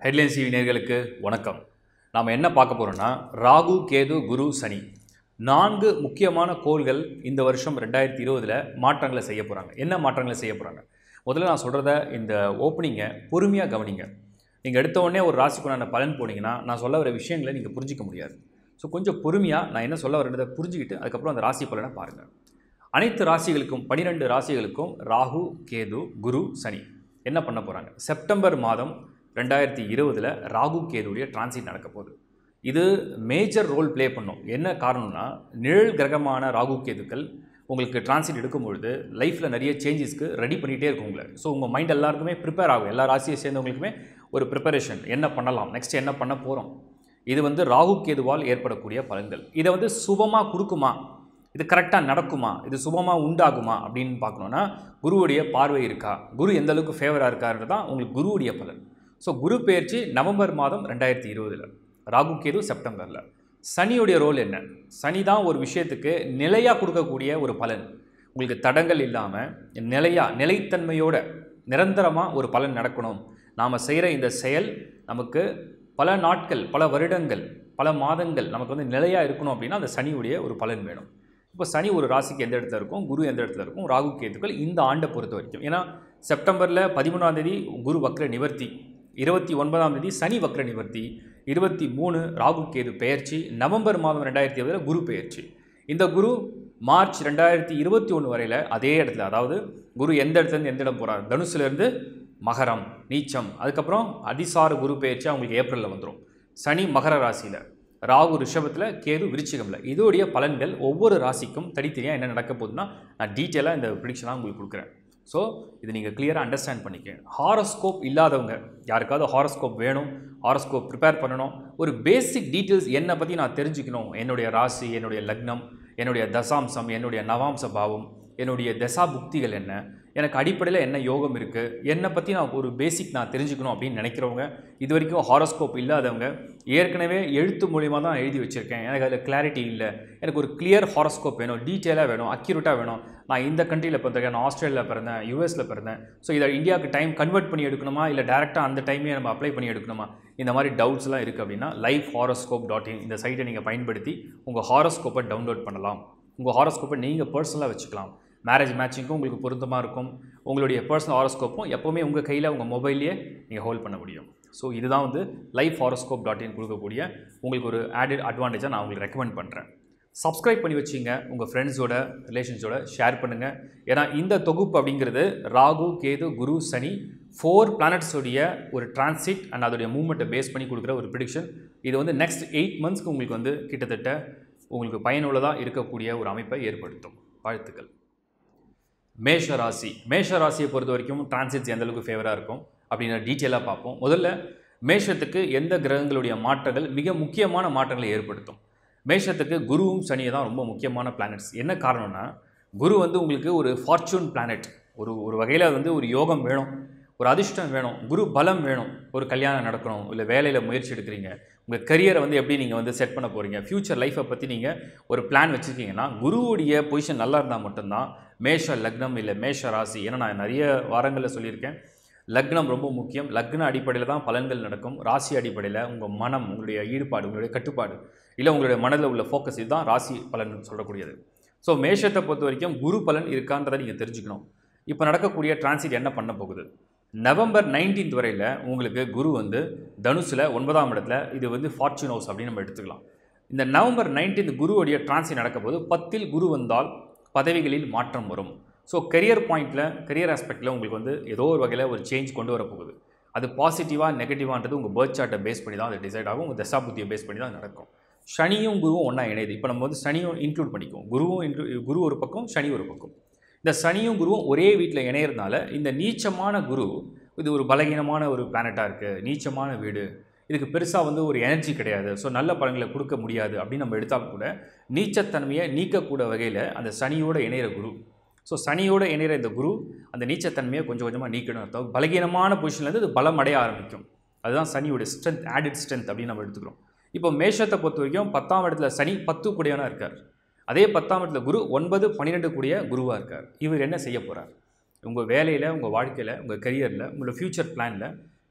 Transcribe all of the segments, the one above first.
headlines TV நேயர்களுக்கு வணக்கம் நாம் என்ன பார்க்க போகிறோம்னா ராகு கேது குரு சனி நான்கு முக்கியமான கோள்கள் இந்த வருஷம் ரெண்டாயிரத்தி இருபதில் மாற்றங்களை செய்ய போகிறாங்க என்ன மாற்றங்களை செய்ய போகிறாங்க முதல்ல நான் சொல்கிறத இந்த ஓப்பனிங்கை பொறுமையாக கவனிங்க நீங்கள் எடுத்த உடனே ஒரு ராசிக்குண்டான பலன் போனீங்கன்னா நான் சொல்ல வர விஷயங்களை நீங்கள் புரிஞ்சிக்க முடியாது ஸோ கொஞ்சம் பொறுமையாக நான் என்ன சொல்ல வரதை புரிஞ்சுக்கிட்டு அதுக்கப்புறம் அந்த ராசி பலனை பாருங்கள் அனைத்து ராசிகளுக்கும் பனிரெண்டு ராசிகளுக்கும் ராகு கேது குரு சனி என்ன பண்ண போகிறாங்க செப்டம்பர் மாதம் ரெண்டாயிரத்தி இருபதில் ராகு கேதுடைய டிரான்சிட் நடக்க போகுது இது மேஜர் ரோல் ப்ளே பண்ணும் என்ன காரணம்னா நிழல் கிரகமான ராகு கேதுக்கள் உங்களுக்கு டிரான்சிட் எடுக்கும் பொழுது லைஃப்பில் நிறைய சேஞ்சஸ்க்கு ரெடி பண்ணிகிட்டே இருக்கும் உங்களை ஸோ உங்கள் மைண்ட் எல்லாருக்குமே ப்ரிப்பேர் ஆகும் எல்லா ராசியை சேர்ந்தவங்களுக்குமே ஒரு ப்ரிப்பரேஷன் என்ன பண்ணலாம் நெக்ஸ்ட் என்ன பண்ண போகிறோம் இது வந்து ராகு கேதுவால் ஏற்படக்கூடிய பலன்கள் இதை வந்து சுபமாக கொடுக்குமா இது கரெக்டாக நடக்குமா இது சுபமாக உண்டாகுமா அப்படின்னு பார்க்கணுன்னா குருவுடைய பார்வை இருக்கா குரு எந்த அளவுக்கு ஃபேவராக இருக்காருன்றது தான் உங்களுக்கு குருவுடைய பலன் ஸோ குரு பெயர்ச்சி நவம்பர் மாதம் ரெண்டாயிரத்தி இருபதில் ராகு கேது செப்டம்பரில் சனியுடைய ரோல் என்ன சனி தான் ஒரு விஷயத்துக்கு நிலையாக கொடுக்கக்கூடிய ஒரு பலன் உங்களுக்கு தடங்கள் இல்லாமல் நிலையாக நிலைத்தன்மையோட நிரந்தரமாக ஒரு பலன் நடக்கணும் நாம் செய்கிற இந்த செயல் நமக்கு பல நாட்கள் பல வருடங்கள் பல மாதங்கள் நமக்கு வந்து நிலையாக இருக்கணும் அப்படின்னா அந்த சனியுடைய ஒரு பலன் வேணும் இப்போ சனி ஒரு ராசிக்கு எந்த இடத்துல இருக்கும் குரு எந்த இடத்துல இருக்கும் ராகு கேதுக்கள் இந்த ஆண்டை பொறுத்த வரைக்கும் ஏன்னா செப்டம்பரில் பதிமூணாம் தேதி குரு வக்ர நிவர்த்தி இருபத்தி ஒன்பதாம் தேதி சனி வக்ர நிவர்த்தி இருபத்தி மூணு ராகு கேது பெயர்ச்சி நவம்பர் மாதம் ரெண்டாயிரத்தி இருபதில் குரு பெயர்ச்சி இந்த குரு மார்ச் ரெண்டாயிரத்தி இருபத்தி ஒன்று வரையில் அதே இடத்துல அதாவது குரு எந்த இடத்துலேருந்து எந்த இடம் போகிறார் தனுசுலேருந்து மகரம் நீச்சம் அதுக்கப்புறம் அதிசார குரு பெயர்ச்சி அவங்களுக்கு ஏப்ரலில் வந்துடும் சனி மகர ராசியில் ராகு ரிஷபத்தில் கேது விருச்சிகமில் இதோடைய பலன்கள் ஒவ்வொரு ராசிக்கும் தனித்தனியாக என்ன நடக்க போகுதுன்னா நான் டீட்டெயிலாக இந்த ப்ரிடிக்ஷனாக உங்களுக்கு கொடுக்குறேன் ஸோ இது நீங்கள் கிளியராக அண்டர்ஸ்டாண்ட் பண்ணிக்க ஹாரோஸ்கோப் இல்லாதவங்க யாருக்காவது ஹாரோஸ்கோப் வேணும் ஹாரோஸ்கோப் ப்ரிப்பேர் பண்ணணும் ஒரு பேசிக் டீட்டெயில்ஸ் என்னை பற்றி நான் தெரிஞ்சுக்கணும் என்னுடைய ராசி என்னுடைய லக்னம் என்னுடைய தசாம்சம் என்னுடைய நவாம்ச பாவம் என்னுடைய தசா புக்திகள் என்ன எனக்கு அடிப்படையில் என்ன யோகம் இருக்குது என்னை பற்றி நான் ஒரு பேசிக் நான் தெரிஞ்சுக்கணும் அப்படின்னு நினைக்கிறவங்க இது வரைக்கும் ஹாரோஸ்கோப் இல்லாதவங்க ஏற்கனவே எழுத்து மூலியமாக தான் எழுதி வச்சுருக்கேன் எனக்கு அதில் கிளாரிட்டி இல்லை எனக்கு ஒரு கிளியர் ஹாரோஸ்கோப் வேணும் டீட்டெயிலாக வேணும் அக்யூரேட்டாக வேணும் நான் இந்த கண்ட்ரியில் பிறந்திருக்கேன் நான் ஆஸ்திரேலியாவில் பிறந்தேன் யூஎஸில் பிறந்தேன் ஸோ இதை இந்தியாவுக்கு டைம் கன்வெர்ட் பண்ணி எடுக்கணுமா இல்லை டேரெக்டாக அந்த டைமே நம்ம அப்ளை பண்ணி எடுக்கணுமா இந்த மாதிரி டவுட்ஸ்லாம் இருக்குது அப்படின்னா லைஃப் ஹாரோஸ்கோப் டாட் இன் இந்த சைட்டை நீங்கள் பயன்படுத்தி உங்கள் ஹாரோஸ்கோப்பை டவுன்லோட் பண்ணலாம் உங்கள் ஹாரோஸ்கோப்பை நீங்கள் பர்சனலாக வச்சுக்கலாம் மேரேஜ் மேட்சிங்க்கும் உங்களுக்கு பொருத்தமாக இருக்கும் உங்களுடைய பர்சனல் ஹாரோஸ்கோப்பும் எப்போவுமே உங்கள் கையில் உங்கள் மொபைல்லையே நீங்கள் ஹோல்ட் பண்ண முடியும் ஸோ இதுதான் வந்து லைஃப் ஹாரோஸ்கோப் டாட் இன் கொடுக்கக்கூடிய உங்களுக்கு ஒரு ஆடட் அட்வான்டேஜாக நான் உங்களுக்கு ரெக்கமெண்ட் பண்ணுறேன் சப்ஸ்கிரைப் பண்ணி வச்சிங்க உங்கள் ஃப்ரெண்ட்ஸோட ரிலேஷன்ஸோட ஷேர் பண்ணுங்கள் ஏன்னா இந்த தொகுப்பு அப்படிங்கிறது ராகு கேது குரு சனி ஃபோர் பிளானட்ஸோடைய ஒரு டிரான்சிட் அண்ட் அதோடைய மூவ்மெண்ட்டை பேஸ் பண்ணி கொடுக்குற ஒரு ப்ரிடிக்ஷன் இது வந்து நெக்ஸ்ட் எயிட் மந்த்ஸ்க்கு உங்களுக்கு வந்து கிட்டத்தட்ட உங்களுக்கு பயனுள்ளதாக இருக்கக்கூடிய ஒரு அமைப்பை ஏற்படுத்தும் வாழ்த்துக்கள் மேஷ ராசி மேஷ ராசியை பொறுத்த வரைக்கும் டிரான்சிட்ஸ் எந்த அளவுக்கு ஃபேவராக இருக்கும் அப்படின்னு டீட்டெயிலாக பார்ப்போம் முதல்ல மேஷத்துக்கு எந்த கிரகங்களுடைய மாற்றங்கள் மிக முக்கியமான மாற்றங்களை ஏற்படுத்தும் மேஷத்துக்கு குருவும் சனியை தான் ரொம்ப முக்கியமான பிளானட்ஸ் என்ன காரணம்னா குரு வந்து உங்களுக்கு ஒரு ஃபார்ச்சூன் பிளானட் ஒரு ஒரு வகையில் வந்து ஒரு யோகம் வேணும் ஒரு அதிர்ஷ்டம் வேணும் குரு பலம் வேணும் ஒரு கல்யாணம் நடக்கணும் இல்லை வேலையில் முயற்சி எடுக்கிறீங்க உங்கள் கரியரை வந்து எப்படி நீங்கள் வந்து செட் பண்ண போகிறீங்க ஃப்யூச்சர் லைஃப்பை பற்றி நீங்கள் ஒரு பிளான் வச்சுருக்கீங்கன்னா குருவுடைய பொசிஷன் நல்லா இருந்தால் மட்டும்தான் மேஷ லக்னம் இல்லை மேஷ ராசி ஏன்னா நான் நிறைய வாரங்களில் சொல்லியிருக்கேன் லக்னம் ரொம்ப முக்கியம் லக்ன அடிப்படையில் தான் பலன்கள் நடக்கும் ராசி அடிப்படையில் உங்கள் மனம் உங்களுடைய ஈடுபாடு உங்களுடைய கட்டுப்பாடு இல்லை உங்களுடைய மனதில் உள்ள ஃபோக்கஸ் இதுதான் ராசி பலன் சொல்லக்கூடியது ஸோ மேஷத்தை பொறுத்த வரைக்கும் குரு பலன் இருக்கான்றதை நீங்கள் தெரிஞ்சுக்கணும் இப்போ நடக்கக்கூடிய டிரான்சிட் என்ன பண்ண போகுது நவம்பர் நைன்டீன்த் வரையில் உங்களுக்கு குரு வந்து தனுசில் ஒன்பதாம் இடத்துல இது வந்து ஃபார்ச்சூன் ஹவுஸ் அப்படின்னு நம்ம எடுத்துக்கலாம் இந்த நவம்பர் நைன்டீன்த் குருவுடைய டிரான்சிட் நடக்கும்போது பத்தில் குரு வந்தால் பதவிகளில் மாற்றம் வரும் ஸோ கெரியர் பாயிண்டில் கெரியர் ஆஸ்பெக்டில் உங்களுக்கு வந்து ஏதோ ஒரு வகையில் ஒரு சேஞ்ச் கொண்டு வர போகுது அது பாசிட்டிவாக நெகட்டிவான்றது உங்கள் பேர்த் சார்ட்டை பேஸ் பண்ணி தான் அது டிசைட் ஆகும் உங்கள் தசாபுத்தியை பேஸ் பண்ணி தான் நடக்கும் சனியும் குருவும் ஒன்றா இணையுது இப்போ நம்ம வந்து சனியும் இன்க்ளூட் பண்ணிக்குவோம் குருவும் இன்க்ளூ குரு ஒரு பக்கம் சனி ஒரு பக்கம் இந்த சனியும் குருவும் ஒரே வீட்டில் இணையறதுனால இந்த நீச்சமான குரு இது ஒரு பலகீனமான ஒரு பிளானட்டாக இருக்குது நீச்சமான வீடு இதுக்கு பெருசாக வந்து ஒரு எனர்ஜி கிடையாது ஸோ நல்ல பலன்களை கொடுக்க முடியாது அப்படின்னு நம்ம எடுத்தாலும் கூட நீச்சத்தன்மையை நீக்கக்கூட வகையில் அந்த சனியோட இணையிற குரு ஸோ சனியோட இணையிற இந்த குரு அந்த நீச்சத்தன்மையை கொஞ்சம் கொஞ்சமாக நீக்கணும் அர்த்தம் பலகீனமான பொசிஷன்லேருந்து இது பலம் அடைய ஆரம்பிக்கும் அதுதான் சனியோட ஸ்ட்ரென்த் ஆடிட் ஸ்ட்ரென்த் அப்படின்னு நம்ம எடுத்துக்கிறோம் இப்போ மேஷத்தை பொறுத்த வரைக்கும் பத்தாம் இடத்துல சனி பத்து கூடியவனாக இருக்கார் அதே பத்தாம் இடத்துல குரு ஒன்பது பன்னிரெண்டு கூடிய குருவாக இருக்கார் இவர் என்ன செய்ய போகிறார் உங்கள் வேலையில் உங்கள் வாழ்க்கையில் உங்கள் கரியரில் உங்களோட ஃப்யூச்சர் பிளானில்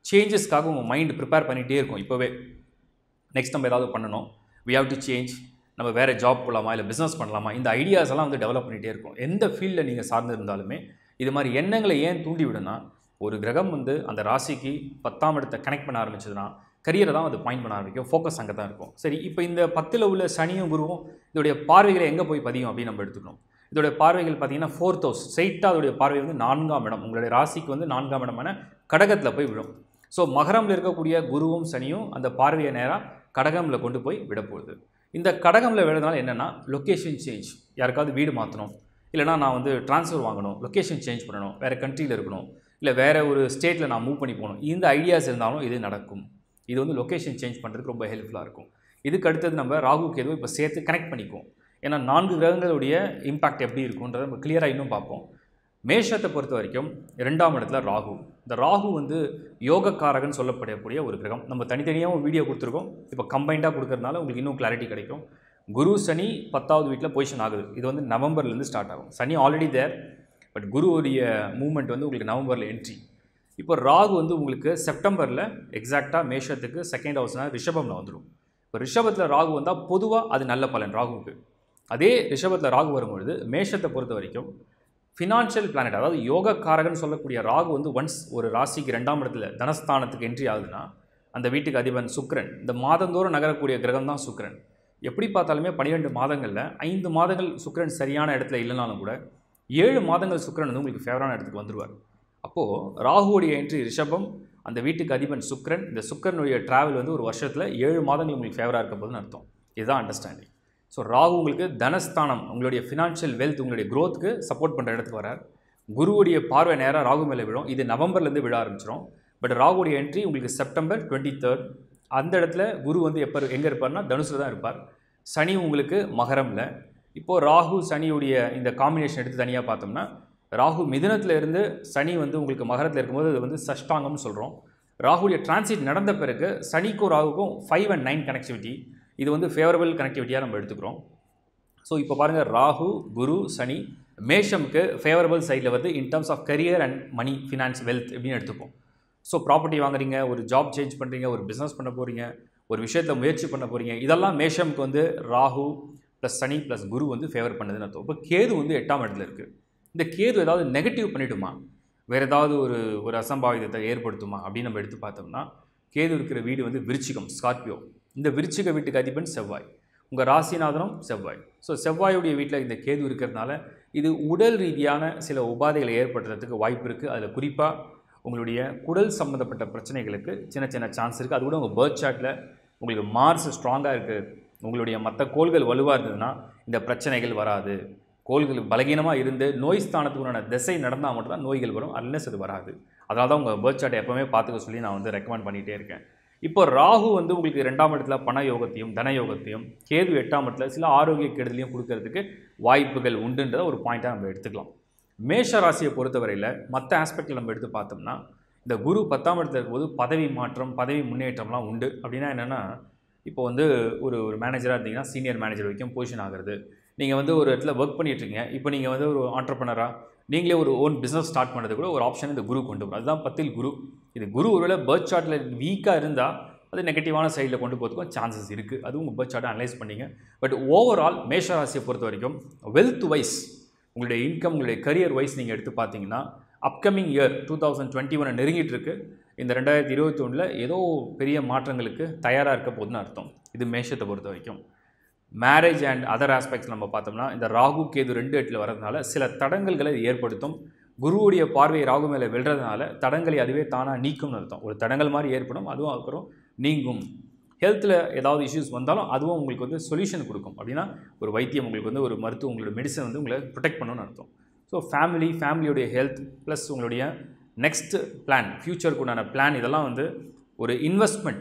சேஞ்சஸ்க்காக உங்கள் மைண்ட் ப்ரிப்பேர் பண்ணிகிட்டே இருக்கும் இப்போவே நெக்ஸ்ட் நம்ம ஏதாவது பண்ணணும் we have டு சேஞ்ச் நம்ம வேறு ஜாப் போகலாமா இல்லை பிஸ்னஸ் பண்ணலாமா இந்த ஐடியாஸ் எல்லாம் வந்து டெவலப் பண்ணிகிட்டே இருக்கும் எந்த ஃபீல்டில் நீங்கள் சார்ந்து இருந்தாலுமே இது மாதிரி எண்ணங்களை ஏன் தூண்டி விடுனா ஒரு கிரகம் வந்து அந்த ராசிக்கு பத்தாம் இடத்தை கனெக்ட் பண்ண ஆரம்பிச்சதுன்னா கரியரை தான் அது பாயிண்ட் பண்ண ஆரம்பிக்கும் ஃபோக்கஸ் அங்கே தான் இருக்கும் சரி இப்போ இந்த பத்தில் உள்ள சனியும் குருவும் இதோடைய பார்வைகளை எங்கே போய் பதியும் அப்படின்னு நம்ம எடுத்துக்கணும் இதோடைய பார்வைகள் பார்த்தீங்கன்னா ஃபோர்த் ஹவுஸ் ஸ்ட்ரைட்டாக அதோடைய பார்வை வந்து நான்காம் இடம் உங்களுடைய ராசிக்கு வந்து நான்காம் இடமான கடகத்தில் போய் விழும் ஸோ மகரமில் இருக்கக்கூடிய குருவும் சனியும் அந்த பார்வையை நேராக கடகமில் கொண்டு போய் விட போகுது இந்த கடகமில் விழுறதுனால என்னென்னா லொக்கேஷன் சேஞ்ச் யாருக்காவது வீடு மாற்றணும் இல்லைனா நான் வந்து ட்ரான்ஸ்ஃபர் வாங்கணும் லொக்கேஷன் சேஞ்ச் பண்ணணும் வேறு கண்ட்ரியில் இருக்கணும் இல்லை வேறு ஒரு ஸ்டேட்டில் நான் மூவ் பண்ணி போகணும் இந்த ஐடியாஸ் இருந்தாலும் இது நடக்கும் இது வந்து லொக்கேஷன் சேஞ்ச் பண்ணுறதுக்கு ரொம்ப ஹெல்ப்ஃபுல்லாக இருக்கும் இதுக்கு அடுத்தது நம்ம ராகு கேது இப்போ சேர்த்து கனெக்ட் பண்ணிக்குவோம் ஏன்னா நான்கு கிரகங்களுடைய இம்பாக்ட் எப்படி இருக்குன்றதை நம்ம கிளியராக இன்னும் பார்ப்போம் மேஷத்தை பொறுத்த வரைக்கும் இரண்டாம் இடத்துல ராகு இந்த ராகு வந்து யோகக்காரகன் சொல்லப்படக்கூடிய ஒரு கிரகம் நம்ம தனித்தனியாக வீடியோ கொடுத்துருக்கோம் இப்போ கம்பைண்டாக கொடுக்கறதுனால உங்களுக்கு இன்னும் கிளாரிட்டி கிடைக்கும் குரு சனி பத்தாவது வீட்டில் பொசிஷன் ஆகுது இது வந்து நவம்பர்லேருந்து ஸ்டார்ட் ஆகும் சனி ஆல்ரெடி தேர் பட் குருவுடைய மூமெண்ட் வந்து உங்களுக்கு நவம்பரில் என்ட்ரி இப்போ ராகு வந்து உங்களுக்கு செப்டம்பரில் எக்ஸாக்டாக மேஷத்துக்கு செகண்ட் ஹவுஸ்னால் ரிஷபமில் வந்துடும் இப்போ ரிஷபத்தில் ராகு வந்தால் பொதுவாக அது நல்ல பலன் ராகுவுக்கு அதே ரிஷபத்தில் ராகு வரும்பொழுது மேஷத்தை பொறுத்த வரைக்கும் ஃபினான்ஷியல் பிளானட் அதாவது யோகக்காரகன் சொல்லக்கூடிய ராகு வந்து ஒன்ஸ் ஒரு ராசிக்கு ரெண்டாம் இடத்துல தனஸ்தானத்துக்கு என்ட்ரி ஆகுதுன்னா அந்த வீட்டுக்கு அதிபன் சுக்கிரன் இந்த மாதந்தோறும் நகரக்கூடிய கிரகம் தான் சுக்கிரன் எப்படி பார்த்தாலுமே பன்னிரெண்டு மாதங்களில் ஐந்து மாதங்கள் சுக்கிரன் சரியான இடத்துல இல்லைனாலும் கூட ஏழு மாதங்கள் சுக்கிரன் வந்து உங்களுக்கு ஃபேவரான இடத்துக்கு வந்துருவார் அப்போது ராகுவுடைய என்ட்ரி ரிஷபம் அந்த வீட்டுக்கு அதிபன் சுக்கிரன் இந்த சுக்கிரனுடைய டிராவல் வந்து ஒரு வருஷத்தில் ஏழு மாதங்கள் உங்களுக்கு ஃபேவராக இருக்க போதுன்னு அர்த்தம் இதுதான் அண்டர்ஸ்டாண்டிங் ஸோ ராகு உங்களுக்கு தனஸ்தானம் உங்களுடைய ஃபினான்ஷியல் வெல்த் உங்களுடைய க்ரோத்துக்கு சப்போர்ட் பண்ணுற இடத்துக்கு வரார் குருவுடைய பார்வை நேராக ராகு மேலே விழும் இது நவம்பர்லேருந்து விழ ஆரம்பிச்சிடும் பட் ராகுடைய என்ட்ரி உங்களுக்கு செப்டம்பர் டுவெண்ட்டி தேர்ட் அந்த இடத்துல குரு வந்து எப்போ எங்கே இருப்பார்னா தனுசில் தான் இருப்பார் சனி உங்களுக்கு மகரமில் இப்போது ராகு சனியுடைய இந்த காம்பினேஷன் எடுத்து தனியாக பார்த்தோம்னா ராகு மிதுனத்தில் இருந்து சனி வந்து உங்களுக்கு மகரத்தில் இருக்கும்போது அது வந்து சஷ்டாங்கம்னு சொல்கிறோம் ராகுடைய டிரான்சிட் நடந்த பிறகு சனிக்கும் ராகுக்கும் ஃபைவ் அண்ட் நைன் கனெக்டிவிட்டி இது வந்து ஃபேவரபிள் கனெக்டிவிட்டியாக நம்ம எடுத்துக்கிறோம் ஸோ இப்போ பாருங்கள் ராகு குரு சனி மேஷம்க்கு ஃபேவரபிள் சைடில் வந்து in terms of career and money finance wealth இப்படின்னு எடுத்துப்போம் ஸோ ப்ராப்பர்ட்டி வாங்குறீங்க ஒரு ஜாப் சேஞ்ச் பண்ணுறீங்க ஒரு பிஸ்னஸ் பண்ண போகிறீங்க ஒரு விஷயத்தில் முயற்சி பண்ண போகிறீங்க இதெல்லாம் மேஷம்க்கு வந்து ராகு ப்ளஸ் சனி ப்ளஸ் குரு வந்து ஃபேவர் பண்ணுதுன்னு அர்த்தம் இப்போ கேது வந்து எட்டாம் இடத்துல இருக்குது இந்த கேது ஏதாவது நெகட்டிவ் பண்ணிவிடுமா வேறு ஏதாவது ஒரு ஒரு அசம்பாவிதத்தை ஏற்படுத்துமா அப்படின்னு நம்ம எடுத்து பார்த்தோம்னா கேது இருக்கிற வீடு வந்து விருச்சிகம் ஸ்கார்பியோ இந்த விருச்சிக வீட்டுக்கு அதிபன் செவ்வாய் உங்கள் ராசிநாதனம் செவ்வாய் ஸோ செவ்வாயுடைய வீட்டில் இந்த கேது இருக்கிறதுனால இது உடல் ரீதியான சில உபாதைகளை ஏற்படுத்துறதுக்கு வாய்ப்பு இருக்குது அதில் குறிப்பாக உங்களுடைய குடல் சம்மந்தப்பட்ட பிரச்சனைகளுக்கு சின்ன சின்ன சான்ஸ் இருக்குது அது கூட உங்கள் பேர்த் சார்ட்டில் உங்களுக்கு மார்ஸ் ஸ்ட்ராங்காக இருக்குது உங்களுடைய மற்ற கோள்கள் வலுவாக இருந்ததுன்னா இந்த பிரச்சனைகள் வராது கோள்கள் பலகீனமாக இருந்து நோய் ஸ்தானத்துக்குண்டான திசை நடந்தால் மட்டும்தான் நோய்கள் வரும் அன்லெஸ் அது வராது அதனால தான் உங்கள் பேர்த் சார்ட்டை எப்போவுமே பார்த்துக்க சொல்லி நான் வந்து ரெக்கமெண்ட் பண்ணிகிட்டே இருக்கேன் இப்போ ராகு வந்து உங்களுக்கு ரெண்டாம் இடத்துல பண யோகத்தையும் தன யோகத்தையும் கேது எட்டாம் இடத்துல சில ஆரோக்கிய கெடுதலையும் கொடுக்கறதுக்கு வாய்ப்புகள் உண்டுன்றத ஒரு பாயிண்ட்டாக நம்ம எடுத்துக்கலாம் மேஷ ராசியை பொறுத்தவரையில் மற்ற ஆஸ்பெக்டில் நம்ம எடுத்து பார்த்தோம்னா இந்த குரு பத்தாம் இடத்துல இருக்கும்போது பதவி மாற்றம் பதவி முன்னேற்றம்லாம் உண்டு அப்படின்னா என்னென்னா இப்போ வந்து ஒரு ஒரு மேனேஜராக இருந்தீங்கன்னா சீனியர் மேனேஜர் வரைக்கும் பொசிஷன் ஆகிறது நீங்கள் வந்து ஒரு இடத்துல ஒர்க் பண்ணிட்டுருக்கீங்க இப்போ நீங்கள் வந்து ஒரு ஆண்டர்பனராக நீங்களே ஒரு ஓன் பிஸ்னஸ் ஸ்டார்ட் பண்ணுறது கூட ஒரு ஆப்ஷன் இந்த குரு கொண்டு வரும் அதுதான் பத்தில் குரு இது குரு ஒருவேளை பேர்த் சார்ட்டில் வீக்காக இருந்தால் அது நெகட்டிவான சைடில் கொண்டு போகிறதுக்கும் சான்சஸ் இருக்குது அதுவும் உங்கள் பேர்த் சார்ட்டை அனலைஸ் பண்ணிங்க பட் ஓவரால் மேஷ ராசியை பொறுத்த வரைக்கும் வெல்த் வைஸ் உங்களுடைய இன்கம் உங்களுடைய கரியர் வைஸ் நீங்கள் எடுத்து பார்த்தீங்கன்னா upcoming year two thousand twenty one நெருங்கிட்டு இருக்கு இந்த ரெண்டாயிரத்தி இருபத்தி ஒன்றில் ஏதோ பெரிய மாற்றங்களுக்கு தயாராக இருக்க போதுன்னு அர்த்தம் இது மேஷத்தை பொறுத்த வரைக்கும் மேரேஜ் அண்ட் அதர் ஆஸ்பெக்ட்ஸ் நம்ம பார்த்தோம்னா இந்த ராகு கேது ரெண்டு எட்டில் வரதுனால சில தடங்கல்களை இது ஏற்படுத்தும் குருவுடைய பார்வை ராகு மேலே விழுறதுனால தடங்களை அதுவே தானாக நீக்கும்னு அர்த்தம் ஒரு தடங்கள் மாதிரி ஏற்படும் அதுவும் அப்புறம் நீங்கும் ஹெல்த்தில் ஏதாவது இஷ்யூஸ் வந்தாலும் அதுவும் உங்களுக்கு வந்து சொல்யூஷன் கொடுக்கும் அப்படின்னா ஒரு வைத்தியம் உங்களுக்கு வந்து ஒரு மருத்துவம் உங்களோட மெடிசன் வந்து உங்களை ப்ரொடெக்ட் பண்ணணும்னு அர்த்தம் ஸோ ஃபேமிலி ஃபேமிலியோடைய ஹெல்த் ப்ளஸ் உங்களுடைய நெக்ஸ்ட் பிளான் ஃப்யூச்சருக்கு உண்டான பிளான் இதெல்லாம் வந்து ஒரு இன்வெஸ்ட்மெண்ட்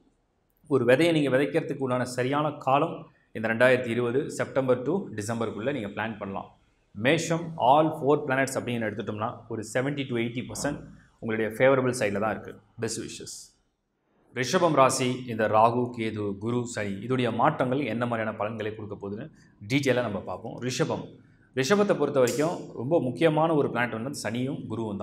ஒரு விதையை நீங்கள் விதைக்கிறதுக்கு உண்டான சரியான காலம் இந்த ரெண்டாயிரத்தி இருபது செப்டம்பர் டு டிசம்பருக்குள்ளே நீங்கள் பிளான் பண்ணலாம் மேஷம் ஆல் ஃபோர் பிளானட்ஸ் அப்படின்னு எடுத்துட்டோம்னா ஒரு செவன்ட்டி டு எயிட்டி பர்சன்ட் உங்களுடைய ஃபேவரபிள் சைடில் தான் இருக்குது பெஸ்ட் விஷஸ் ரிஷபம் ராசி இந்த ராகு கேது குரு சனி இதோடைய மாற்றங்கள் என்ன மாதிரியான பலன்களை கொடுக்க போகுதுன்னு டீட்டெயிலாக நம்ம பார்ப்போம் ரிஷபம் ரிஷபத்தை பொறுத்த வரைக்கும் ரொம்ப முக்கியமான ஒரு பிளானட் வந்து சனியும் குருவும் தான்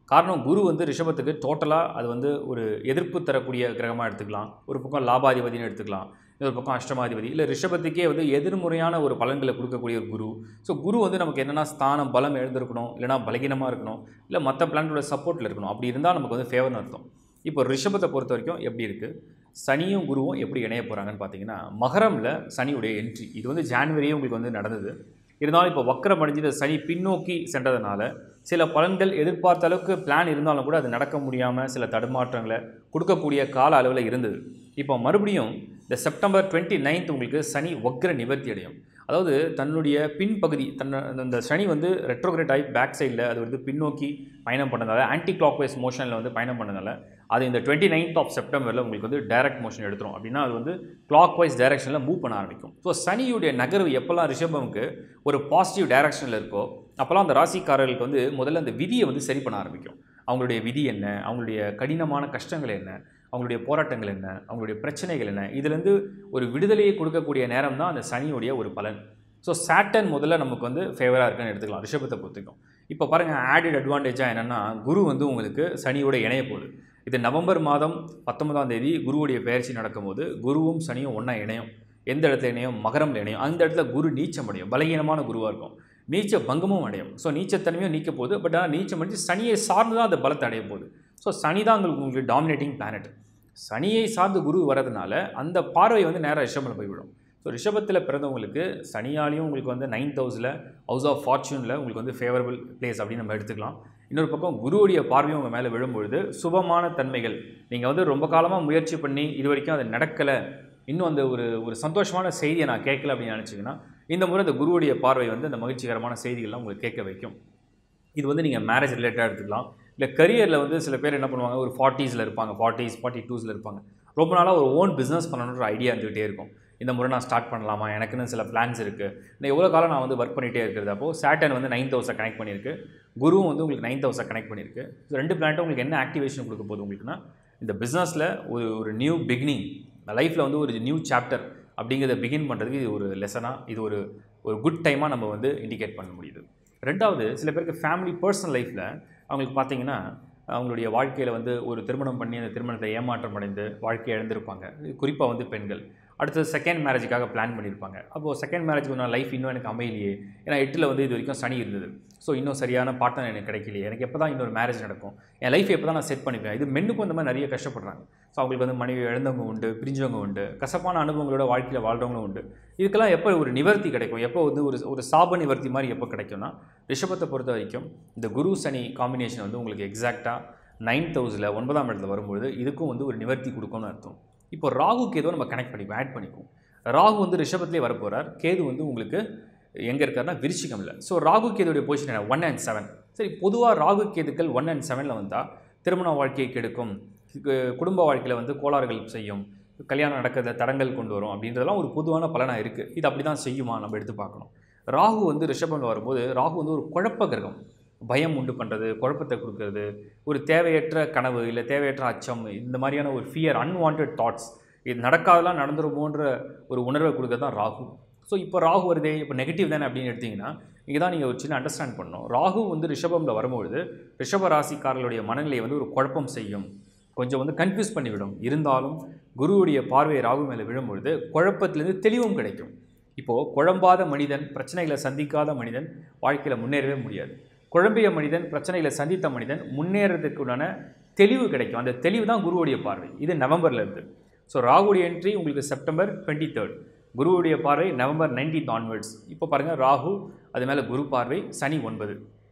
காரணம் குரு வந்து ரிஷபத்துக்கு டோட்டலாக அது வந்து ஒரு எதிர்ப்பு தரக்கூடிய கிரகமாக எடுத்துக்கலாம் ஒரு பக்கம் லாபாதிபதினு எடுத்துக்கலாம் இன்னொரு பக்கம் அஷ்டமாதிபதி இல்லை ரிஷபத்துக்கே வந்து எதிர்முறையான ஒரு பலன்களை கொடுக்கக்கூடிய ஒரு குரு ஸோ குரு வந்து நமக்கு என்னென்னா ஸ்தானம் பலம் எழுந்திருக்கணும் இல்லைனா பலகீனமாக இருக்கணும் இல்லை மற்ற பிளானட்டோட சப்போர்ட்டில் இருக்கணும் அப்படி இருந்தால் நமக்கு வந்து ஃபேவர்னு அர்த்தம் இப்போ ரிஷபத்தை பொறுத்த வரைக்கும் எப்படி இருக்குது சனியும் குருவும் எப்படி இணைய போகிறாங்கன்னு பார்த்தீங்கன்னா மகரமில் சனியுடைய என்ட்ரி இது வந்து ஜான்வரியே உங்களுக்கு வந்து நடந்தது இருந்தாலும் இப்போ வக்கரம் அடைஞ்சு சனி பின்னோக்கி சென்றதுனால சில பலன்கள் எதிர்பார்த்த அளவுக்கு பிளான் இருந்தாலும் கூட அது நடக்க முடியாமல் சில தடுமாற்றங்களை கொடுக்கக்கூடிய கால அளவில் இருந்தது இப்போ மறுபடியும் இந்த செப்டம்பர் டுவெண்ட்டி நைன்த் உங்களுக்கு சனி வக்ர நிவர்த்தி அடையும் அதாவது தன்னுடைய பின்பகுதி தன்னை அந்த சனி வந்து ரெட்ரோகிரேட் ஆகி பேக் சைடில் அது வந்து பின்னோக்கி பயணம் பண்ணதால ஆன்டி கிளாக் வைஸ் மோஷனில் வந்து பயணம் பண்ணதால அது இந்த டுவெண்ட்டி நைன்த் ஆஃப் செப்டம்பரில் உங்களுக்கு வந்து டைரக்ட் மோஷன் எடுத்துரும் அப்படின்னா அது வந்து கிளாக் வைஸ் டைரக்ஷனில் மூவ் பண்ண ஆரம்பிக்கும் ஸோ சனியுடைய நகர்வு எப்போல்லாம் ரிஷபமுக்கு ஒரு பாசிட்டிவ் டைரக்ஷனில் இருக்கோ அப்போல்லாம் அந்த ராசிக்காரர்களுக்கு வந்து முதல்ல அந்த விதியை வந்து சரி பண்ண ஆரம்பிக்கும் அவங்களுடைய விதி என்ன அவங்களுடைய கடினமான கஷ்டங்கள் என்ன அவங்களுடைய போராட்டங்கள் என்ன அவங்களுடைய பிரச்சனைகள் என்ன இதுலேருந்து ஒரு விடுதலையை கொடுக்கக்கூடிய நேரம் தான் அந்த சனியுடைய ஒரு பலன் ஸோ சாட்டன் முதல்ல நமக்கு வந்து ஃபேவராக இருக்குன்னு எடுத்துக்கலாம் ரிஷபத்தை பொறுத்துக்கும் இப்போ பாருங்கள் ஆடட் அட்வான்டேஜாக என்னென்னா குரு வந்து உங்களுக்கு சனியோட இணைய போகுது இது நவம்பர் மாதம் பத்தொன்பதாம் தேதி குருவுடைய பயிற்சி நடக்கும்போது குருவும் சனியும் ஒன்றா இணையும் எந்த இடத்துல இணையும் மகரம்ல இணையும் அந்த இடத்துல குரு நீச்சம் அடையும் பலகீனமான குருவாக இருக்கும் நீச்ச பங்கமும் அடையும் ஸோ நீச்சத்தன்மையும் நீக்க போகுது பட் ஆனால் நீச்சம் அடைஞ்சு சனியை சார்ந்து தான் அந்த பலத்தை அடைய போகுது ஸோ சனி தான் உங்களுக்கு உங்களுக்கு டாமினேட்டிங் பிளானட் சனியை சார்ந்து குரு வரதுனால அந்த பார்வை வந்து நேராக ரிஷபத்தில் போய்விடும் ஸோ ரிஷபத்தில் பிறந்தவங்களுக்கு சனியாலையும் உங்களுக்கு வந்து நைன்த் ஹவுஸில் ஹவுஸ் ஆஃப் ஃபார்ச்சூனில் உங்களுக்கு வந்து ஃபேவரபிள் பிளேஸ் அப்படின்னு நம்ம எடுத்துக்கலாம் இன்னொரு பக்கம் குருவுடைய பார்வையும் உங்கள் மேலே விழும்பொழுது சுபமான தன்மைகள் நீங்கள் வந்து ரொம்ப காலமாக முயற்சி பண்ணி இது வரைக்கும் அது நடக்கலை இன்னும் அந்த ஒரு ஒரு சந்தோஷமான செய்தியை நான் கேட்கல அப்படின்னு நினச்சிங்கன்னா இந்த முறை இந்த குருவுடைய பார்வை வந்து அந்த மகிழ்ச்சிகரமான செய்திகள்லாம் உங்களுக்கு கேட்க வைக்கும் இது வந்து நீங்கள் மேரேஜ் ரிலேட்டடாக எடுத்துக்கலாம் இல்லை கரியரில் வந்து சில பேர் என்ன பண்ணுவாங்க ஒரு ஃபார்ட்டிஸில் இருப்பாங்க ஃபார்ட்டிஸ் ஃபார்ட்டி டூஸில் இருப்பாங்க ரொம்ப நாளாக ஒரு ஓன் பிஸ்னஸ் பண்ணணுன்ற ஐடியா இருந்துகிட்டே இருக்கும் இந்த முறை நான் ஸ்டார்ட் பண்ணலாமா எனக்குன்னு சில பிளான்ஸ் இருக்குது இன்னும் எவ்வளோ காலம் நான் வந்து ஒர்க் பண்ணிகிட்டே இருக்கிறது அப்போது சேட்டன் வந்து நைன் தௌசண்ட் கனெக்ட் பண்ணியிருக்கு குருவும் வந்து உங்களுக்கு நைன் தௌசண்ட் கனெக்ட் பண்ணியிருக்கு ஸோ ரெண்டு பிளான்ட்டும் உங்களுக்கு என்ன ஆக்டிவேஷன் கொடுக்க போகுது உங்களுக்குன்னா இந்த பிஸ்னஸில் ஒரு ஒரு நியூ பிகினிங் லைஃப்பில் வந்து ஒரு நியூ சாப்டர் அப்படிங்கிறத பிகின் பண்ணுறதுக்கு இது ஒரு லெசனாக இது ஒரு ஒரு குட் டைமாக நம்ம வந்து இண்டிகேட் பண்ண முடியுது ரெண்டாவது சில பேருக்கு ஃபேமிலி பர்சனல் லைஃப்பில் அவங்களுக்கு பார்த்தீங்கன்னா அவங்களுடைய வாழ்க்கையில் வந்து ஒரு திருமணம் பண்ணி அந்த திருமணத்தை ஏமாற்றம் அடைந்து வாழ்க்கையை இழந்திருப்பாங்க குறிப்பாக வந்து பெண்கள் அடுத்தது செகண்ட் மேரேஜுக்காக பிளான் பண்ணியிருப்பாங்க அப்போது செகண்ட் மேரேஜுக்கு நான் லைஃப் இன்னும் எனக்கு அமையலையே ஏன்னா எட்டில் வந்து இது வரைக்கும் சனி இருந்தது ஸோ இன்னும் சரியான பார்ட்னர் எனக்கு கிடைக்கலையே எனக்கு எப்போ தான் இன்னொரு மேரேஜ் நடக்கும் என் லைஃப் எப்போ தான் நான் செட் பண்ணிப்பேன் இது மென்னுக்கும் இந்த மாதிரி நிறைய கஷ்டப்படுறாங்க ஸோ அவங்களுக்கு வந்து மனைவி இழந்தவங்க உண்டு பிரிஞ்சவங்க உண்டு கசப்பான அனுபவங்களோட வாழ்க்கையில் வாழ்கிறவங்களும் உண்டு இதுக்கெல்லாம் எப்போ ஒரு நிவர்த்தி கிடைக்கும் எப்போ வந்து ஒரு ஒரு சாப நிவர்த்தி மாதிரி எப்போ கிடைக்கும்னா ரிஷபத்தை பொறுத்த வரைக்கும் இந்த குரு சனி காம்பினேஷன் வந்து உங்களுக்கு எக்ஸாக்டாக நைன்த் ஹவுஸில் ஒன்பதாம் இடத்துல வரும்பொழுது இதுக்கும் வந்து ஒரு நிவர்த்தி கொடுக்கும்னு அர்த்தம் இப்போ ராகு கேதுவை நம்ம கனெக்ட் பண்ணிப்போம் ஆட் பண்ணிப்போம் ராகு வந்து ரிஷபத்திலே வரப்போகிறார் கேது வந்து உங்களுக்கு எங்கே இருக்காருன்னா விருச்சிகமில் ஸோ ராகு கேதுடைய பொசிஷன் என்ன ஒன் அண்ட் செவன் சரி பொதுவாக ராகு கேதுக்கள் ஒன் அண்ட் செவனில் வந்தால் திருமண வாழ்க்கையை கெடுக்கும் கு- குடும்ப வாழ்க்கையில் வந்து கோளாறுகள் செய்யும் கல்யாணம் நடக்கிறத தடங்கள் கொண்டு வரும் அப்படின்றதெல்லாம் ஒரு பொதுவான பலனாக இருக்குது இது அப்படி தான் செய்யுமா நம்ம எடுத்து பார்க்கணும் ராகு வந்து ரிஷபமில் வரும்போது ராகு வந்து ஒரு குழப்ப கிரகம் பயம் உண்டு பண்ணுறது குழப்பத்தை கொடுக்கறது ஒரு தேவையற்ற கனவு இல்லை தேவையற்ற அச்சம் இந்த மாதிரியான ஒரு ஃபியர் அன்வான்ட் தாட்ஸ் இது நடக்காதெல்லாம் நடந்துருமோன்ற ஒரு உணர்வை கொடுக்கறது தான் ராகு ஸோ இப்போ ராகு வருதே இப்போ நெகட்டிவ் தானே அப்படின்னு எடுத்தீங்கன்னா இங்கே தான் நீங்கள் ஒரு சின்ன அண்டர்ஸ்டாண்ட் பண்ணணும் ராகு வந்து ரிஷபமில் வரும்பொழுது ரிஷப ராசிக்காரர்களுடைய மனநிலையை வந்து ஒரு குழப்பம் செய்யும் கொஞ்சம் வந்து கன்ஃபியூஸ் பண்ணிவிடும் இருந்தாலும் குருவுடைய பார்வை ராகு மேலே விழும்பொழுது குழப்பத்திலேருந்து தெளிவும் கிடைக்கும் இப்போது குழம்பாத மனிதன் பிரச்சனைகளை சந்திக்காத மனிதன் வாழ்க்கையில் முன்னேறவே முடியாது குழம்பிய மனிதன் பிரச்சனைகளை சந்தித்த மனிதன் முன்னேறதுக்குண்டான தெளிவு கிடைக்கும் அந்த தெளிவு தான் குருவுடைய பார்வை இது நவம்பரில் இருந்து ஸோ ராகுடைய என்ட்ரி உங்களுக்கு செப்டம்பர் டுவெண்ட்டி தேர்ட் குருவுடைய பார்வை நவம்பர் நைன்டீன்த் ஆன்வர்ட்ஸ் இப்போ பாருங்கள் ராகு அது மேலே குரு பார்வை சனி ஒன்பது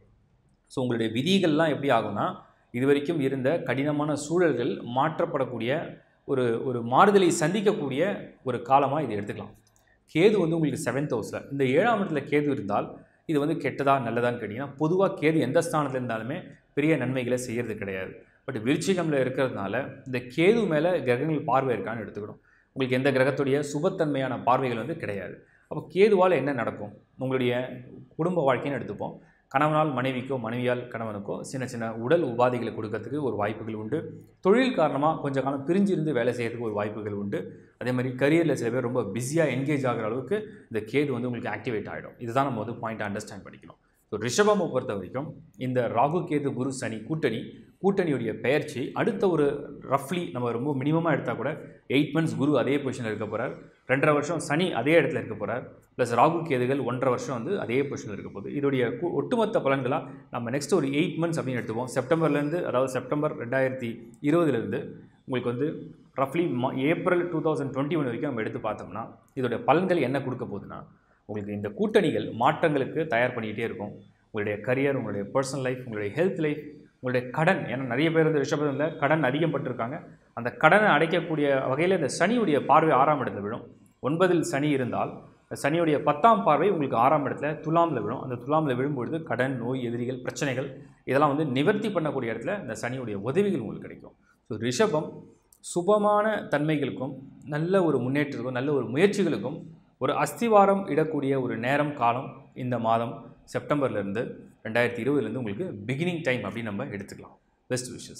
ஸோ உங்களுடைய விதிகள்லாம் எப்படி ஆகும்னா இது வரைக்கும் இருந்த கடினமான சூழல்கள் மாற்றப்படக்கூடிய ஒரு ஒரு மாறுதலை சந்திக்கக்கூடிய ஒரு காலமாக இதை எடுத்துக்கலாம் கேது வந்து உங்களுக்கு செவன்த் ஹவுஸில் இந்த ஏழாம் இடத்துல கேது இருந்தால் இது வந்து கெட்டதா நல்லதான்னு கேட்டிங்கன்னா பொதுவாக கேது எந்த ஸ்தானத்தில் இருந்தாலுமே பெரிய நன்மைகளை செய்கிறது கிடையாது பட் விருச்சிகமில் இருக்கிறதுனால இந்த கேது மேலே கிரகங்கள் பார்வை இருக்கான்னு எடுத்துக்கணும் உங்களுக்கு எந்த கிரகத்துடைய சுபத்தன்மையான பார்வைகள் வந்து கிடையாது அப்போ கேதுவால் என்ன நடக்கும் உங்களுடைய குடும்ப வாழ்க்கைன்னு எடுத்துப்போம் கணவனால் மனைவிக்கோ மனைவியால் கணவனுக்கோ சின்ன சின்ன உடல் உபாதைகளை கொடுக்கறதுக்கு ஒரு வாய்ப்புகள் உண்டு தொழில் காரணமாக கொஞ்ச காலம் பிரிஞ்சு இருந்து வேலை செய்யறதுக்கு ஒரு வாய்ப்புகள் உண்டு அதே மாதிரி கரியரில் சில பேர் ரொம்ப பிஸியாக என்கேஜ் ஆகிற அளவுக்கு இந்த கேது வந்து உங்களுக்கு ஆக்டிவேட் ஆகிடும் இதுதான் நம்ம வந்து பாயிண்ட் அண்டர்ஸ்டாண்ட் பண்ணிக்கணும் ஸோ ஸோ ரிஷபமை பொறுத்த வரைக்கும் இந்த ராகு கேது குரு சனி கூட்டணி கூட்டணியுடைய பெயர்ச்சி அடுத்த ஒரு ரஃப்லி நம்ம ரொம்ப மினிமமாக எடுத்தால் கூட எயிட் மந்த்ஸ் குரு அதே பொசிஷனில் இருக்க போகிறார் ரெண்டரை வருஷம் சனி அதே இடத்துல இருக்க போகிறார் ப்ளஸ் ராகு கேதுகள் ஒன்றரை வருஷம் வந்து அதே பொசிஷனில் இருக்க போகுது இதோடைய கு- ஒட்டுமொத்த பலன்களாக நம்ம நெக்ஸ்ட் ஒரு எயிட் மந்த்ஸ் அப்படின்னு எடுத்துப்போம் செப்டம்பர்லேருந்து அதாவது செப்டம்பர் ரெண்டாயிரத்தி இருபதுலேருந்து உங்களுக்கு வந்து ரஃப்லி April two thousand twenty one வரைக்கும் நம்ம எடுத்து பார்த்தோம்னா இதோடைய பலன்கள் என்ன கொடுக்க போகுதுன்னா உங்களுக்கு இந்த கூட்டணிகள் மாற்றங்களுக்கு தயார் பண்ணிக்கிட்டே இருக்கும் உங்களுடைய கரியர் உங்களுடைய பர்சனல் லைஃப் உங்களுடைய ஹெல்த் லைஃப் உங்களுடைய கடன் ஏன்னா நிறைய பேர் வந்து ரிஷபத்தில் கடன் அதிகம் பட்டிருக்காங்க அந்த கடனை அடைக்கக்கூடிய வகையில் இந்த சனியுடைய பார்வை ஆறாம் இடத்துல விழும் ஒன்பதில் சனி இருந்தால் இந்த சனியுடைய பத்தாம் பார்வை உங்களுக்கு ஆறாம் இடத்துல துலாமில் விழும் அந்த துலாமில் விழும்பொழுது கடன் நோய் எதிரிகள் பிரச்சனைகள் இதெல்லாம் வந்து நிவர்த்தி பண்ணக்கூடிய இடத்துல இந்த சனியுடைய உதவிகள் உங்களுக்கு கிடைக்கும் ஸோ ரிஷபம் சுபமான தன்மைகளுக்கும் நல்ல ஒரு முன்னேற்றத்துக்கும் நல்ல ஒரு முயற்சிகளுக்கும் ஒரு அஸ்திவாரம் இடக்கூடிய ஒரு நேரம் காலம் இந்த மாதம் செப்டம்பர்லேருந்து ரெண்டாயிரத்தி இருபதுலேருந்து உங்களுக்கு பிகினிங் டைம் அப்படின்னு நம்ம எடுத்துக்கலாம் பெஸ்ட் விஷஸ்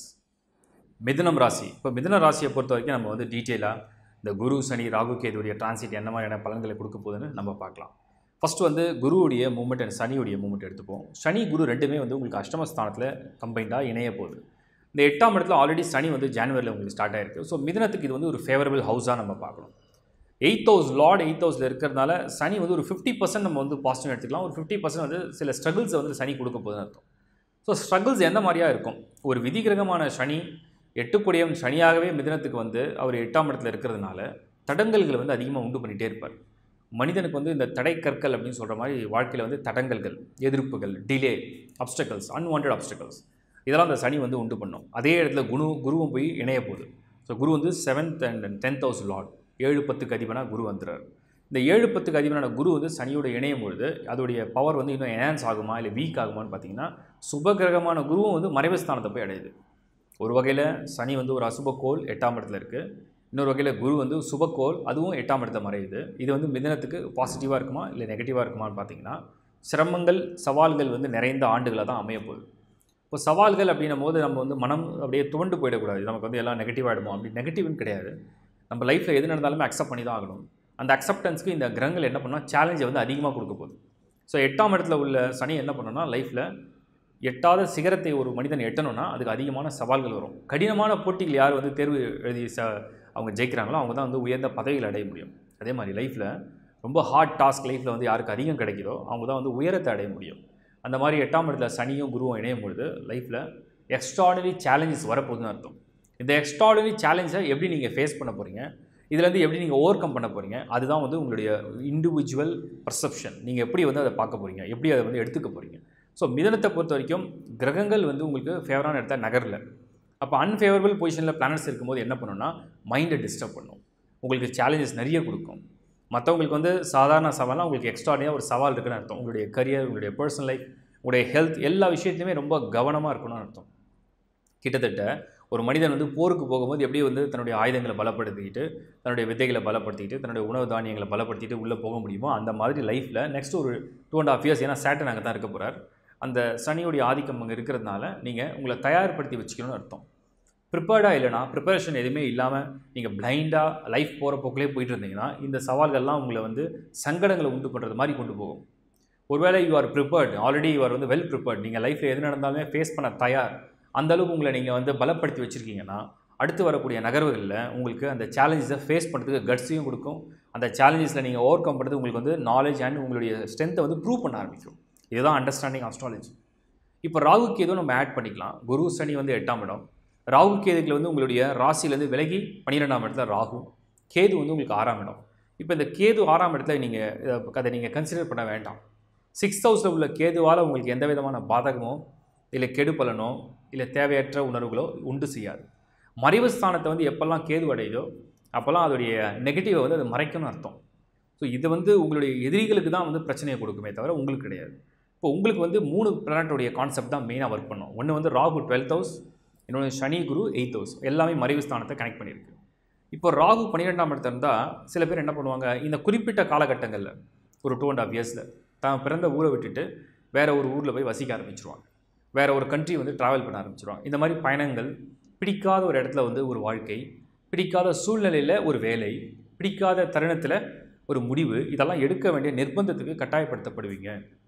மிதுனம் ராசி இப்போ மிதுன ராசியை பொறுத்த வரைக்கும் நம்ம வந்து டீட்டெயிலாக இந்த குரு சனி ராகு கேதுடைய டிரான்சிட் என்ன மாதிரியான பலன்களை கொடுக்க போகுதுன்னு நம்ம பார்க்கலாம் ஃபர்ஸ்ட் வந்து குருவுடைய மூமெண்ட் அண்ட் சனியுடைய மூமெண்ட் எடுத்துப்போம் சனி குரு ரெண்டுமே வந்து உங்களுக்கு அஷ்டமஸ்தானத்தில் கம்பைண்டாக இணைய போகுது இந்த எட்டாம் இடத்துல ஆல்ரெடி சனி வந்து ஜான்வரியில் உங்களுக்கு ஸ்டார்ட் ஆயிருக்கு ஸோ மிதனத்துக்கு இது வந்து ஒரு ஃபேவரபிள் ஹவுஸாக நம்ம பார்க்கணும் எயித் ஹவுஸ் லார்ட் எயித் ஹவுஸில் இருக்கிறதுனால சனி வந்து ஒரு ஃபிஃப்டி பர்சன்ட் நம்ம வந்து பாசிட்டிவ் எடுத்துக்கலாம் ஒரு ஃபிஃப்டி பர்சன்ட் வந்து சில ஸ்ட்ரகிள்ஸை வந்து சனி கொடுக்க போகுதுன்னு அர்த்தம் ஸோ ஸ்ட்ரகிள்ஸ் எந்த மாதிரியா இருக்கும் ஒரு விதி கிரகமான சனி எட்டுக்குடியம் சனியாகவே மிதனத்துக்கு வந்து அவர் எட்டாம் இடத்துல இருக்கிறதுனால தடங்கல்களை வந்து அதிகமாக உண்டு பண்ணிகிட்டே இருப்பார் மனிதனுக்கு வந்து இந்த தடை கற்கள் அப்படின்னு சொல்கிற மாதிரி வாழ்க்கையில் வந்து தடங்கல்கள் எதிர்ப்புகள் டிலே அப்டக்கல்ஸ் அன்வான்ட் அப்டக்கல்ஸ் இதெல்லாம் அந்த சனி வந்து உண்டு பண்ணும் அதே இடத்துல குரு குருவும் போய் இணைய போகுது ஸோ குரு வந்து seventh and tenth house lord ஏழு பத்துக்கு அதிபனாக குரு வந்துடுறார் இந்த ஏழு பத்துக்கு அதிபனான குரு வந்து சனியோட இணையும் பொழுது அதோடைய பவர் வந்து இன்னும் என்ஹான்ஸ் ஆகுமா இல்லை வீக் ஆகுமான்னு பார்த்தீங்கன்னா சுபகிரகமான குருவும் வந்து மறைவு ஸ்தானத்தை போய் அடையுது ஒரு வகையில் சனி வந்து ஒரு அசுபக்கோள் எட்டாம் இடத்துல இருக்குது இன்னொரு வகையில் குரு வந்து சுபக்கோள் அதுவும் எட்டாம் இடத்துல மறையுது இது வந்து மிதனத்துக்கு பாசிட்டிவாக இருக்குமா இல்லை நெகட்டிவாக இருக்குமான்னு பார்த்தீங்கன்னா சிரமங்கள் சவால்கள் வந்து நிறைந்த ஆண்டுகளாக தான் அமைய போகுது இப்போ சவால்கள் அப்படின்னும் போது நம்ம வந்து மனம் அப்படியே துவண்டு போயிடக்கூடாது நமக்கு வந்து எல்லாம் நெகட்டிவ் ஆகிடுமோ அப்படி நெகட்டிவ்னு கிடையாது நம்ம லைஃப்பில் எது நடந்தாலுமே அக்செப்ட் பண்ணி தான் ஆகணும் அந்த அக்செப்டன்ஸ்க்கு இந்த கிரகங்கள் என்ன பண்ணால் சேலஞ்சை வந்து அதிகமாக கொடுக்க போகுது ஸோ எட்டாம் இடத்துல உள்ள சனி என்ன பண்ணணும்னா லைஃப்பில் எட்டாத சிகரத்தை ஒரு மனிதன் எட்டணும்னா அதுக்கு அதிகமான சவால்கள் வரும் கடினமான போட்டிகள் யார் வந்து தேர்வு எழுதி ச அவங்க ஜெயிக்கிறாங்களோ அவங்க தான் வந்து உயர்ந்த பதவிகள் அடைய முடியும் அதே மாதிரி லைஃப்பில் ரொம்ப ஹார்ட் டாஸ்க் லைஃப்பில் வந்து யாருக்கு அதிகம் கிடைக்குதோ அவங்க தான் வந்து உயரத்தை அடைய முடியும் அந்த மாதிரி எட்டாம் இடத்துல சனியும் குருவும் இணையும் பொழுது லைஃப்பில் எக்ஸ்ட்ராடனரி சேலஞ்சஸ் வரப்போகுதுன்னு அர்த்தம் இந்த எக்ஸ்ட்ராடனரி சேலஞ்சை எப்படி நீங்கள் ஃபேஸ் பண்ண போகிறீங்க இதுலேருந்து எப்படி நீங்கள் ஓவர் கம் பண்ண போகிறீங்க அதுதான் வந்து உங்களுடைய இண்டிவிஜுவல் பர்செப்ஷன் நீங்கள் எப்படி வந்து அதை பார்க்க போகிறீங்க எப்படி அதை வந்து எடுத்துக்க போகிறீங்க ஸோ மிதனத்தை பொறுத்த வரைக்கும் கிரகங்கள் வந்து உங்களுக்கு ஃபேவரான இடத்த நகரில் அப்போ அன்ஃபேவரபிள் பொசிஷனில் பிளானட்ஸ் இருக்கும்போது என்ன பண்ணுன்னா மைண்டை டிஸ்டர்ப் பண்ணும் உங்களுக்கு சேலஞ்சஸ் நிறைய கொடுக்கும் மற்றவங்களுக்கு வந்து சாதாரண சவாலாக உங்களுக்கு எக்ஸ்ட்ராடியாக ஒரு சவால் இருக்குன்னு அர்த்தம் உங்களுடைய கரியர் உங்களுடைய பர்சனல் லைஃப் உங்களுடைய ஹெல்த் எல்லா விஷயத்துலையுமே ரொம்ப கவனமாக இருக்கணும்னு அர்த்தம் கிட்டத்தட்ட ஒரு மனிதன் வந்து போருக்கு போகும்போது எப்படி வந்து தன்னுடைய ஆயுதங்களை பலப்படுத்திக்கிட்டு தன்னுடைய வித்தைகளை பலப்படுத்திக்கிட்டு தன்னுடைய உணவு தானியங்களை பலப்படுத்திட்டு உள்ளே போக முடியுமோ அந்த மாதிரி லைஃப்பில் நெக்ஸ்ட் ஒரு டூ அண்ட் ஆஃப் இயர்ஸ் ஏன்னா சேட்டன் அங்கே தான் இருக்க போகிறார் அந்த சனியுடைய ஆதிக்கம் அங்கே இருக்கிறதுனால நீங்கள் உங்களை தயார்படுத்தி வச்சுக்கணும்னு அர்த்தம் ப்ரிப்பேர்டாக இல்லைனா ப்ரிப்பரேஷன் எதுவுமே இல்லாமல் நீங்கள் பிளைண்டாக லைஃப் போகிற போக்கிலே போயிட்டு இருந்தீங்கன்னா இந்த சவால்கள்லாம் உங்களை வந்து சங்கடங்களை உண்டு பண்ணுறது மாதிரி கொண்டு போகும் ஒருவேளை you are prepared already you are வந்து வெல் ப்ரிப்பேர்ட் நீங்கள் லைஃப்பில் எது நடந்தாலுமே ஃபேஸ் பண்ண தயார் அந்த அளவுக்கு உங்களை நீங்கள் வந்து பலப்படுத்தி வச்சுருக்கீங்கன்னா அடுத்து வரக்கூடிய நகர்வுகளில் உங்களுக்கு அந்த சேலஞ்சஸை ஃபேஸ் பண்ணுறதுக்கு கட்ஸையும் கொடுக்கும் அந்த சேலஞ்சஸில் நீங்கள் ஓவர் கம் பண்ணுறது உங்களுக்கு வந்து நாலேஜ் அண்ட் உங்களுடைய ஸ்ட்ரென்த்தை வந்து ப்ரூவ் பண்ண ஆரம்பிக்கும் இதுதான் அண்டர்ஸ்டாண்டிங் அஸ்ட்ராலஜி இப்போ ராகு கேது நம்ம ஆட் பண்ணிக்கலாம் குரு சனி வந்து எட்டாம் இடம் ராகு கேதுகள் வந்து உங்களுடைய ராசியிலேருந்து விலகி பன்னிரெண்டாம் இடத்துல ராகு கேது வந்து உங்களுக்கு ஆறாம் இடம் இப்போ இந்த கேது ஆறாம் இடத்துல நீங்கள் அதை நீங்கள் கன்சிடர் பண்ண வேண்டாம் சிக்ஸ்த் ஹவுஸில் உள்ள கேதுவால் உங்களுக்கு எந்த விதமான பாதகமோ இல்லை கெடு பலனோ இல்லை தேவையற்ற உணர்வுகளோ உண்டு செய்யாது மறைவு ஸ்தானத்தை வந்து எப்போல்லாம் கேது அடையுதோ அப்போல்லாம் அதோடைய நெகட்டிவை வந்து அது மறைக்கணும்னு அர்த்தம் ஸோ இது வந்து உங்களுடைய எதிரிகளுக்கு தான் வந்து பிரச்சனையை கொடுக்குமே தவிர உங்களுக்கு கிடையாது இப்போ உங்களுக்கு வந்து மூணு பிளானட்டோடைய கான்செப்ட் தான் மெயினாக ஒர்க் பண்ணும் ஒன்று வந்து ராகு டுவெல்த் ஹவுஸ் இன்னொன்று சனி குரு எயித் ஹவுஸ் எல்லாமே மறைவு ஸ்தானத்தை கனெக்ட் பண்ணியிருக்கு இப்போ ராகு பன்னிரெண்டாம் இடத்துல இருந்தால் சில பேர் என்ன பண்ணுவாங்க இந்த குறிப்பிட்ட காலகட்டங்களில் ஒரு டூ அண்ட் ஆஃப் இயர்ஸில் தான் பிறந்த ஊரை விட்டுட்டு வேறு ஒரு ஊரில் போய் வசிக்க ஆரம்பிச்சிருவாங்க வேறு ஒரு கண்ட்ரி வந்து ட்ராவல் பண்ண ஆரம்பிச்சிருவாங்க இந்த மாதிரி பயணங்கள் பிடிக்காத ஒரு இடத்துல வந்து ஒரு வாழ்க்கை பிடிக்காத சூழ்நிலையில் ஒரு வேலை பிடிக்காத தருணத்தில் ஒரு முடிவு இதெல்லாம் எடுக்க வேண்டிய நிர்பந்தத்துக்கு கட்டாயப்படுத்தப்படுவீங்க ஸோ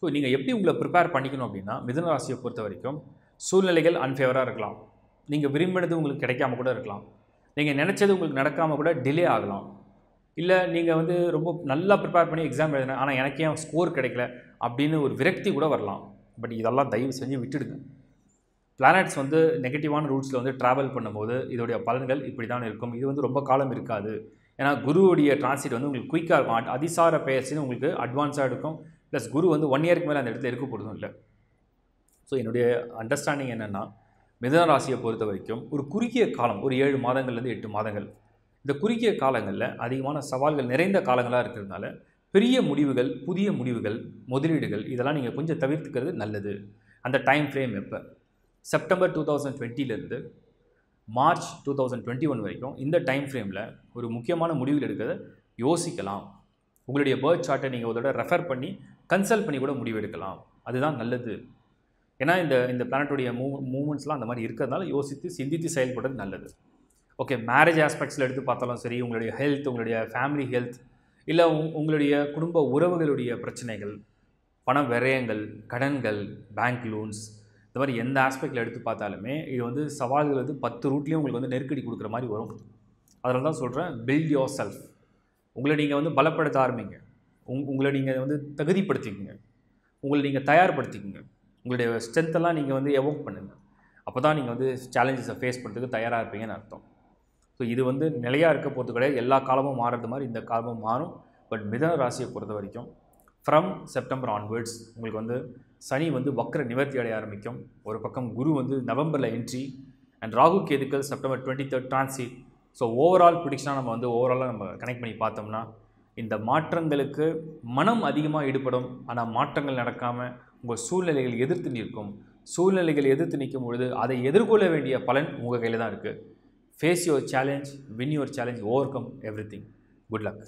ஸோ நீங்கள் எப்படி உங்களை ப்ரிப்பேர் பண்ணிக்கணும் அப்படின்னா மிதுன ராசியை பொறுத்த வரைக்கும் சூழ்நிலைகள் அன்ஃபேவராக இருக்கலாம் நீங்கள் விரும்பினது உங்களுக்கு கிடைக்காம கூட இருக்கலாம் நீங்கள் நினச்சது உங்களுக்கு நடக்காமல் கூட டிலே ஆகலாம் இல்லை நீங்கள் வந்து ரொம்ப நல்லா ப்ரிப்பேர் பண்ணி எக்ஸாம் எழுதினேன் ஆனால் எனக்கே ஸ்கோர் கிடைக்கல அப்படின்னு ஒரு விரக்தி கூட வரலாம் பட் இதெல்லாம் தயவு செஞ்சு விட்டுடுங்க பிளானட்ஸ் வந்து நெகட்டிவான ரூட்ஸில் வந்து ட்ராவல் பண்ணும்போது இதோடைய பலன்கள் இப்படி தான் இருக்கும் இது வந்து ரொம்ப காலம் இருக்காது ஏன்னா குருவுடைய டிரான்சிட் வந்து உங்களுக்கு குயிக்காக இருக்கும் அட்- அதிசார பெயர்ச்சின்னு உங்களுக்கு அட்வான்ஸாக இருக்கும் ப்ளஸ் குரு வந்து ஒன் இயருக்கு மேலே அந்த இடத்துல இருக்க போகிறதும் இல்லை ஸோ என்னுடைய அண்டர்ஸ்டாண்டிங் என்னென்னா மிதன ராசியை பொறுத்த வரைக்கும் ஒரு குறுகிய காலம் ஒரு ஏழு மாதங்கள்லேருந்து எட்டு மாதங்கள் இந்த குறுகிய காலங்களில் அதிகமான சவால்கள் நிறைந்த காலங்களாக இருக்கிறதுனால பெரிய முடிவுகள் புதிய முடிவுகள் முதலீடுகள் இதெல்லாம் நீங்கள் கொஞ்சம் தவிர்த்துக்கிறது நல்லது அந்த டைம் ஃப்ரேம் எப்போ செப்டம்பர் டூ தௌசண்ட் டுவெண்ட்டிலேருந்து March two thousand twenty one வரைக்கும் இந்த டைம் ஃப்ரேமில் ஒரு முக்கியமான முடிவுகள் எடுக்கிறத யோசிக்கலாம் உங்களுடைய பேர்த் சார்ட்டை நீங்கள் ஒரு தடவை ரெஃபர் பண்ணி கன்சல்ட் பண்ணி கூட முடிவு எடுக்கலாம் அதுதான் நல்லது ஏன்னா இந்த இந்த பிளானட்டுடைய மூவ் மூமெண்ட்ஸ்லாம் அந்த மாதிரி இருக்கிறதுனால யோசித்து சிந்தித்து செயல்படுறது நல்லது ஓகே மேரேஜ் ஆஸ்பெக்ட்ஸில் எடுத்து பார்த்தாலும் சரி உங்களுடைய ஹெல்த் உங்களுடைய ஃபேமிலி ஹெல்த் இல்லை உங்களுடைய குடும்ப உறவுகளுடைய பிரச்சனைகள் பண விரயங்கள் கடன்கள் பேங்க் லோன்ஸ் இந்த மாதிரி எந்த ஆஸ்பெக்டில் எடுத்து பார்த்தாலுமே இது வந்து சவால்கள் வந்து பத்து ரூட்லேயும் உங்களுக்கு வந்து நெருக்கடி கொடுக்குற மாதிரி வரும் அதனால தான் சொல்கிறேன் பில்ட் யோர் செல்ஃப் உங்களை நீங்கள் வந்து பலப்படுத்த ஆரம்பிங்க உங் உங்களை நீங்கள் வந்து தகுதிப்படுத்திக்கங்க உங்களை நீங்கள் தயார்படுத்திக்கங்க உங்களுடைய ஸ்ட்ரென்த்தெல்லாம் நீங்கள் வந்து எவோக் பண்ணுங்கள் அப்போ தான் நீங்கள் வந்து சேலஞ்சஸை ஃபேஸ் பண்ணுறதுக்கு தயாராக இருப்பீங்கன்னு அர்த்தம் ஸோ இது வந்து நிலையாக இருக்க போகிறது கிடையாது எல்லா காலமும் மாறுறது மாதிரி இந்த காலமும் மாறும் பட் மிதன ராசியை பொறுத்த வரைக்கும் ஃப்ரம் செப்டம்பர் ஆன்வர்ட்ஸ் உங்களுக்கு வந்து சனி வந்து வக்ர நிவர்த்தி அடைய ஆரம்பிக்கும் ஒரு பக்கம் குரு வந்து நவம்பரில் என்ட்ரி அண்ட் ராகு கேதுக்கள் September twenty third transit so overall ப்ரிடிக்ஷனாக நம்ம வந்து ஓவராலாக நம்ம கனெக்ட் பண்ணி பார்த்தோம்னா இந்த மாற்றங்களுக்கு மனம் அதிகமாக ஈடுபடும் ஆனால் மாற்றங்கள் நடக்காமல் உங்கள் சூழ்நிலைகள் எதிர்த்து நிற்கும் சூழ்நிலைகள் எதிர்த்து நிற்கும் பொழுது அதை எதிர்கொள்ள வேண்டிய பலன் உங்கள் கையில் தான் இருக்குது face your challenge win your challenge overcome everything good luck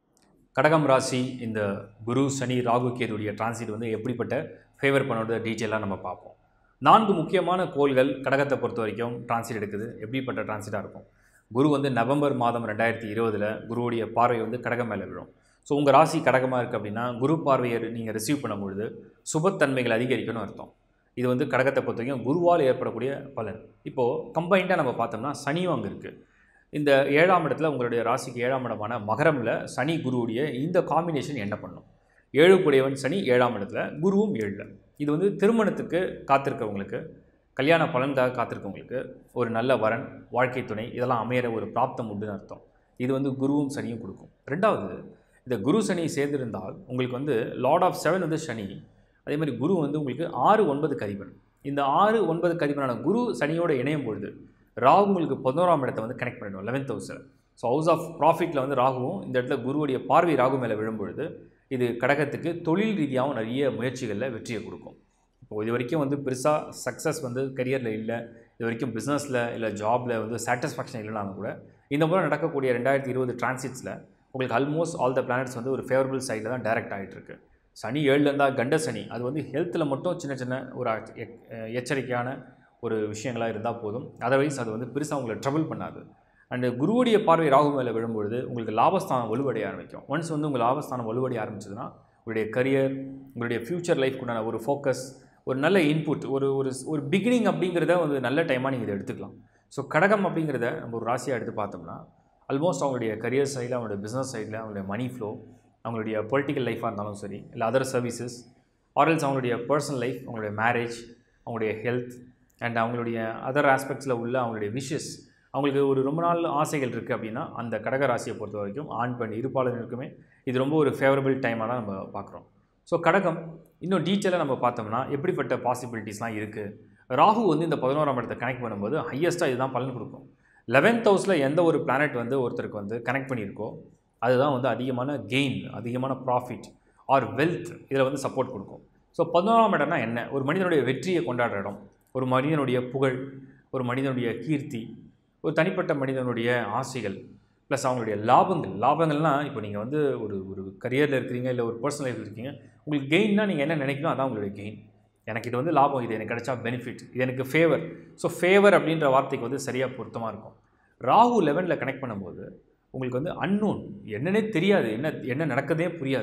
கடகம் ராசி இந்த குரு சனி ராகு கேதுடைய டிரான்சிட் வந்து எப்படிப்பட்ட ஃபேவர் பண்ணோட டீட்டெயிலாக நம்ம பார்ப்போம் நான்கு முக்கியமான கோள்கள் கடகத்தை பொறுத்த வரைக்கும் டிரான்சிட் எடுக்குது எப்படிப்பட்ட டிரான்சிட்டாக இருக்கும் குரு வந்து நவம்பர் மாதம் ரெண்டாயிரத்தி இருபதில் குருவுடைய பார்வை வந்து கடகம் மேலே விழும் ஸோ உங்கள் ராசி கடகமாக இருக்குது அப்படின்னா குரு பார்வையை நீங்கள் ரிசீவ் பண்ணும்பொழுது சுபத்தன்மைகள் அதிகரிக்கணும்னு அர்த்தம் இது வந்து கடகத்தை பொறுத்த வரைக்கும் குருவால் ஏற்படக்கூடிய பலன் இப்போது கம்பைண்டாக நம்ம பார்த்தோம்னா சனியும் அங்கே இருக்குது இந்த ஏழாம் இடத்துல உங்களுடைய ராசிக்கு ஏழாம் இடமான மகரமில் சனி குருவுடைய இந்த காம்பினேஷன் என்ன பண்ணும் ஏழு கூடியவன் சனி ஏழாம் இடத்துல குருவும் ஏழில் இது வந்து திருமணத்துக்கு காத்திருக்கவங்களுக்கு கல்யாண பலனுக்காக காத்திருக்கவங்களுக்கு ஒரு நல்ல வரன் வாழ்க்கை துணை இதெல்லாம் அமையிற ஒரு பிராப்தம் உண்டுன்னு அர்த்தம் இது வந்து குருவும் சனியும் கொடுக்கும் ரெண்டாவது இந்த குரு சனி சேர்ந்திருந்தால் உங்களுக்கு வந்து லார்ட் ஆஃப் செவன் வந்து சனி அதே மாதிரி குரு வந்து உங்களுக்கு ஆறு ஒன்பது கதிபன் இந்த ஆறு ஒன்பது கதிபனான குரு சனியோட இணையும் பொழுது ராகு உங்களுக்கு பதினோராம் இடத்தை வந்து கனெக்ட் பண்ணிடும் லெவன்த் ஹவுஸில் ஸோ ஹவுஸ் ஆஃப் ப்ராஃபிட்டில் வந்து ராகுவும் இந்த இடத்துல குருவுடைய பார்வை ராகு மேலே விழும்பொழுது இது கடகத்துக்கு தொழில் ரீதியாகவும் நிறைய முயற்சிகளில் வெற்றியை கொடுக்கும் இப்போ இது வரைக்கும் வந்து பெருசாக சக்ஸஸ் வந்து கரியரில் இல்லை இது வரைக்கும் பிஸ்னஸில் இல்லை ஜாபில் வந்து சாட்டிஸ்ஃபேக்ஷன் இல்லைனாலும் கூட இந்த முறை நடக்கக்கூடிய ரெண்டாயிரத்தி இருபது டிரான்சிட்ஸில் உங்களுக்கு ஆல்மோஸ்ட் ஆல் த பிளானட்ஸ் வந்து ஒரு ஃபேவரபிள் சைடில் தான் டைரக்ட் ஆகிட்டு இருக்கு சனி ஏழுல இருந்தால் கண்ட சனி அது வந்து ஹெல்த்தில் மட்டும் சின்ன சின்ன ஒரு அச்- எக்- எச்சரிக்கையான ஒரு விஷயங்களாக இருந்தால் போதும் அதர்வைஸ் அது வந்து பெருசாக உங்களை ட்ரபிள் பண்ணாது அண்டு குருவுடைய பார்வை ராகு மேலே விழும்பொழுது உங்களுக்கு லாபஸ்தானம் வலுவடைய ஆரம்பிக்கும் ஒன்ஸ் வந்து உங்கள் லாபஸ்தானம் வலுவடைய ஆரம்பிச்சதுன்னா உங்களுடைய கரியர் உங்களுடைய ஃப்யூச்சர் லைஃப்க்குண்டான ஒரு ஃபோக்கஸ் ஒரு நல்ல இன்புட் ஒரு ஒரு ஒரு பிகினிங் அப்படிங்கிறத ஒரு நல்ல டைமாக நீங்கள் இதை எடுத்துக்கலாம் ஸோ கடகம் அப்படிங்கிறத நம்ம ஒரு ராசியாக எடுத்து பார்த்தோம்னா ஆல்மோஸ்ட் அவங்களுடைய கரியர் சைடில் அவங்களுடைய பிஸ்னஸ் சைடில் அவங்களுடைய மணி ஃப்ளோ அவங்களுடைய பொலிட்டிக்கல் லைஃபாக இருந்தாலும் சரி இல்லை அதர் சர்வீசஸ் ஆர்எல்ஸ் அவங்களுடைய பர்சனல் லைஃப் அவங்களுடைய மேரேஜ் அவங்களுடைய ஹெல்த் அண்ட் அவங்களுடைய அதர் ஆஸ்பெக்ட்ஸில் உள்ள அவங்களுடைய விஷஸ் அவங்களுக்கு ஒரு ரொம்ப நாள் ஆசைகள் இருக்குது அப்படின்னா அந்த கடக ராசியை பொறுத்த வரைக்கும் ஆண் பெண் இருப்பாளர்களுக்குமே இது ரொம்ப ஒரு ஃபேவரபிள் டைமாக தான் நம்ம பார்க்குறோம் ஸோ கடகம் இன்னும் டீட்டெயிலாக நம்ம பார்த்தோம்னா எப்படிப்பட்ட பாசிபிலிட்டிஸ்லாம் இருக்குது ராகு வந்து இந்த பதினோராம் இடத்தை கனெக்ட் பண்ணும்போது ஹையஸ்ட்டாக இதுதான் பலன் கொடுக்கும் லெவன்த் ஹவுஸில் எந்த ஒரு பிளானட் வந்து ஒருத்தருக்கு வந்து கனெக்ட் பண்ணியிருக்கோ அதுதான் வந்து அதிகமான கெயின் அதிகமான ப்ராஃபிட் ஆர் வெல்த் இதில் வந்து சப்போர்ட் கொடுக்கும் ஸோ பதினோராம் இடம்னா என்ன ஒரு மனிதனுடைய வெற்றியை கொண்டாடுற இடம் ஒரு மனிதனுடைய புகழ் ஒரு மனிதனுடைய கீர்த்தி ஒரு தனிப்பட்ட மனிதனுடைய ஆசைகள் ப்ளஸ் அவங்களுடைய லாபங்கள் லாபங்கள்னால் இப்போ நீங்கள் வந்து ஒரு ஒரு கரியரில் இருக்கிறீங்க இல்லை ஒரு பர்சனல் லைஃப்பில் இருக்கீங்க உங்களுக்கு கெயின்னா நீங்கள் என்ன நினைக்கணும் அதான் உங்களுடைய கெயின் எனக்கு இது வந்து லாபம் இது எனக்கு கிடைச்சா பெனிஃபிட் இது எனக்கு ஃபேவர் ஸோ ஃபேவர் அப்படின்ற வார்த்தைக்கு வந்து சரியாக பொருத்தமாக இருக்கும் ராகு லெவனில் கனெக்ட் பண்ணும்போது உங்களுக்கு வந்து அன்னோன் என்னன்னே தெரியாது என்ன என்ன நடக்குதே புரியாது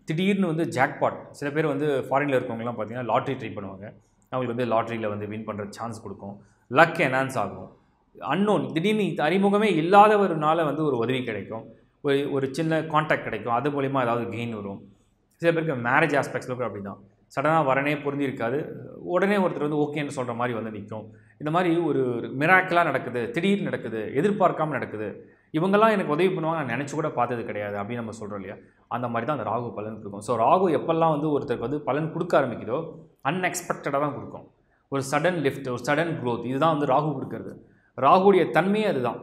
திடீர்னு வந்து ஜாக்பாட் சில பேர் வந்து ஃபாரினில் இருக்கவங்கலாம் பார்த்தீங்கன்னா லாட்ரி ட்ரை பண்ணுவாங்க அவங்களுக்கு வந்து லாட்ரியில் வந்து வின் பண்ணுற சான்ஸ் கொடுக்கும் லக் என்ஹான்ஸ் ஆகும் அன்னோன் திடீர்னு இது அறிமுகமே இல்லாதவருனால வந்து ஒரு உதவி கிடைக்கும் ஒரு ஒரு சின்ன காண்டாக்ட் கிடைக்கும் அது மூலிமா ஏதாவது கெயின் வரும் சில பேருக்கு மேரேஜ் ஆஸ்பெக்ட்ஸில் கூட அப்படி தான் சடனாக வரனே பொருந்தி இருக்காது உடனே ஒருத்தர் வந்து ஓகேன்னு சொல்கிற மாதிரி வந்து நிற்கும் இந்த மாதிரி ஒரு மிராக்கலாக நடக்குது திடீர்னு நடக்குது எதிர்பார்க்காம நடக்குது இவங்கெல்லாம் எனக்கு உதவி பண்ணுவாங்க நான் நினச்சி கூட பார்த்தது கிடையாது அப்படின்னு நம்ம சொல்கிறோம் இல்லையா அந்த மாதிரி தான் அந்த ராகு பலன் கொடுக்கும் ஸோ ராகு எப்பெல்லாம் வந்து ஒருத்தருக்கு வந்து பலன் கொடுக்க ஆரம்பிக்குதோ அன்எக்ஸ்பெக்டடாக தான் கொடுக்கும் ஒரு சடன் லிஃப்ட் ஒரு சடன் growth இதுதான் வந்து ராகு கொடுக்கறது ராகுடைய தன்மையே அதுதான்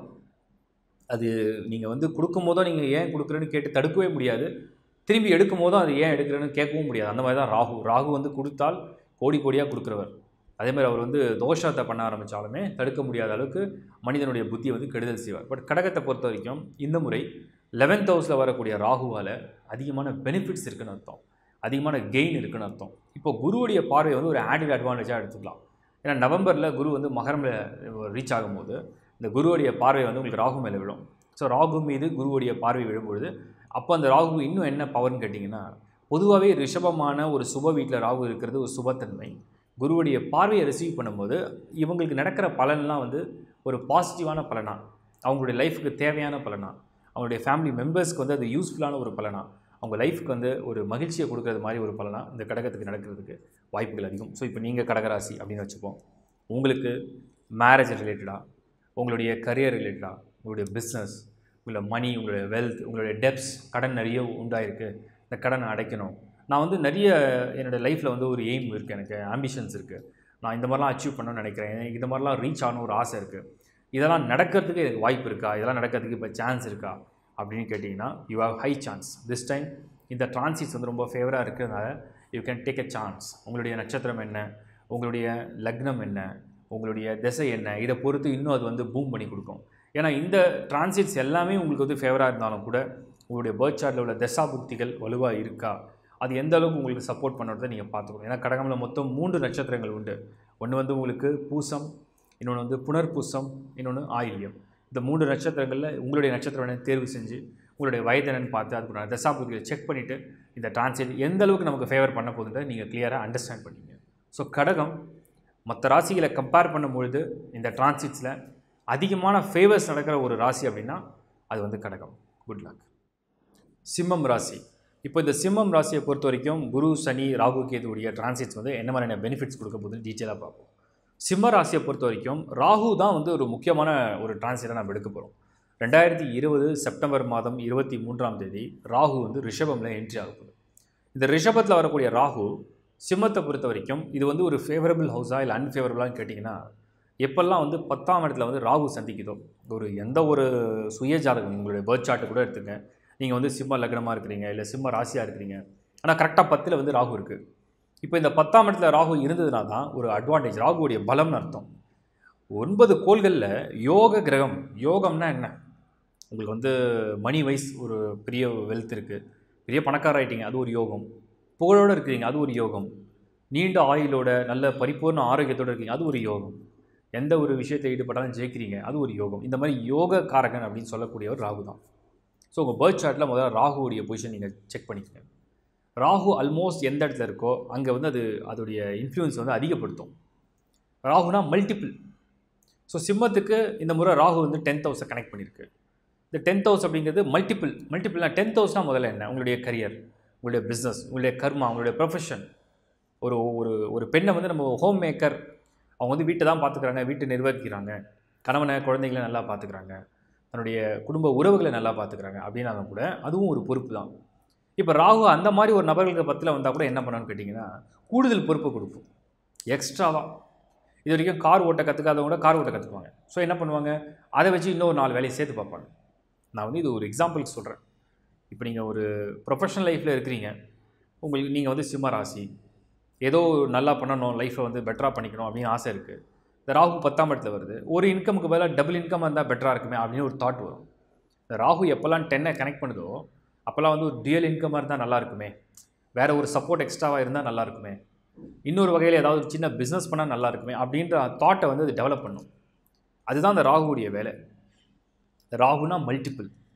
அது நீங்கள் வந்து கொடுக்கும் போதோ நீங்கள் ஏன் கொடுக்குறேன்னு கேட்டு தடுக்கவே முடியாது திரும்பி எடுக்கும் போதும் அது ஏன் எடுக்கிறேன்னு கேட்கவும் முடியாது அந்த மாதிரி தான் ராகு ராகு வந்து கொடுத்தால் கோடி கோடியாக கொடுக்குறவர் அதே மாதிரி அவர் வந்து தோஷத்தை பண்ண ஆரம்பித்தாலுமே தடுக்க முடியாத அளவுக்கு மனிதனுடைய புத்தியை வந்து கெடுதல் செய்வார் பட் கடகத்தை பொறுத்த வரைக்கும் இந்த முறை லெவன்த் ஹவுஸில் வரக்கூடிய ராகுவால் அதிகமான பெனிஃபிட்ஸ் இருக்குன்னு அர்த்தம் அதிகமான கெயின் இருக்குன்னு அர்த்தம் இப்போ குருவுடைய பார்வை வந்து ஒரு ஆடட் அட்வான்டேஜாக எடுத்துக்கலாம் ஏன்னா நவம்பரில் குரு வந்து மகரமில் ரீச் ஆகும்போது இந்த குருவுடைய பார்வை வந்து உங்களுக்கு ராகு மேலே விழும் ஸோ ராகு மீது குருவுடைய பார்வை விழும்பொழுது அப்போ அந்த ராகு இன்னும் என்ன பவர்னு கேட்டிங்கன்னா பொதுவாகவே ரிஷபமான ஒரு சுப வீட்டில் ராகு இருக்கிறது ஒரு சுபத்தன்மை குருவுடைய பார்வையை ரிசீவ் பண்ணும்போது இவங்களுக்கு நடக்கிற பலன்லாம் வந்து ஒரு பாசிட்டிவான பலனா அவங்களுடைய லைஃபுக்கு தேவையான பலனா அவங்களுடைய ஃபேமிலி மெம்பர்ஸ்க்கு வந்து அது யூஸ்ஃபுல்லான ஒரு பலனா அவங்க லைஃப்க்கு வந்து ஒரு மகிழ்ச்சியை கொடுக்கறது மாதிரி ஒரு பலனா இந்த கடகத்துக்கு நடக்கிறதுக்கு வாய்ப்புகள் அதிகம் ஸோ இப்போ நீங்கள் கடகராசி அப்படின்னு வச்சுப்போம் உங்களுக்கு மேரேஜ் ரிலேட்டடாக உங்களுடைய கரியர் ரிலேட்டடாக உங்களுடைய பிஸ்னஸ் உங்களோட மணி உங்களுடைய வெல்த் உங்களுடைய டெப்ஸ் கடன் நிறைய உண்டாயிருக்கு இந்த கடனை அடைக்கணும் நான் வந்து நிறைய என்னோடய லைஃப்பில் வந்து ஒரு எய்ம் இருக்குது எனக்கு ஆம்பிஷன்ஸ் இருக்குது நான் இந்த மாதிரிலாம் அச்சீவ் பண்ணணும்னு நினைக்கிறேன் எனக்கு இந்த மாதிரிலாம் ரீச் ஆகணும் ஒரு ஆசை இருக்குது இதெல்லாம் நடக்கிறதுக்கு எனக்கு வாய்ப்பு இருக்கா இதெல்லாம் நடக்கிறதுக்கு இப்போ சான்ஸ் இருக்கா அப்படின்னு கேட்டிங்கன்னா you have high chance this time இந்த டிரான்சிட்ஸ் வந்து ரொம்ப ஃபேவராக இருக்கிறதுனால you can take a chance உங்களுடைய நட்சத்திரம் என்ன உங்களுடைய லக்னம் என்ன உங்களுடைய திசை என்ன இதை பொறுத்து இன்னும் அது வந்து பூம் பண்ணி கொடுக்கும் ஏன்னா இந்த டிரான்சிட்ஸ் எல்லாமே உங்களுக்கு வந்து ஃபேவராக இருந்தாலும் கூட உங்களுடைய பேர்த் சார்ட்டில் உள்ள தசா புக்திகள் வலுவாக இருக்கா அது எந்த அளவுக்கு உங்களுக்கு சப்போர்ட் பண்ணுறதை நீங்கள் பார்த்துக்கணும் ஏன்னா கடகமில் மொத்தம் மூன்று நட்சத்திரங்கள் உண்டு ஒன்று வந்து உங்களுக்கு பூசம் இன்னொன்று வந்து புனர்பூசம் இன்னொன்று ஆயில்யம் இந்த மூன்று நட்சத்திரங்களில் உங்களுடைய நட்சத்திரம் என்னன்னு தேர்வு செஞ்சு உங்களுடைய வயது என்னன்னு பார்த்து அதுக்கு தசா புக்திகளை செக் பண்ணிவிட்டு இந்த டிரான்சிட் எந்த அளவுக்கு நமக்கு ஃபேவர் பண்ண போகுதுன்றதை நீங்கள் கிளியராக அண்டர்ஸ்டாண்ட் பண்ணிங்க ஸோ கடகம் மற்ற ராசிகளை கம்பேர் பண்ணும்பொழுது இந்த டிரான்சிட்ஸில் அதிகமான ஃபேவர்ஸ் நடக்கிற ஒரு ராசி அப்படின்னா அது வந்து கடகம் குட் லக் சிம்மம் ராசி இப்போ இந்த சிம்மம் ராசியை பொறுத்த வரைக்கும் குரு சனி ராகு கேதுவுடைய டிரான்சிட்ஸ் வந்து என்ன மாதிரியான பெனிஃபிட்ஸ் கொடுக்க போகுதுன்னு டீட்டெயிலாக பார்ப்போம் சிம்ம ராசியை பொறுத்த வரைக்கும் ராகு தான் வந்து ஒரு முக்கியமான ஒரு டிரான்சிட்டை நம்ம எடுக்க போகிறோம் ரெண்டாயிரத்தி இருபது செப்டம்பர் மாதம் இருபத்தி மூன்றாம் தேதி ராகு வந்து ரிஷபமில் என்ட்ரி ஆக போகுது இந்த ரிஷபத்தில் வரக்கூடிய ராகு சிம்மத்தை பொறுத்த வரைக்கும் இது வந்து ஒரு ஃபேவரபிள் ஹவுஸா இல்லை அன்ஃபேவரபிளான்னு கேட்டிங்கன்னா எப்பெல்லாம் வந்து பத்தாம் இடத்துல வந்து ராகு சந்திக்குதோ ஒரு எந்த ஒரு சுய ஜாதகம் உங்களுடைய பேர்த் சார்ட்டு கூட எடுத்துங்க நீங்கள் வந்து சிம்ம லக்னமாக இருக்கிறீங்க இல்லை சிம்ம ராசியாக இருக்கிறீங்க ஆனால் கரெக்டாக பத்தில் வந்து ராகு இருக்குது இப்போ இந்த பத்தாம் இடத்துல ராகு இருந்ததுனா தான் ஒரு அட்வான்டேஜ் ராகுவுடைய பலம்னு அர்த்தம் ஒன்பது கோள்களில் யோக கிரகம் யோகம்னா என்ன உங்களுக்கு வந்து மணி வைஸ் ஒரு பெரிய வெல்த் இருக்குது பெரிய பணக்கார ஆயிட்டீங்க அது ஒரு யோகம் புகழோடு இருக்கிறீங்க அது ஒரு யோகம் நீண்ட ஆயுளோட நல்ல பரிபூர்ண ஆரோக்கியத்தோடு இருக்கீங்க அது ஒரு யோகம் எந்த ஒரு விஷயத்தை ஈடுபட்டாலும் ஜெயிக்கிறீங்க அது ஒரு யோகம் இந்த மாதிரி யோக காரகன் அப்படின்னு சொல்லக்கூடியவர் ராகு தான் ஸோ உங்கள் பேர்த் சார்ட்டில் முதல்ல ராகுவுடைய பொசிஷன் நீங்கள் செக் பண்ணிக்கங்க ராகு ஆல்மோஸ்ட் எந்த இடத்துல இருக்கோ அங்கே வந்து அது அதோடைய இன்ஃப்ளூயன்ஸ் வந்து அதிகப்படுத்தும் ராகுனா மல்டிபிள் ஸோ சிம்மத்துக்கு இந்த முறை ராகு வந்து டென்த் ஹவுஸை கனெக்ட் பண்ணியிருக்கு இந்த டென்த் ஹவுஸ் அப்படிங்கிறது மல்டிபிள் மல்டிபிள்னா டென்த் ஹவுஸ்னால் முதல்ல என்ன உங்களுடைய கரியர் உங்களுடைய பிஸ்னஸ் உங்களுடைய கர்மா உங்களுடைய ப்ரொஃபஷன் ஒரு ஒரு ஒரு பெண்ணை வந்து நம்ம ஹோம் மேக்கர் அவங்க வந்து வீட்டை தான் பார்த்துக்கிறாங்க வீட்டை நிர்வகிக்கிறாங்க கணவனை குழந்தைகளை நல்லா பார்த்துக்கிறாங்க தன்னுடைய குடும்ப உறவுகளை நல்லா பார்த்துக்கிறாங்க அப்படின்னாலும் கூட அதுவும் ஒரு பொறுப்பு தான் இப்போ ராகு அந்த மாதிரி ஒரு நபர்களுக்கு பத்தில் வந்தால் கூட என்ன பண்ணணும்னு கேட்டிங்கன்னா கூடுதல் பொறுப்பு கொடுக்கும் எக்ஸ்ட்ராவாக இது வரைக்கும் கார் ஓட்ட கற்றுக்காதவங்க கூட கார் ஓட்ட கற்றுக்குவாங்க ஸோ என்ன பண்ணுவாங்க அதை வச்சு இன்னொரு நாலு வேலையை சேர்த்து பார்ப்பாங்க நான் வந்து இது ஒரு எக்ஸாம்பிளுக்கு சொல்கிறேன் இப்போ நீங்கள் ஒரு ப்ரொஃபஷனல் லைஃப்பில் இருக்கிறீங்க உங்களுக்கு நீங்கள் வந்து சிம்ம ராசி ஏதோ நல்லா பண்ணணும் லைஃப்பை வந்து பெட்டராக பண்ணிக்கணும் அப்படின்னு ஆசை இருக்குது இந்த ராகு பத்தாம் இடத்துல வருது ஒரு இன்கமுக்கு பதிலாக டபுள் இன்கம் இருந்தால் பெட்டராக இருக்குமே அப்படின்னு ஒரு தாட் வரும் இந்த ராகு எப்போல்லாம் டென்னை கனெக்ட் பண்ணுதோ அப்போல்லாம் வந்து ஒரு டியூயல் இன்கமாக இருந்தால் நல்லா இருக்குமே வேறு ஒரு சப்போர்ட் எக்ஸ்ட்ராவாக இருந்தால் நல்லா இருக்குமே இன்னொரு வகையில் ஏதாவது ஒரு சின்ன பிஸ்னஸ் பண்ணால் நல்லா இருக்குமே அப்படின்ற தாட்டை வந்து அது டெவலப் பண்ணும் அதுதான் அந்த ராகுவுடைய வேலை ராகுனா மல்டிபிள்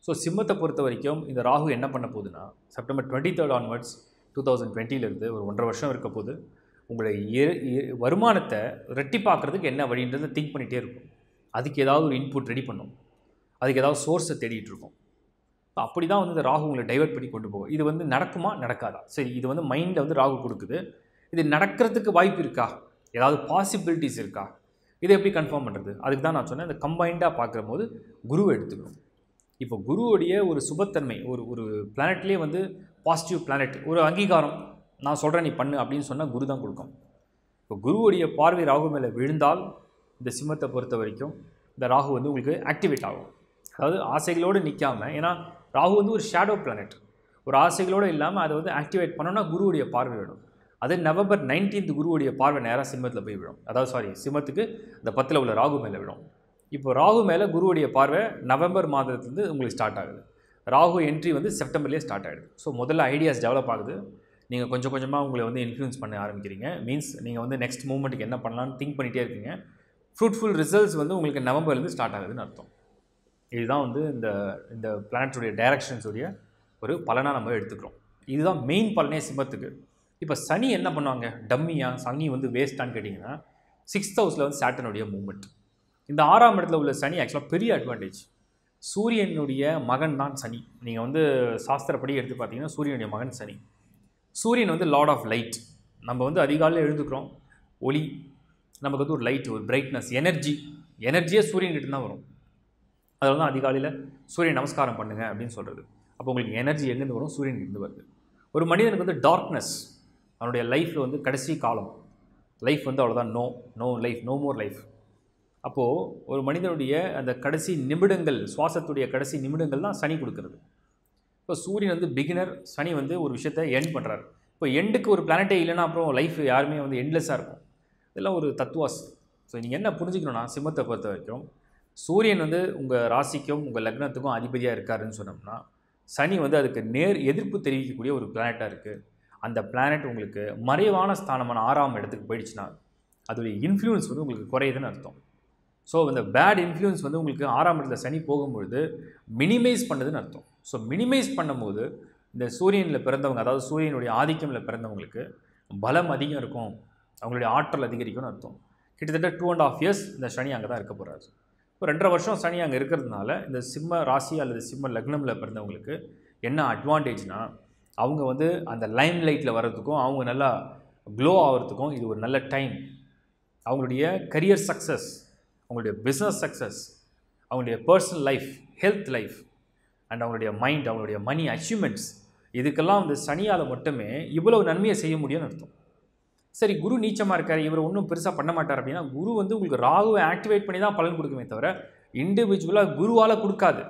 ஸோ சிம்மத்தை பொறுத்த வரைக்கும் இந்த ராகு என்ன பண்ண போகுதுன்னா September twenty third onwards two thousand டுவெண்ட்டிலேருந்து ஒரு ஒன்றரை வருஷம் இருக்க போது உங்களுடைய இரு- இரு- வருமானத்தை ரெட்டிப்பாக்குறதுக்கு என்ன வழின்றதை திங்க் பண்ணிகிட்டே இருக்கும் அதுக்கு ஏதாவது ஒரு இன்புட் ரெடி பண்ணும் அதுக்கு ஏதாவது சோர்ஸை தேடிட்டு இருக்கும் அப்படி தான் வந்து இந்த ராகு உங்களை டைவர்ட் பண்ணி கொண்டு போகும் இது வந்து நடக்குமா நடக்காதா சரி இது வந்து மைண்டில் வந்து ராகு கொடுக்குது இது நடக்கிறதுக்கு வாய்ப்பு இருக்கா ஏதாவது பாசிபிலிட்டிஸ் இருக்கா இதை எப்படி கன்ஃபார்ம் பண்ணுறது அதுக்கு தான் நான் சொன்னேன் இந்த கம்பைண்டாக பார்க்குற போது குருவை எடுத்துக்கணும் இப்போ குருவுடைய ஒரு சுபத்தன்மை ஒரு ஒரு பிளானட்லேயே வந்து பாசிட்டிவ் பிளானட் ஒரு அங்கீகாரம் நான் சொல்கிறேன் நீ பண்ணு அப்படின்னு சொன்னால் குரு தான் கொடுக்கும் இப்போ குருவுடைய பார்வை ராகு மேலே விழுந்தால் இந்த சிம்மத்தை பொறுத்த வரைக்கும் இந்த ராகு வந்து உங்களுக்கு ஆக்டிவேட் ஆகும் அதாவது ஆசைகளோடு நிற்காம ஏன்னா ராகு வந்து ஒரு ஷேடோ பிளானட் ஒரு ஆசைகளோடு இல்லாமல் அதை வந்து ஆக்டிவேட் பண்ணோன்னா குருவுடைய பார்வை விடும் அது நவம்பர் நைன்டீன்த் குருவுடைய பார்வை நேராக சிம்மத்தில் போய் விடும் அதாவது சாரி சிம்மத்துக்கு இந்த பத்தில் உள்ள ராகு மேலே விடும் இப்போ ராகு மேலே குருவுடைய பார்வை நவம்பர் மாதத்துலேருந்து உங்களுக்கு ஸ்டார்ட் ஆகுது ராகு என்ட்ரி வந்து செப்டம்பர்லேயே ஸ்டார்ட் ஆகிடுது ஸோ முதல்ல ஐடியாஸ் டெவலப் ஆகுது நீங்கள் கொஞ்சம் கொஞ்சமாக உங்களை வந்து இன்ஃப்ளூயன்ஸ் பண்ண ஆரம்பிக்கிறீங்க மீன்ஸ் நீங்கள் வந்து நெக்ஸ்ட் மூமெண்ட்டுக்கு என்ன பண்ணலாம்னு திங்க் பண்ணிகிட்டே இருக்கீங்க ஃப்ரூட்ஃபுல் ரிசல்ட்ஸ் வந்து உங்களுக்கு நவம்பர்லேருந்து ஸ்டார்ட் ஆகுதுன்னு அர்த்தம் இதுதான் வந்து இந்த இந்த பிளானட்டுடைய டைரக்ஷன்ஸுடைய ஒரு பலனாக நம்ம எடுத்துக்கிறோம் இதுதான் மெயின் பலனே சிம்மத்துக்கு இப்போ சனி என்ன பண்ணுவாங்க டம்மியா சனி வந்து வேஸ்ட்டான்னு கேட்டிங்கன்னா சிக்ஸ்த் ஹவுஸில் வந்து சாட்டனுடைய மூமெண்ட் இந்த ஆறாம் இடத்துல உள்ள சனி ஆக்சுவலாக பெரிய அட்வான்டேஜ் சூரியனுடைய மகன் தான் சனி நீங்கள் வந்து சாஸ்திரப்படி எடுத்து பார்த்தீங்கன்னா சூரியனுடைய மகன் சனி சூரியன் வந்து லார்ட் ஆஃப் லைட் நம்ம வந்து அதிகாலையில் எழுந்துக்கிறோம் ஒளி நமக்கு வந்து ஒரு லைட் ஒரு பிரைட்னஸ் எனர்ஜி எனர்ஜியே சூரியன்கிட்ட தான் வரும் அதில் தான் அதிகாலையில் சூரியன் நமஸ்காரம் பண்ணுங்க அப்படின்னு சொல்கிறது அப்போ உங்களுக்கு எனர்ஜி எங்கேருந்து வரும் சூரியன்கிட்ட வருது ஒரு மனிதனுக்கு வந்து டார்க்னஸ் அவனுடைய லைஃப்பில் வந்து கடைசி காலம் லைஃப் வந்து அவ்வளோதான் no no life no more life அப்போது ஒரு மனிதனுடைய அந்த கடைசி நிமிடங்கள் சுவாசத்துடைய கடைசி நிமிடங்கள் தான் சனி கொடுக்கறது இப்போ சூரியன் வந்து பிகினர் சனி வந்து ஒரு விஷயத்தை எண்ட் பண்ணுறாரு இப்போ எண்டுக்கு ஒரு பிளானட்டே இல்லைன்னா அப்புறம் லைஃப் யாருமே வந்து எண்ட்லெஸ்ஸாக இருக்கும் இதெல்லாம் ஒரு தத்துவாஸ் ஸோ நீங்கள் என்ன புரிஞ்சுக்கணும்னா சிம்மத்தை பொறுத்த வரைக்கும் சூரியன் வந்து உங்கள் ராசிக்கும் உங்கள் லக்னத்துக்கும் அதிபதியாக இருக்காருன்னு சொன்னோம்னா சனி வந்து அதுக்கு நேர் எதிர்ப்பு தெரிவிக்கக்கூடிய ஒரு பிளானட்டாக இருக்குது அந்த பிளானட் உங்களுக்கு மறைவான ஸ்தானமான ஆறாம் இடத்துக்கு போயிடுச்சுன்னா அதோடைய இன்ஃப்ளூயன்ஸ் வந்து உங்களுக்கு குறையுதுன்னு அர்த்தம் ஸோ இந்த பேட் இன்ஃப்ளூயன்ஸ் வந்து உங்களுக்கு ஆறாம் இடத்துல சனி போகும்பொழுது மினிமைஸ் பண்ணுதுன்னு அர்த்தம் ஸோ மினிமைஸ் பண்ணும்போது இந்த சூரியனில் பிறந்தவங்க அதாவது சூரியனுடைய ஆதிக்கமில் பிறந்தவங்களுக்கு பலம் அதிகம் இருக்கும் அவங்களுடைய ஆற்றல் அதிகரிக்கும்னு அர்த்தம் கிட்டத்தட்ட டூ அண்ட் ஆஃப் இயர்ஸ் இந்த சனி அங்கே தான் இருக்க போகிறாரு இப்போ ரெண்டரை வருஷம் சனி அங்கே இருக்கிறதுனால இந்த சிம்ம ராசி அல்லது சிம்ம லக்னமில் பிறந்தவங்களுக்கு என்ன அட்வான்டேஜ்னா அவங்க வந்து அந்த லைம் லைட்டில் வர்றதுக்கும் அவங்க நல்லா க்ளோ ஆகிறதுக்கும் இது ஒரு நல்ல டைம் அவங்களுடைய கரியர் சக்ஸஸ் அவங்களுடைய பிஸ்னஸ் சக்ஸஸ் அவங்களுடைய personal life health life and அவங்களுடைய மைண்ட் அவங்களுடைய மணி அச்சீவ்மெண்ட்ஸ் இதுக்கெல்லாம் வந்து சனியால் மட்டுமே இவ்வளவு நன்மையை செய்ய முடியும்னு அர்த்தம் சரி குரு நீச்சமாக இருக்கார் இவர் ஒன்றும் பெருசாக பண்ண மாட்டார் அப்படின்னா குரு வந்து உங்களுக்கு ராகுவை ஆக்டிவேட் பண்ணி தான் பலன் கொடுக்குமே தவிர இண்டிவிஜுவலாக குருவால் கொடுக்காது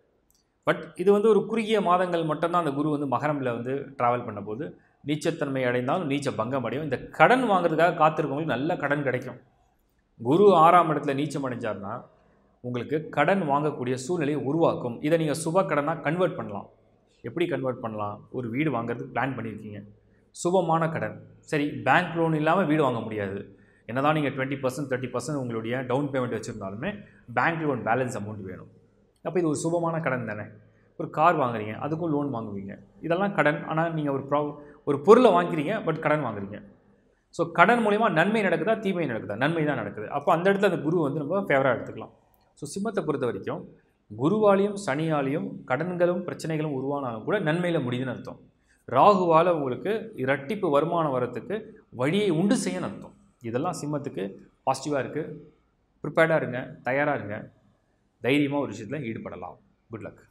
பட் இது வந்து ஒரு குறுகிய மாதங்கள் மட்டும்தான் அந்த குரு வந்து மகரமில் வந்து ட்ராவல் பண்ணும்போது நீச்சத்தன்மை அடைந்தாலும் நீச்ச பங்கம் அடையும் இந்த கடன் வாங்குறதுக்காக காத்திருக்கவங்களுக்கு நல்ல கடன் கிடைக்கும் குரு ஆறாம் இடத்துல நீச்சம் அடைஞ்சார்னா உங்களுக்கு கடன் வாங்கக்கூடிய சூழ்நிலையை உருவாக்கும் இதை நீங்கள் சுப கடனாக கன்வெர்ட் பண்ணலாம் எப்படி கன்வெர்ட் பண்ணலாம் ஒரு வீடு வாங்குறதுக்கு பிளான் பண்ணியிருக்கீங்க சுபமான கடன் சரி பேங்க் லோன் இல்லாமல் வீடு வாங்க முடியாது என்னதான் நீங்கள் டுவெண்ட்டி பர்சன்ட் தேர்ட்டி பர்சன்ட் உங்களுடைய டவுன் பேமெண்ட் வச்சுருந்தாலுமே பேங்க் லோன் பேலன்ஸ் அமௌண்ட் வேணும் அப்போ இது ஒரு சுபமான கடன் தானே ஒரு கார் வாங்குறீங்க அதுக்கும் லோன் வாங்குவீங்க இதெல்லாம் கடன் ஆனால் நீங்கள் ஒரு ப்ரா ஒரு பொருளை வாங்குறீங்க பட் கடன் வாங்குறீங்க ஸோ கடன் மூலிமா நன்மை நடக்குதா தீமை நடக்குதா நன்மை தான் நடக்குது அப்போ அந்த இடத்துல அந்த குரு வந்து நம்ம ஃபேவராக எடுத்துக்கலாம் ஸோ சிம்மத்தை பொறுத்த வரைக்கும் குருவாலையும் சனியாலையும் கடன்களும் பிரச்சனைகளும் உருவானாலும் கூட நன்மையில் முடியுதுன்னு அர்த்தம் ராகுவால் உங்களுக்கு இரட்டிப்பு வருமானம் வரத்துக்கு வழியை உண்டு செய்யன்னு அர்த்தம் இதெல்லாம் சிம்மத்துக்கு பாசிட்டிவாக இருக்குது ப்ரிப்பேர்டாக இருங்க தயாராக இருங்க தைரியமாக ஒரு விஷயத்தில் ஈடுபடலாம் குட் லக்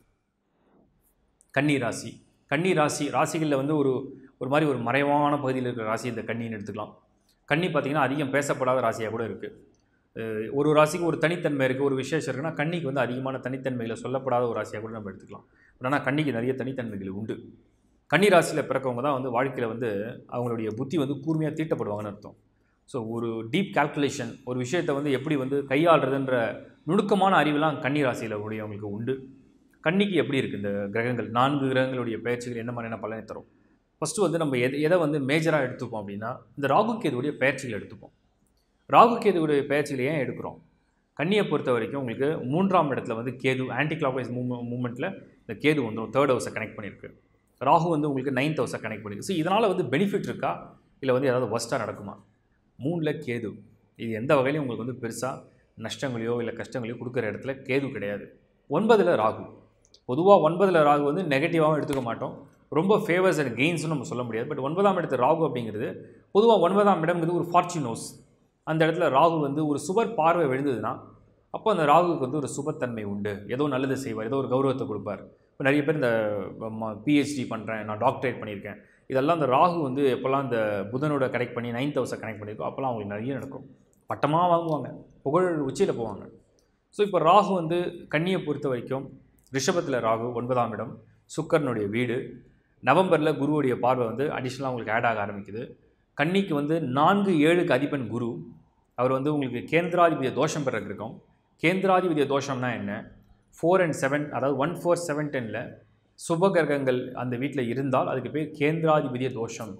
கன்னி ராசி கன்னி ராசி ராசிகளில் வந்து ஒரு ஒரு மாதிரி ஒரு மறைவான பகுதியில் இருக்கிற ராசி இந்த கன்னின்னு எடுத்துக்கலாம் கன்னி பார்த்திங்கன்னா அதிகம் பேசப்படாத ராசியாக கூட இருக்குது ஒரு ராசிக்கு ஒரு தனித்தன்மை இருக்குது ஒரு விசேஷம் இருக்குன்னா கன்னிக்கு வந்து அதிகமான தனித்தன்மைகளை சொல்லப்படாத ஒரு ராசியாக கூட நம்ம எடுத்துக்கலாம் ஆனால் கன்னிக்கு நிறைய தனித்தன்மைகள் உண்டு கன்னி ராசியில் பிறக்கவங்க தான் வந்து வாழ்க்கையில் வந்து அவங்களுடைய புத்தி வந்து கூர்மையாக தீட்டப்படுவாங்கன்னு அர்த்தம் ஸோ ஒரு டீப் கால்குலேஷன் ஒரு விஷயத்தை வந்து எப்படி வந்து கையாளுறதுன்ற நுணுக்கமான அறிவெல்லாம் கன்னி ராசியில் உடையவங்களுக்கு உண்டு கன்னிக்கு எப்படி இருக்குது இந்த கிரகங்கள் நான்கு கிரகங்களுடைய பயிற்சிகள் என்ன மாதிரியான பலனை தரும் ஃபஸ்ட்டு வந்து நம்ம எதை எதை வந்து மேஜராக எடுத்துப்போம் அப்படின்னா இந்த ராகு கேதுவுடைய பயிற்சிகள் எடுத்துப்போம் ராகு கேதுவுடைய பயிற்சிகளை ஏன் எடுக்கிறோம் கன்னியை பொறுத்த வரைக்கும் உங்களுக்கு மூன்றாம் இடத்துல வந்து கேது ஆன்டி கிளாக்வைஸ் மூவ் மூமெண்ட்டில் இந்த கேது வந்துடும் தேர்ட் ஹவுஸை கனெக்ட் பண்ணியிருக்கு ராகு வந்து உங்களுக்கு நைன்த் ஹவுஸை கனெக்ட் பண்ணியிருக்கு ஸோ இதனால் வந்து பெனிஃபிட் இருக்கா இல்லை வந்து ஏதாவது ஒஸ்ட்டாக நடக்குமா மூணில் கேது இது எந்த வகையிலையும் உங்களுக்கு வந்து பெருசாக நஷ்டங்களையோ இல்லை கஷ்டங்களையோ கொடுக்குற இடத்துல கேது கிடையாது ஒன்பதில் ராகு பொதுவாக ஒன்பதில் ராகு வந்து நெகட்டிவாகவும் எடுத்துக்க மாட்டோம் ரொம்ப ஃபேவர்ஸ் அண்ட் கெயின்ஸ்னு நம்ம சொல்ல முடியாது பட் ஒன்பதாம் இடத்து ராகு அப்படிங்கிறது பொதுவாக ஒன்பதாம் இடம்ங்கிறது ஒரு ஃபார்ச்சுனோஸ் அந்த இடத்துல ராகு வந்து ஒரு சுபர் பார்வை விழுந்ததுன்னா அப்போ அந்த ராகுவுக்கு வந்து ஒரு சுபத்தன்மை உண்டு ஏதோ நல்லது செய்வார் ஏதோ ஒரு கௌரவத்தை கொடுப்பார் இப்போ நிறைய பேர் இந்த பிஹெச்டி பண்ணுறேன் நான் டாக்டரேட் பண்ணியிருக்கேன் இதெல்லாம் அந்த ராகு வந்து எப்போல்லாம் இந்த புதனோட கனெக்ட் பண்ணி நைன்த் ஹவுஸை கனெக்ட் பண்ணியிருக்கோ அப்போல்லாம் அவங்களுக்கு நிறைய நடக்கும் பட்டமாக வாங்குவாங்க புகழ் உச்சியில் போவாங்க ஸோ இப்போ ராகு வந்து கன்னியை பொறுத்த வரைக்கும் ரிஷபத்தில் ராகு ஒன்பதாம் இடம் சுக்கரனுடைய வீடு நவம்பரில் குருவுடைய பார்வை வந்து அடிஷ்னலாக உங்களுக்கு ஆட் ஆக ஆரம்பிக்குது கன்னிக்கு வந்து நான்கு ஏழுக்கு அதிபன் குரு அவர் வந்து உங்களுக்கு கேந்திராதிபதிய தோஷம் பெற இருக்கும் கேந்திராதிபதிய தோஷம்னா என்ன ஃபோர் அண்ட் செவன் அதாவது ஒன் ஃபோர் செவன் டெனில் சுப கிரகங்கள் அந்த வீட்டில் இருந்தால் அதுக்கு பேர் கேந்திராதிபதிய தோஷம்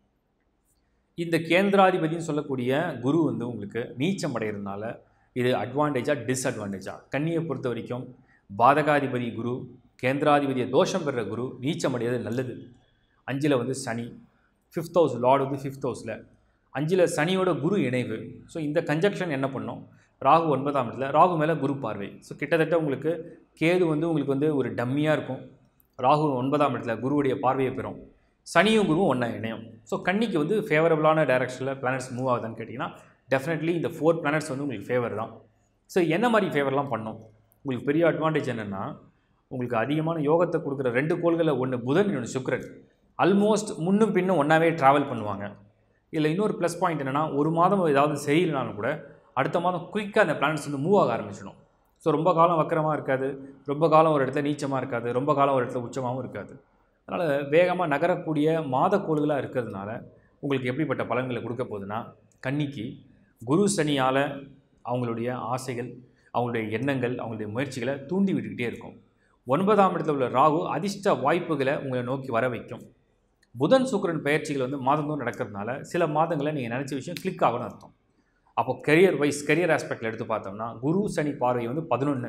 இந்த கேந்திராதிபதின்னு சொல்லக்கூடிய குரு வந்து உங்களுக்கு நீச்சம் அடைகிறதுனால இது அட்வான்டேஜா டிஸ்அட்வான்டேஜா கன்னியை பொறுத்த வரைக்கும் பாதகாதிபதி குரு கேந்திராதிபதிய தோஷம் பெற குரு நீச்சம் அடைகிறது நல்லது அஞ்சில் வந்து சனி ஃபிஃப்த் ஹவுஸ் லார்டு வந்து ஃபிஃப்த் ஹவுஸில் அஞ்சில் சனியோட குரு இணைவு ஸோ இந்த கன்ஜக்ஷன் என்ன பண்ணும் ராகு ஒன்பதாம் இடத்துல ராகு மேலே குரு பார்வை ஸோ கிட்டத்தட்ட உங்களுக்கு கேது வந்து உங்களுக்கு வந்து ஒரு டம்மியாக இருக்கும் ராகு ஒன்பதாம் இடத்துல குருவுடைய பார்வையை பெறும் சனியும் குருவும் ஒன்றா இணையும் ஸோ கன்னிக்கு வந்து ஃபேவரபுளான டைரக்ஷனில் பிளானட்ஸ் மூவ் ஆகுதான்னு கேட்டிங்கன்னா டெஃபினெட்லி இந்த ஃபோர் பிளானட்ஸ் வந்து உங்களுக்கு ஃபேவர் தான் ஸோ என்ன மாதிரி ஃபேவர்லாம் பண்ணும் உங்களுக்கு பெரிய அட்வான்டேஜ் என்னென்னா உங்களுக்கு அதிகமான யோகத்தை கொடுக்குற ரெண்டு கோள்களில் ஒன்று புதன் இன்னொன்று சுக்கிரன் ஆல்மோஸ்ட் முன்னும் பின்னும் ஒன்றாவே ட்ராவல் பண்ணுவாங்க இதில் இன்னொரு ப்ளஸ் பாயிண்ட் என்னென்னா ஒரு மாதம் ஏதாவது சரியில்லைனாலும் கூட அடுத்த மாதம் குயிக்காக அந்த பிளானட்ஸ் வந்து மூவ் ஆக ஆரம்பிச்சிடும் ஸோ ரொம்ப காலம் வக்கரமாக இருக்காது ரொம்ப காலம் ஒரு இடத்துல நீச்சமாக இருக்காது ரொம்ப காலம் ஒரு இடத்துல உச்சமாகவும் இருக்காது அதனால் வேகமாக நகரக்கூடிய மாத கோள்களாக இருக்கிறதுனால உங்களுக்கு எப்படிப்பட்ட பலன்களை கொடுக்க போகுதுன்னா கன்னிக்கு குரு சனியால் அவங்களுடைய ஆசைகள் அவங்களுடைய எண்ணங்கள் அவங்களுடைய முயற்சிகளை தூண்டி விட்டுக்கிட்டே இருக்கும் ஒன்பதாம் இடத்துல உள்ள ராகு அதிர்ஷ்ட வாய்ப்புகளை உங்களை நோக்கி வர வைக்கும் புதன் சுக்கிரன் பயிற்சிகள் வந்து மாதந்தோறும் நடக்கிறதுனால சில மாதங்களில் நீங்கள் நினச்ச விஷயம் கிளிக் ஆகணும்னு அர்த்தம் அப்போ கெரியர் வைஸ் கெரியர் ஆஸ்பெக்டில் எடுத்து பார்த்தோம்னா குரு சனி பார்வை வந்து பதினொன்று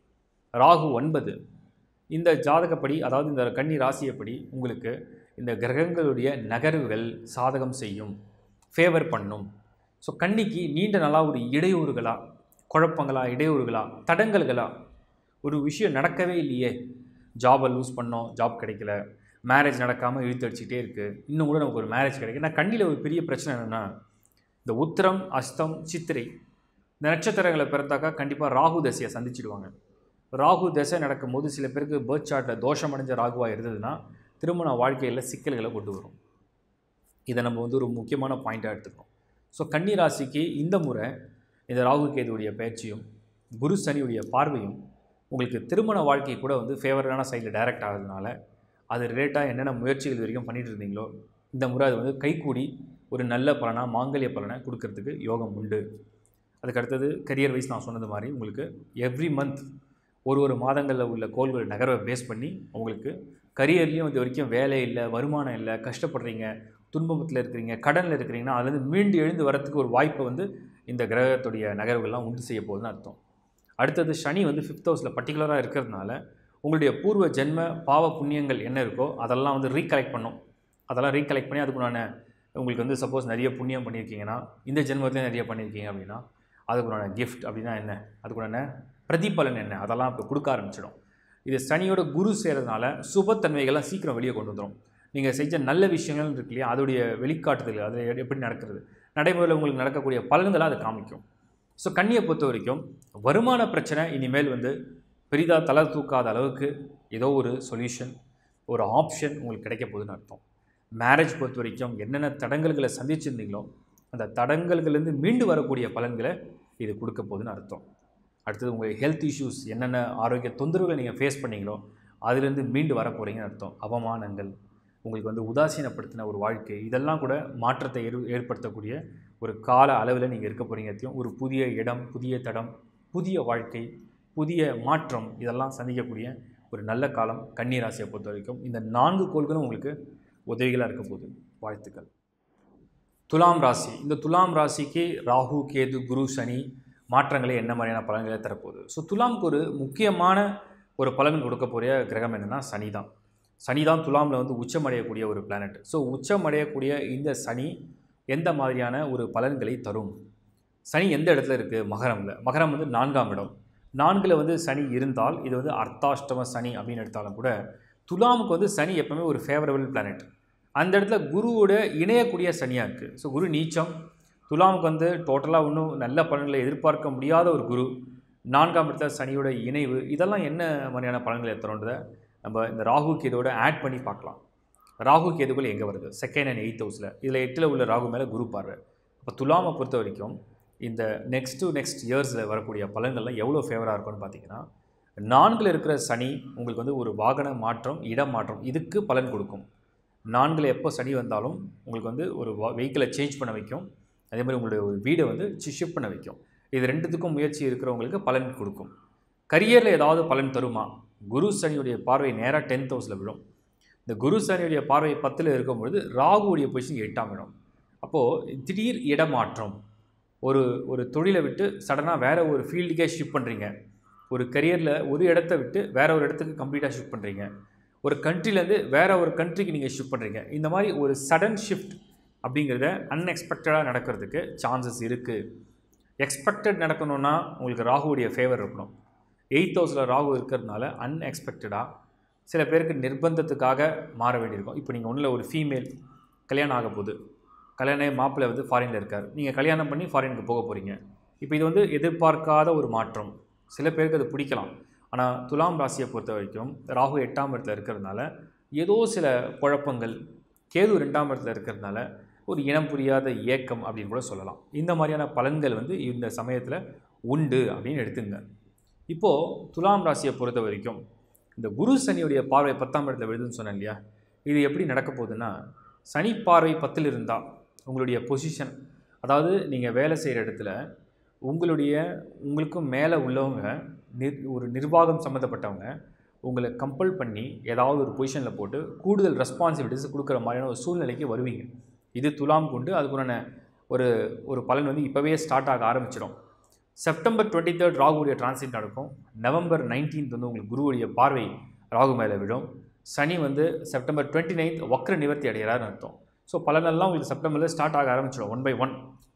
ராகு ஒன்பது இந்த ஜாதகப்படி அதாவது இந்த கன்னி ராசியப்படி உங்களுக்கு இந்த கிரகங்களுடைய நகர்வுகள் சாதகம் செய்யும் ஃபேவர் பண்ணும் ஸோ கன்னிக்கு நீண்ட நாளாக ஒரு இடையூறுகளா குழப்பங்களா இடையூறுகளா தடங்கல்களா ஒரு விஷயம் நடக்கவே இல்லையே ஜாபை லூஸ் பண்ணோம் ஜாப் கிடைக்கல மேரேஜ் நடக்காமல் இழுத்து அடிச்சுக்கிட்டே இருக்குது இன்னும் கூட நமக்கு ஒரு மேரேஜ் கிடைக்கல நான் கண்ணியில் ஒரு பெரிய பிரச்சனை என்னென்னா இந்த உத்திரம் அஸ்தம் சித்திரை இந்த நட்சத்திரங்களை பிறந்தாக்கா கண்டிப்பாக ராகு தசையை சந்திச்சிடுவாங்க ராகு தசை நடக்கும்போது சில பேருக்கு பேர்த் சார்ட்டில் தோஷம் அடைஞ்ச ராகுவாக இருந்ததுன்னா திருமண வாழ்க்கையில் சிக்கல்களை கொண்டு வரும் இதை நம்ம வந்து ஒரு முக்கியமான பாயிண்ட்டாக எடுத்துக்கணும் ஸோ கன்னி ராசிக்கு இந்த முறை இந்த ராகு கேதுவுடைய பயிற்சியும் குரு சனியுடைய பார்வையும் உங்களுக்கு திருமண வாழ்க்கை கூட வந்து ஃபேவரான சைடில் டைரக்ட் ஆகிறதுனால அது ரிலேட்டாக என்னென்ன முயற்சிகள் வரைக்கும் பண்ணிட்டு இருந்தீங்களோ இந்த முறை அது வந்து கைகூடி ஒரு நல்ல பலனாக மாங்கல்ய பலனை கொடுக்கறதுக்கு யோகம் உண்டு அதுக்கு அடுத்தது கரியர் வைஸ் நான் சொன்னது மாதிரி உங்களுக்கு எவ்ரி மந்த் ஒரு ஒரு மாதங்களில் உள்ள கோள்கள் நகர்வை பேஸ் பண்ணி உங்களுக்கு கரியர்லேயும் இது வரைக்கும் வேலை இல்லை வருமானம் இல்லை கஷ்டப்படுறீங்க துன்பத்தில் இருக்கிறீங்க கடனில் இருக்கிறீங்கன்னா அதுலேருந்து மீண்டு எழுந்து வரத்துக்கு ஒரு வாய்ப்பை வந்து இந்த கிரகத்துடைய நகர்வுகள்லாம் உண்டு செய்ய போகுதுன்னு அர்த்தம் அடுத்தது சனி வந்து ஃபிஃப்த் ஹவுஸில் பர்டிகுலராக இருக்கிறதுனால உங்களுடைய பூர்வ ஜென்ம பாவ புண்ணியங்கள் என்ன இருக்கோ அதெல்லாம் வந்து ரீகலெக்ட் பண்ணும் அதெல்லாம் ரீகலெக்ட் பண்ணி அதுக்குண்டான உங்களுக்கு வந்து சப்போஸ் நிறைய புண்ணியம் பண்ணியிருக்கீங்கன்னா இந்த ஜென்மத்திலே நிறைய பண்ணியிருக்கீங்க அப்படின்னா அதுக்குண்டான கிஃப்ட் அப்படின்னா என்ன அதுக்குண்டான பிரதிபலன் என்ன அதெல்லாம் இப்போ கொடுக்க ஆரம்பிச்சிடும் இது சனியோட குரு சேர்றதுனால சுபத்தன்மைகள்லாம் சீக்கிரம் வெளியே கொண்டு வந்துடும் நீங்கள் செஞ்ச நல்ல விஷயங்கள் இருக்கு இல்லையா அதோடைய வெளிக்காட்டுதல் அது எப்படி நடக்கிறது நடைமுறையில் உங்களுக்கு நடக்கக்கூடிய பலன்களை அதை காமிக்கும் ஸோ கண்ணியை பொறுத்த வரைக்கும் வருமான பிரச்சனை இனிமேல் வந்து பெரிதாக தலை தூக்காத அளவுக்கு ஏதோ ஒரு சொல்யூஷன் ஒரு ஆப்ஷன் உங்களுக்கு கிடைக்க போகுதுன்னு அர்த்தம் மேரேஜ் பொறுத்த வரைக்கும் என்னென்ன தடங்கல்களை சந்திச்சிருந்தீங்களோ அந்த தடங்கல்கள்லேருந்து மீண்டு வரக்கூடிய பலன்களை இது கொடுக்க போகுதுன்னு அர்த்தம் அடுத்தது உங்கள் ஹெல்த் இஷ்யூஸ் என்னென்ன ஆரோக்கிய தொந்தரவுகளை நீங்கள் ஃபேஸ் பண்ணீங்களோ அதுலேருந்து மீண்டு வர போகிறீங்கன்னு அர்த்தம் அவமானங்கள் உங்களுக்கு வந்து உதாசீனப்படுத்தின ஒரு வாழ்க்கை இதெல்லாம் கூட மாற்றத்தை ஏற் ஏற்படுத்தக்கூடிய ஒரு கால அளவில் நீங்கள் இருக்க போகிறீங்கத்தையும் ஒரு புதிய இடம் புதிய தடம் புதிய வாழ்க்கை புதிய மாற்றம் இதெல்லாம் சந்திக்கக்கூடிய ஒரு நல்ல காலம் கன்னி ராசியை பொறுத்த வரைக்கும் இந்த நான்கு கோள்களும் உங்களுக்கு உதவிகளாக இருக்க போகுது வாழ்த்துக்கள் துலாம் ராசி இந்த துலாம் ராசிக்கு ராகு கேது குரு சனி மாற்றங்களை என்ன மாதிரியான பலன்களை தரப்போகுது ஸோ துலாமுக்கு ஒரு முக்கியமான ஒரு பலன் கொடுக்கக்கூடிய கிரகம் என்னென்னா சனி தான் சனி தான் துலாமில் வந்து உச்சமடையக்கூடிய ஒரு பிளானட் ஸோ உச்சமடையக்கூடிய இந்த சனி எந்த மாதிரியான ஒரு பலன்களை தரும் சனி எந்த இடத்துல இருக்குது மகரமில் மகரம் வந்து நான்காம் இடம் நான்கில் வந்து சனி இருந்தால் இது வந்து அர்த்தாஷ்டம சனி அப்படின்னு எடுத்தாலும் கூட துலாமுக்கு வந்து சனி எப்பவுமே ஒரு ஃபேவரபிள் பிளானட் அந்த இடத்துல குருவோட இணையக்கூடிய சனியாக இருக்குது ஸோ குரு நீச்சம் துலாமுக்கு வந்து டோட்டலாக இன்னும் நல்ல பலன்களை எதிர்பார்க்க முடியாத ஒரு குரு நான்காம் இடத்துல சனியோட இணைவு இதெல்லாம் என்ன மாதிரியான பலன்களை தரும்ன்றதை நம்ம இந்த ராகு கேதுவோட ஆட் பண்ணி பார்க்கலாம் ராகு கேதுகள் எங்கே வருது செகண்ட் அண்ட் எயித் ஹவுஸில் இதில் எட்டில் உள்ள ராகு மேலே குரு பார்வை இப்போ துலாமை பொறுத்த வரைக்கும் இந்த நெக்ஸ்ட் டு நெக்ஸ்ட் இயர்ஸில் வரக்கூடிய பலன்கள்லாம் எவ்வளோ ஃபேவராக இருக்கும்னு பார்த்தீங்கன்னா நான்கில் இருக்கிற சனி உங்களுக்கு வந்து ஒரு வாகன மாற்றம் இடம் மாற்றம் இதுக்கு பலன் கொடுக்கும் நான்கில் எப்போ சனி வந்தாலும் உங்களுக்கு வந்து ஒரு வெஹிக்கிளை சேஞ்ச் பண்ண வைக்கும் அதே மாதிரி உங்களுடைய ஒரு வீடை வந்து ஷிஃப்ட் பண்ண வைக்கும் இது ரெண்டுத்துக்கும் முயற்சி இருக்கிறவங்களுக்கு பலன் கொடுக்கும் கரியரில் ஏதாவது பலன் தருமா குரு சனியுடைய பார்வை நேராக டென்த் ஹவுஸில் விழும் இந்த குரு சனியுடைய பார்வை பத்தில் இருக்கும்பொழுது ராகுவுடைய பொசிஷன் எட்டாம் இடம் அப்போது திடீர் இடமாற்றம் ஒரு ஒரு தொழிலை விட்டு சடனாக வேறு ஒரு ஃபீல்டுக்கே ஷிஃப்ட் பண்ணுறீங்க ஒரு கரியரில் ஒரு இடத்த விட்டு வேற ஒரு இடத்துக்கு கம்ப்ளீட்டாக ஷிஃப்ட் பண்ணுறீங்க ஒரு கண்ட்ரிலேருந்து வேற ஒரு கண்ட்ரிக்கு நீங்கள் ஷிஃப்ட் பண்ணுறீங்க இந்த மாதிரி ஒரு சடன் ஷிஃப்ட் அப்படிங்கிறத அன்எக்ஸ்பெக்டடாக நடக்கிறதுக்கு சான்சஸ் இருக்குது எக்ஸ்பெக்டட் நடக்கணும்னா உங்களுக்கு ராகுவுடைய ஃபேவர் இருக்கணும் எயித் ஹவுஸில் ராகு இருக்கிறதுனால அன்எக்ஸ்பெக்டடாக சில பேருக்கு நிர்பந்தத்துக்காக மாற வேண்டியிருக்கும் இப்போ நீங்கள் ஒன்றில் ஒரு ஃபீமேல் கல்யாணம் ஆக போகுது கல்யாணம் மாப்பிள்ளை வந்து ஃபாரினில் இருக்கார் நீங்கள் கல்யாணம் பண்ணி ஃபாரினுக்கு போக போகிறீங்க இப்போ இது வந்து எதிர்பார்க்காத ஒரு மாற்றம் சில பேருக்கு அது பிடிக்கலாம் ஆனால் துலாம் ராசியை பொறுத்த வரைக்கும் ராகு எட்டாம் இடத்துல இருக்கிறதுனால ஏதோ சில குழப்பங்கள் கேது ரெண்டாம் இடத்துல இருக்கிறதுனால ஒரு இனம் புரியாத ஏக்கம் அப்படின்னு கூட சொல்லலாம் இந்த மாதிரியான பலன்கள் வந்து இந்த சமயத்தில் உண்டு அப்படின்னு எடுத்துங்க இப்போது துலாம் ராசியை பொறுத்த வரைக்கும் இந்த குரு சனியுடைய பார்வை பத்தாம் இடத்துல விழுதுன்னு சொன்னேன் இல்லையா இது எப்படி நடக்க போகுதுன்னா சனி பார்வை பத்தில் இருந்தால் உங்களுடைய பொசிஷன் அதாவது நீங்கள் வேலை செய்கிற இடத்துல உங்களுடைய உங்களுக்கும் மேலே உள்ளவங்க நிர் ஒரு நிர்வாகம் சம்மந்தப்பட்டவங்க உங்களை கம்பல் பண்ணி ஏதாவது ஒரு பொசிஷனில் போட்டு கூடுதல் ரெஸ்பான்சிபிலிட்டிஸ் கொடுக்குற மாதிரியான ஒரு சூழ்நிலைக்கு வருவீங்க இது துலாம் கொண்டு அதுக்குண்டான ஒரு ஒரு பலன் வந்து இப்போவே ஸ்டார்ட் ஆக ஆரம்பிச்சிடும் செப்டம்பர் டுவெண்ட்டி தேர்ட் ராகுடைய டிரான்சிட் நடக்கும் நவம்பர் நைன்டீன்த் வந்து உங்களுக்கு குருவுடைய பார்வை ராகு மேலே விடும் சனி வந்து செப்டம்பர் டுவெண்ட்டி நைன்த் வக்ர நிவர்த்தி அடைகிறாருன்னு அர்த்தம் ஸோ பலனெல்லாம் உங்களுக்கு செப்டம்பரில் ஸ்டார்ட் ஆக ஆரம்பிச்சிடும் ஒன் பை ஒன்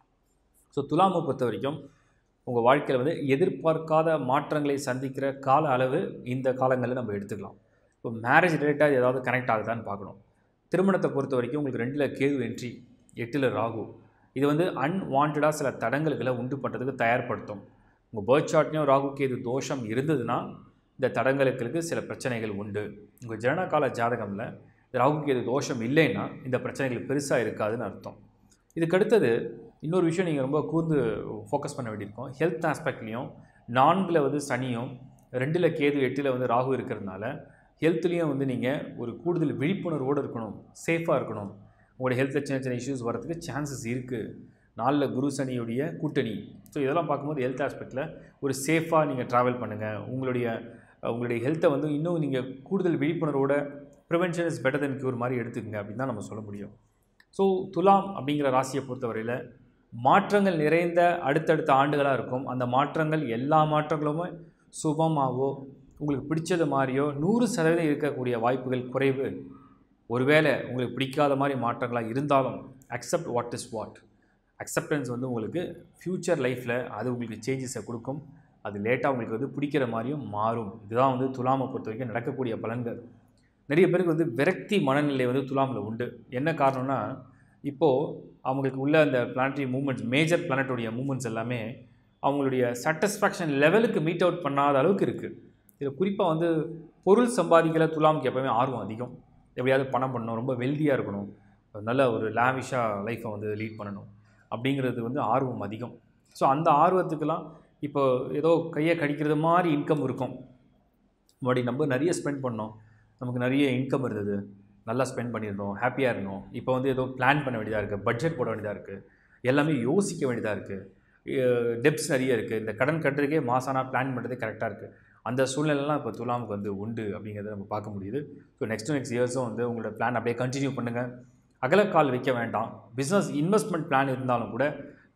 ஸோ துலாமை பொறுத்த வரைக்கும் உங்கள் வாழ்க்கையில் வந்து எதிர்பார்க்காத மாற்றங்களை சந்திக்கிற கால அளவு இந்த காலங்களில் நம்ம எடுத்துக்கலாம் இப்போ மேரேஜ் ரிலேட்டாக ஏதாவது கனெக்ட் ஆகுதான்னு பார்க்கணும் திருமணத்தை பொறுத்த வரைக்கும் உங்களுக்கு ரெண்டில் கேது என்ட்ரி எட்டில் ராகு இது வந்து அன்வான்டாக சில தடங்கல்களை உண்டு பண்ணுறதுக்கு தயார்படுத்தும் உங்கள் பேர்த் சார்ட்லேயும் ராகு கேது தோஷம் இருந்ததுன்னா இந்த தடங்கலுக்கு சில பிரச்சனைகள் உண்டு உங்கள் ஜனனகால ஜாதகமில் ராகு கேது தோஷம் இல்லைன்னா இந்த பிரச்சனைகள் பெருசாக இருக்காதுன்னு அர்த்தம் இதுக்கடுத்தது இன்னொரு விஷயம் நீங்கள் ரொம்ப கூர்ந்து ஃபோக்கஸ் பண்ண வேண்டியிருக்கும் ஹெல்த் ஆஸ்பெக்ட்லேயும் நான்கில் வந்து சனியும் ரெண்டில் கேது எட்டில் வந்து ராகு இருக்கிறதுனால ஹெல்த்லேயும் வந்து நீங்கள் ஒரு கூடுதல் விழிப்புணர்வோடு இருக்கணும் சேஃபாக இருக்கணும் உங்களோட ஹெல்த்தில் சின்ன சின்ன இஷ்யூஸ் வரதுக்கு சான்சஸ் இருக்குது நாளில் குரு சனியுடைய கூட்டணி ஸோ இதெல்லாம் பார்க்கும்போது ஹெல்த் ஆஸ்பெக்டில் ஒரு சேஃபாக நீங்கள் ட்ராவல் பண்ணுங்கள் உங்களுடைய உங்களுடைய ஹெல்த்தை வந்து இன்னும் நீங்கள் கூடுதல் விழிப்புணர்வோட prevention is better than cure மாதிரி எடுத்துக்கங்க அப்படின்னு தான் நம்ம சொல்ல முடியும் ஸோ துலாம் அப்படிங்கிற ராசியை பொறுத்தவரையில் மாற்றங்கள் நிறைந்த அடுத்தடுத்த ஆண்டுகளாக இருக்கும் அந்த மாற்றங்கள் எல்லா மாற்றங்களுமே சுபமாகவோ உங்களுக்கு பிடிச்சது மாதிரியோ நூறு சதவீதம் இருக்கக்கூடிய வாய்ப்புகள் குறைவு ஒருவேளை உங்களுக்கு பிடிக்காத மாதிரி மாற்றங்களாக இருந்தாலும் accept what is what acceptance வந்து உங்களுக்கு ஃப்யூச்சர் லைஃப்பில் அது உங்களுக்கு சேஞ்சஸை கொடுக்கும் அது லேட்டாக உங்களுக்கு வந்து பிடிக்கிற மாதிரியும் மாறும் இதுதான் வந்து துலாமை பொறுத்த வரைக்கும் நடக்கக்கூடிய பலன்கள் நிறைய பேருக்கு வந்து விரக்தி மனநிலை வந்து துலாமில் உண்டு என்ன காரணம்னா இப்போது அவங்களுக்கு உள்ள அந்த பிளானட்டரி மூமெண்ட்ஸ் மேஜர் பிளானட்டோடைய மூமெண்ட்ஸ் எல்லாமே அவங்களுடைய சாட்டிஸ்ஃபேக்ஷன் லெவலுக்கு மீட் அவுட் பண்ணாத அளவுக்கு இருக்குது இதில் குறிப்பாக வந்து பொருள் சம்பாதிக்கிற துலாமுக்கு எப்போவுமே ஆர்வம் அதிகம் எப்படியாவது பணம் பண்ணணும் ரொம்ப வெல்தியாக இருக்கணும் நல்ல ஒரு லாவிஷாக லைஃப்பை வந்து லீட் பண்ணணும் அப்படிங்கிறது வந்து ஆர்வம் அதிகம் ஸோ அந்த ஆர்வத்துக்கெல்லாம் இப்போ ஏதோ கையை கடிக்கிறது மாதிரி இன்கம் இருக்கும் முன்னாடி நம்ம நிறைய ஸ்பெண்ட் பண்ணோம் நமக்கு நிறைய இன்கம் இருந்தது நல்லா ஸ்பெண்ட் பண்ணியிருந்தோம் ஹாப்பியாக இருந்தோம் இப்போ வந்து ஏதோ பிளான் பண்ண வேண்டியதாக இருக்குது பட்ஜெட் போட வேண்டியதாக இருக்குது எல்லாமே யோசிக்க வேண்டியதாக இருக்குது டெப்ஸ் நிறைய இருக்குது இந்த கடன் கட்டுறதுக்கே மாசானா பிளான் பண்ணுறதே கரெக்டாக இருக்குது அந்த சூழ்நிலைலாம் இப்போ துலாமுக்கு வந்து உண்டு அப்படிங்கிறத நம்ம பார்க்க முடியுது ஸோ நெக்ஸ்ட் நெக்ஸ்ட் இயர்ஸும் வந்து உங்களோட பிளான் அப்படியே கண்டினியூ பண்ணுங்கள் அகலக்கால் வைக்க வேண்டாம் பிஸ்னஸ் இன்வெஸ்ட்மெண்ட் பிளான் இருந்தாலும் கூட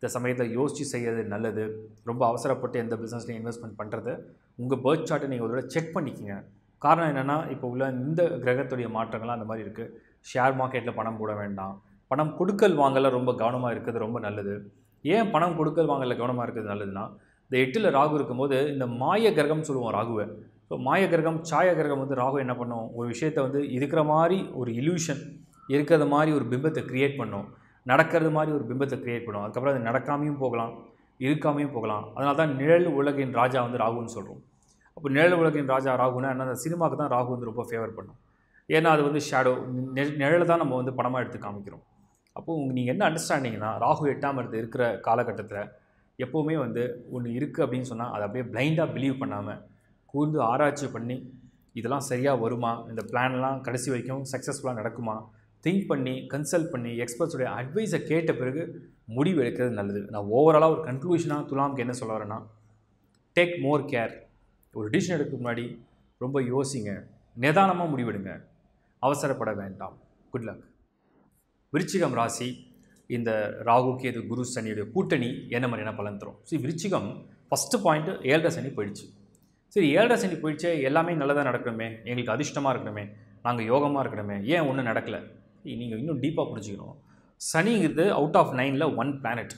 இந்த சமயத்தில் யோசித்து செய்யறது நல்லது ரொம்ப அவசரப்பட்டு எந்த பிஸ்னஸ்லையும் இன்வெஸ்ட்மெண்ட் பண்ணுறது உங்கள் பேர்த் சார்ட்டை நீங்கள் ஒரு தடவை செக் பண்ணிக்கோங்க காரணம் என்னென்னா இப்போ உள்ள இந்த கிரகத்துடைய மாற்றங்கள்லாம் அந்த மாதிரி இருக்குது ஷேர் மார்க்கெட்டில் பணம் போட வேண்டாம் பணம் கொடுக்கல் வாங்கல ரொம்ப கவனமாக இருக்கிறது ரொம்ப நல்லது ஏன் பணம் கொடுக்கல் வாங்கல கவனமாக இருக்கிறது நல்லதுன்னா இந்த எட்டில் ராகு இருக்கும்போது இந்த மாய கிரகம் சொல்லுவோம் ராகுவை ஸோ மாய கிரகம் சாய கிரகம் வந்து ராகு என்ன பண்ணும் ஒரு விஷயத்தை வந்து இருக்கிற மாதிரி ஒரு இல்யூஷன் இருக்கிறது மாதிரி ஒரு பிம்பத்தை க்ரியேட் பண்ணும் நடக்கிறது மாதிரி ஒரு பிம்பத்தை க்ரியேட் பண்ணும் அதுக்கப்புறம் அது நடக்காமையும் போகலாம் இருக்காமையும் போகலாம் அதனால தான் நிழல் உலகின் ராஜா வந்து ராகுன்னு சொல்கிறோம் அப்போ நிழல் உலகின் ராஜா ராகுனா என்ன அந்த சினிமாவுக்கு தான் ராகு வந்து ரொம்ப ஃபேவர் பண்ணும் ஏன்னா அது வந்து ஷேடோ நிழலை தான் நம்ம வந்து படமாக எடுத்து காமிக்கிறோம் அப்போது நீங்கள் என்ன அண்டர்ஸ்டாண்டிங்னா ராகு எட்டாம் இடத்து இருக்கிற காலகட்டத்தில் எப்போவுமே வந்து ஒன்று இருக்குது அப்படின்னு சொன்னால் அதை அப்படியே பிளைண்டாக பிலீவ் பண்ணாமல் கூர்ந்து ஆராய்ச்சி பண்ணி இதெல்லாம் சரியாக வருமா இந்த பிளான்லாம் கடைசி வரைக்கும் சக்ஸஸ்ஃபுல்லாக நடக்குமா திங்க் பண்ணி கன்சல்ட் பண்ணி எக்ஸ்பர்ட்ஸுடைய அட்வைஸை கேட்ட பிறகு முடிவு எடுக்கிறது நல்லது நான் ஓவராலாக ஒரு கன்க்ளூஷனாக துலாம்க்கு என்ன சொல்ல வரேன்னா டேக் மோர் கேர் ஒரு டிசிஷன் எடுக்க முன்னாடி ரொம்ப யோசிங்க நிதானமாக முடிவெடுங்க அவசரப்பட வேண்டாம் குட் லக் விருச்சிகம் ராசி இந்த ராகு கேது குரு சனியுடைய கூட்டணி என்ன மாதிரியான பலன் தரும் சரி விருச்சிகம் ஃபஸ்ட்டு பாயிண்ட்டு ஏழரை சனி போயிடுச்சு சரி ஏழரை சனி போயிடுச்சே எல்லாமே நல்லதாக நடக்கணுமே எங்களுக்கு அதிர்ஷ்டமாக இருக்கணுமே நாங்கள் யோகமாக இருக்கணுமே ஏன் ஒன்றும் நடக்கலை நீங்கள் இன்னும் டீப்பாக புரிஞ்சுக்கணும் சனிங்கிறது அவுட் ஆஃப் நைனில் ஒன் பிளானட்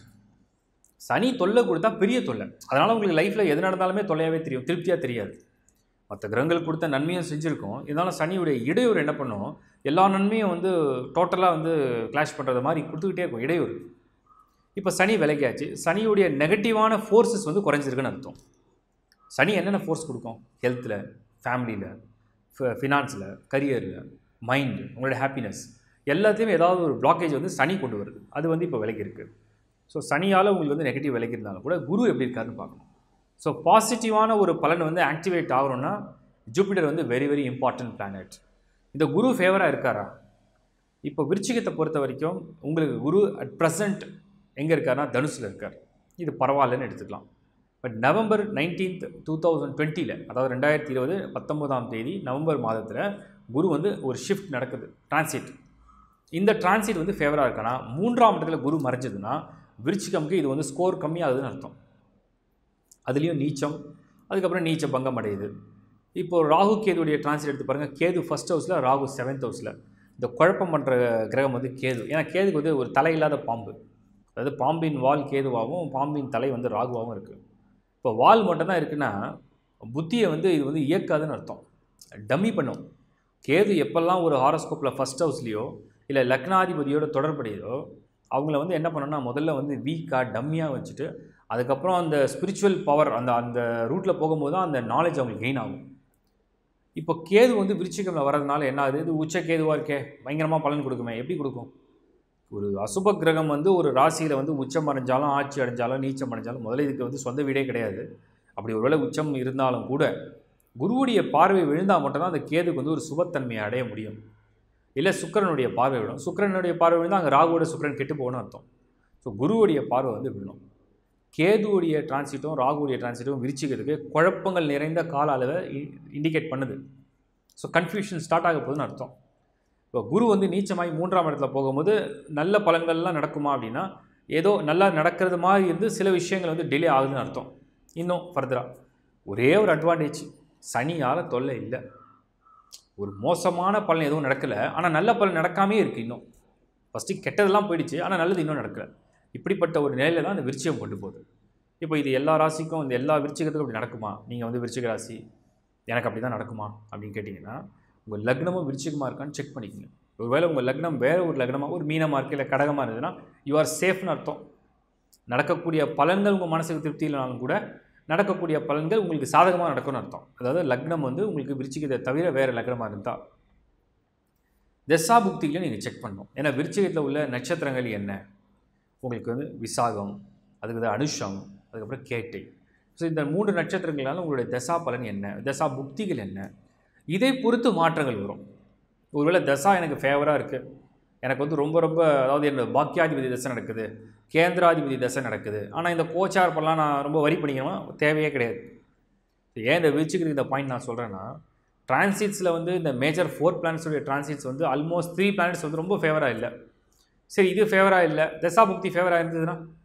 சனி தொல்லை கொடுத்தா பெரிய தொல்லை அதனால் உங்களுக்கு லைஃப்பில் எது நடந்தாலுமே தொல்லையாகவே தெரியும் திருப்தியாக தெரியாது மற்ற கிரகங்கள் கொடுத்த நன்மையும் செஞ்சுருக்கோம் இருந்தாலும் சனியுடைய இடையூறு என்ன பண்ணும் எல்லா நன்மையும் வந்து டோட்டலாக வந்து கிளாஷ் பண்ணுறது மாதிரி கொடுத்துக்கிட்டே இருக்கும் இடையூறு இப்போ சனி விலகியாச்சு சனியுடைய நெகட்டிவான ஃபோர்ஸஸ் வந்து குறைஞ்சிருக்குன்னு அர்த்தம் சனி என்னென்ன ஃபோர்ஸ் கொடுக்கும் ஹெல்த்தில் ஃபேமிலியில் ஃபினான்ஸில் கரியரில் மைண்டு உங்களுடைய ஹாப்பினஸ் எல்லாத்தையுமே ஏதாவது ஒரு பிளாக்கேஜ் வந்து சனி கொண்டு வருது அது வந்து இப்போ விலகி இருக்குது ஸோ சனியால் உங்களுக்கு வந்து நெகட்டிவ் விலகி இருந்தாலும் கூட குரு எப்படி இருக்காருன்னு பார்க்கணும் ஸோ பாசிட்டிவான ஒரு பலன் வந்து ஆக்டிவேட் ஆகணும்னா ஜூபிட்டர் வந்து வெரி வெரி இம்பார்ட்டன்ட் பிளானட் இந்த குரு ஃபேவராக இருக்காரா இப்போ விருச்சிகத்தை பொறுத்த வரைக்கும் உங்களுக்கு குரு அட் ப்ரெசண்ட் எங்கே இருக்காருன்னா தனுசில் இருக்கார் இது பரவாயில்லன்னு எடுத்துக்கலாம் but November nineteenth two thousand டுவெண்ட்டியில் அதாவது ரெண்டாயிரத்தி இருபது பத்தொம்போதாம் தேதி நவம்பர் மாதத்தில் குரு வந்து ஒரு ஷிஃப்ட் நடக்குது டிரான்சிட் இந்த டிரான்சிட் வந்து ஃபேவராக இருக்கானா மூன்றாம் இடத்துல குரு மறைஞ்சதுன்னா விருச்சிகம்க்கு இது வந்து ஸ்கோர் கம்மியாகுதுன்னு அர்த்தம் அதுலேயும் நீச்சம் அதுக்கப்புறம் நீச்ச பங்கம் அடையுது இப்போது ராகு கேதுடைய டிரான்சிட் எடுத்து பாருங்கள் கேது ஃபஸ்ட் ஹவுஸில் ராகு செவன்த் ஹவுஸில் இந்த குழப்பம் பண்ணுற கிரகம் வந்து கேது ஏன்னா கேதுக்கு வந்து ஒரு தலை இல்லாத பாம்பு அதாவது பாம்பின் வால் கேதுவாகவும் பாம்பின் தலை வந்து ராகுவாகவும் இருக்குது இப்போ வால் மட்டும்தான் இருக்குன்னா புத்தியை வந்து இது வந்து இயக்காதுன்னு அர்த்தம் டம்மி பண்ணும் கேது எப்பெல்லாம் ஒரு ஹாரோஸ்கோப்பில் ஃபஸ்ட் ஹவுஸ்லேயோ இல்லை லக்னாதிபதியோட தொடர்புடையதோ அவங்கள வந்து என்ன பண்ணணும்னா முதல்ல வந்து வீக்காக டம்மியாக வச்சுட்டு அதுக்கப்புறம் அந்த ஸ்பிரிச்சுவல் பவர் அந்த அந்த ரூட்டில் போகும்போது தான் அந்த நாலேஜ் அவங்களுக்கு கெயின் ஆகும் இப்போ கேது வந்து விருச்சிகமில் வர்றதுனால என்ன ஆகுது இது உச்ச கேதுவாக இருக்கே பயங்கரமாக பலன் கொடுக்குமே எப்படி கொடுக்கும் ஒரு அசுப கிரகம் வந்து ஒரு ராசியில் வந்து உச்சம் அடைஞ்சாலும் ஆட்சி அடைஞ்சாலும் நீச்சம் அடைஞ்சாலும் முதல்ல இதுக்கு வந்து சொந்த வீடே கிடையாது அப்படி ஒருவேளை உச்சம் இருந்தாலும் கூட குருவுடைய பார்வை விழுந்தால் மட்டும்தான் அந்த கேதுக்கு வந்து ஒரு சுபத்தன்மையை அடைய முடியும் இல்லை சுக்கரனுடைய பார்வை விழும் சுக்கரனுடைய பார்வை விழுந்தால் அங்கே ராகுவோட சுக்கரன் கெட்டு போகணும்னு அர்த்தம் ஸோ குருவுடைய பார்வை வந்து விழும் கேதுவுடைய டிரான்சிட்டும் ராகுவுடைய டிரான்சிட்டும் விரிச்சிக்கிறதுக்கு குழப்பங்கள் நிறைந்த கால அளவை இண்டிகேட் பண்ணுது ஸோ கன்ஃபியூஷன் ஸ்டார்ட் ஆக போகுதுன்னு அர்த்தம் இப்போ குரு வந்து நீச்சமாகி மூன்றாம் இடத்துல போகும்போது நல்ல பலன்கள்லாம் நடக்குமா அப்படின்னா ஏதோ நல்லா நடக்கிறது மாதிரி இருந்து சில விஷயங்கள் வந்து டிலே ஆகுதுன்னு அர்த்தம் இன்னும் ஃபர்தராக ஒரே ஒரு அட்வான்டேஜ் சனியால் தொல்லை இல்லை ஒரு மோசமான பலன் எதுவும் நடக்கலை ஆனால் நல்ல பலன் நடக்காமே இருக்குது இன்னும் ஃபஸ்ட்டு கெட்டதெல்லாம் போயிடுச்சு ஆனால் நல்லது இன்னும் நடக்கலை இப்படிப்பட்ட ஒரு நிலையில் தான் இந்த விருச்சிகம் கொண்டு போகுது இப்போ இது எல்லா ராசிக்கும் இந்த எல்லா விருச்சிகத்துக்கும் அப்படி நடக்குமா நீங்கள் வந்து விருச்சிக ராசி எனக்கு அப்படி தான் நடக்குமா அப்படின்னு கேட்டிங்கன்னா உங்கள் லக்னமும் விருச்சிகமாக இருக்கான்னு செக் பண்ணிக்கோங்க ஒருவேளை உங்கள் லக்னம் வேறு ஒரு லக்னமாக ஒரு மீனமாக இருக்குது இல்லை கடகமாக இருந்ததுன்னா யூ ஆர் சேஃப்னு அர்த்தம் நடக்கக்கூடிய பலன்கள் உங்கள் மனசுக்கு திருப்தி இல்லைனாலும் கூட நடக்கக்கூடிய பலன்கள் உங்களுக்கு சாதகமாக நடக்கும்னு அர்த்தம் அதாவது லக்னம் வந்து உங்களுக்கு விருச்சிகத்தை தவிர வேறு லக்னமாக இருந்தால் தசா புக்திகளை நீங்கள் செக் பண்ணணும் ஏன்னா விருச்சிகத்தில் உள்ள நட்சத்திரங்கள் என்ன உங்களுக்கு வந்து விசாகம் அதுக்கு வந்து அனுஷம் அதுக்கப்புறம் கேட்டை ஸோ இந்த மூன்று நட்சத்திரங்களால் உங்களுடைய தசா பலன் என்ன தசா புக்திகள் என்ன இதை பொறுத்து மாற்றங்கள் வரும் ஒருவேளை தசா எனக்கு ஃபேவராக இருக்குது எனக்கு வந்து ரொம்ப ரொம்ப அதாவது என்னோட பாக்கியாதிபதி தசை நடக்குது கேந்திராதிபதி தசை நடக்குது ஆனால் இந்த கோச்சார் பல்லாம் நான் ரொம்ப வரி பண்ணிக்கணுமா தேவையே கிடையாது ஏன் இந்த விரிச்சுக்கு இந்த பாயிண்ட் நான் சொல்கிறேன்னா டிரான்சிட்ஸில் வந்து இந்த மேஜர் ஃபோர் பிளானட்ஸுடைய டிரான்சிட்ஸ் வந்து ஆல்மோஸ்ட் த்ரீ பிளானட்ஸ் வந்து ரொம்ப ஃபேவராக இல்லை சரி இது ஃபேவராக இல்லை தசா புக்தி ஃபேவராக இருந்ததுன்னா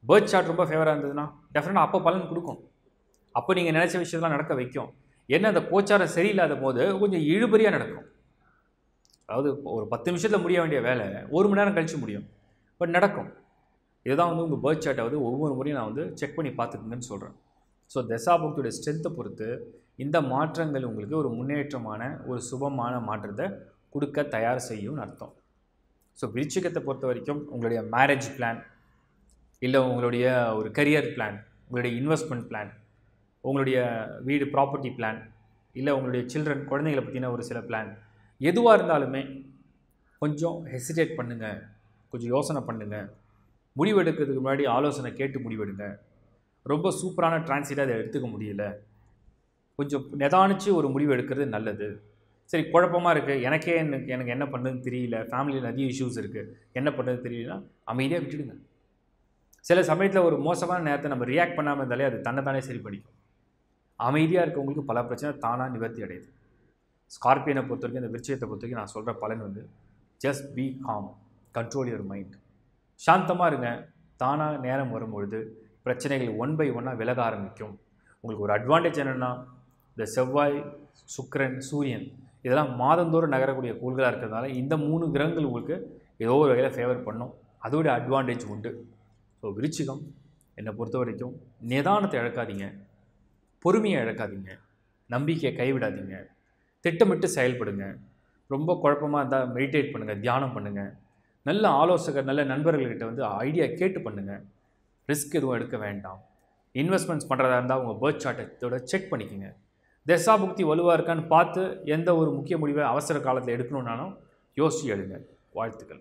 பேர்த் சார்ட் ரொம்ப ஃபேவராக இருந்ததுன்னா டெஃபினட்டாக அப்போ பலன் கொடுக்கும் அப்போ நீங்கள் நினச்ச விஷயத்தெல்லாம் நடக்க வைக்கும் என்ன அந்த கோச்சாரம் சரியில்லாத போது கொஞ்சம் இழுபறியாக நடக்கும் அதாவது ஒரு பத்து நிமிஷத்தில் முடிய வேண்டிய வேலை ஒரு மணி நேரம் கழிச்சு முடியும் பட் நடக்கும் இதுதான் வந்து உங்கள் பேர்த் சார்ட்டை வந்து ஒவ்வொரு முறையும் நான் வந்து செக் பண்ணி பார்த்துக்குங்கன்னு சொல்கிறேன் ஸோ தசாபக்தியோட ஸ்ட்ரென்த்தை பொறுத்து இந்த மாற்றங்கள் உங்களுக்கு ஒரு முன்னேற்றமான ஒரு சுபமான மாற்றத்தை கொடுக்க தயார் செய்யும்னு அர்த்தம் ஸோ விருச்சிகத்தை பொறுத்த வரைக்கும் உங்களுடைய மேரேஜ் பிளான் இல்லை உங்களுடைய ஒரு கரியர் பிளான் உங்களுடைய இன்வெஸ்ட்மெண்ட் பிளான் உங்களுடைய வீடு ப்ராப்பர்ட்டி பிளான் இல்லை உங்களுடைய சில்ட்ரன் குழந்தைகளை பற்றின ஒரு சில பிளான் எதுவாக இருந்தாலுமே கொஞ்சம் ஹெசிடேட் பண்ணுங்கள் கொஞ்சம் யோசனை பண்ணுங்கள் முடிவெடுக்கிறதுக்கு முன்னாடி ஆலோசனை கேட்டு முடிவெடுங்க ரொம்ப சூப்பரான டிரான்சிட்டாக அதை எடுத்துக்க முடியல கொஞ்சம் நிதானித்து ஒரு முடிவு எடுக்கிறது நல்லது சரி குழப்பமாக இருக்குது எனக்கே எனக்கு எனக்கு என்ன பண்ணுறதுன்னு தெரியல ஃபேமிலியில் நிறைய இஷ்யூஸ் இருக்குது என்ன பண்ணுறது தெரியலனா அமைதியாக விட்டுடுங்க சில சமயத்தில் ஒரு மோசமான நேரத்தை நம்ம ரியாக்ட் பண்ணாமல் இருந்தாலே அது தன்னைத்தானே சரி பண்ணிக்கும் அமைதியாக இருக்கவங்களுக்கு பல பிரச்சனை தானாக நிவர்த்தி அடையுது ஸ்கார்பியனை பொறுத்த வரைக்கும் இந்த விருச்சயத்தை பொறுத்த வரைக்கும் நான் சொல்கிற பலன் வந்து just be calm control your mind சாந்தமாக இருங்க தானாக நேரம் வரும்பொழுது பிரச்சனைகள் ஒன் பை ஒன்னாக விலக ஆரம்பிக்கும் உங்களுக்கு ஒரு அட்வான்டேஜ் என்னென்னா இந்த செவ்வாய் சுக்கிரன் சூரியன் இதெல்லாம் மாதந்தோறும் நகரக்கூடிய கோள்களாக இருக்கிறதுனால இந்த மூணு கிரகங்கள் உங்களுக்கு ஏதோ ஒரு வகையில் ஃபேவர் பண்ணும் அதோட அட்வான்டேஜ் உண்டு ஸோ விருச்சிகம் என்னை பொறுத்த வரைக்கும் நிதானத்தை இழக்காதீங்க பொறுமையை இழக்காதீங்க நம்பிக்கையை கைவிடாதீங்க திட்டமிட்டு செயல்படுங்க ரொம்ப குழப்பமாக இருந்தால் மெடிடேட் பண்ணுங்கள் தியானம் பண்ணுங்கள் நல்ல ஆலோசகர் நல்ல நண்பர்கள்கிட்ட வந்து ஐடியா கேட்டு பண்ணுங்கள் ரிஸ்க் எதுவும் எடுக்க வேண்டாம் இன்வெஸ்ட்மெண்ட்ஸ் பண்ணுறதா இருந்தால் உங்கள் பேர்த் சார்ட்டத்தோட செக் பண்ணிக்கோங்க தசாபுக்தி வலுவாக இருக்கான்னு பார்த்து எந்த ஒரு முக்கிய முடிவை அவசர காலத்தில் எடுக்கணுன்னாலும் யோசிச்சு எடுங்க வாழ்த்துக்கள்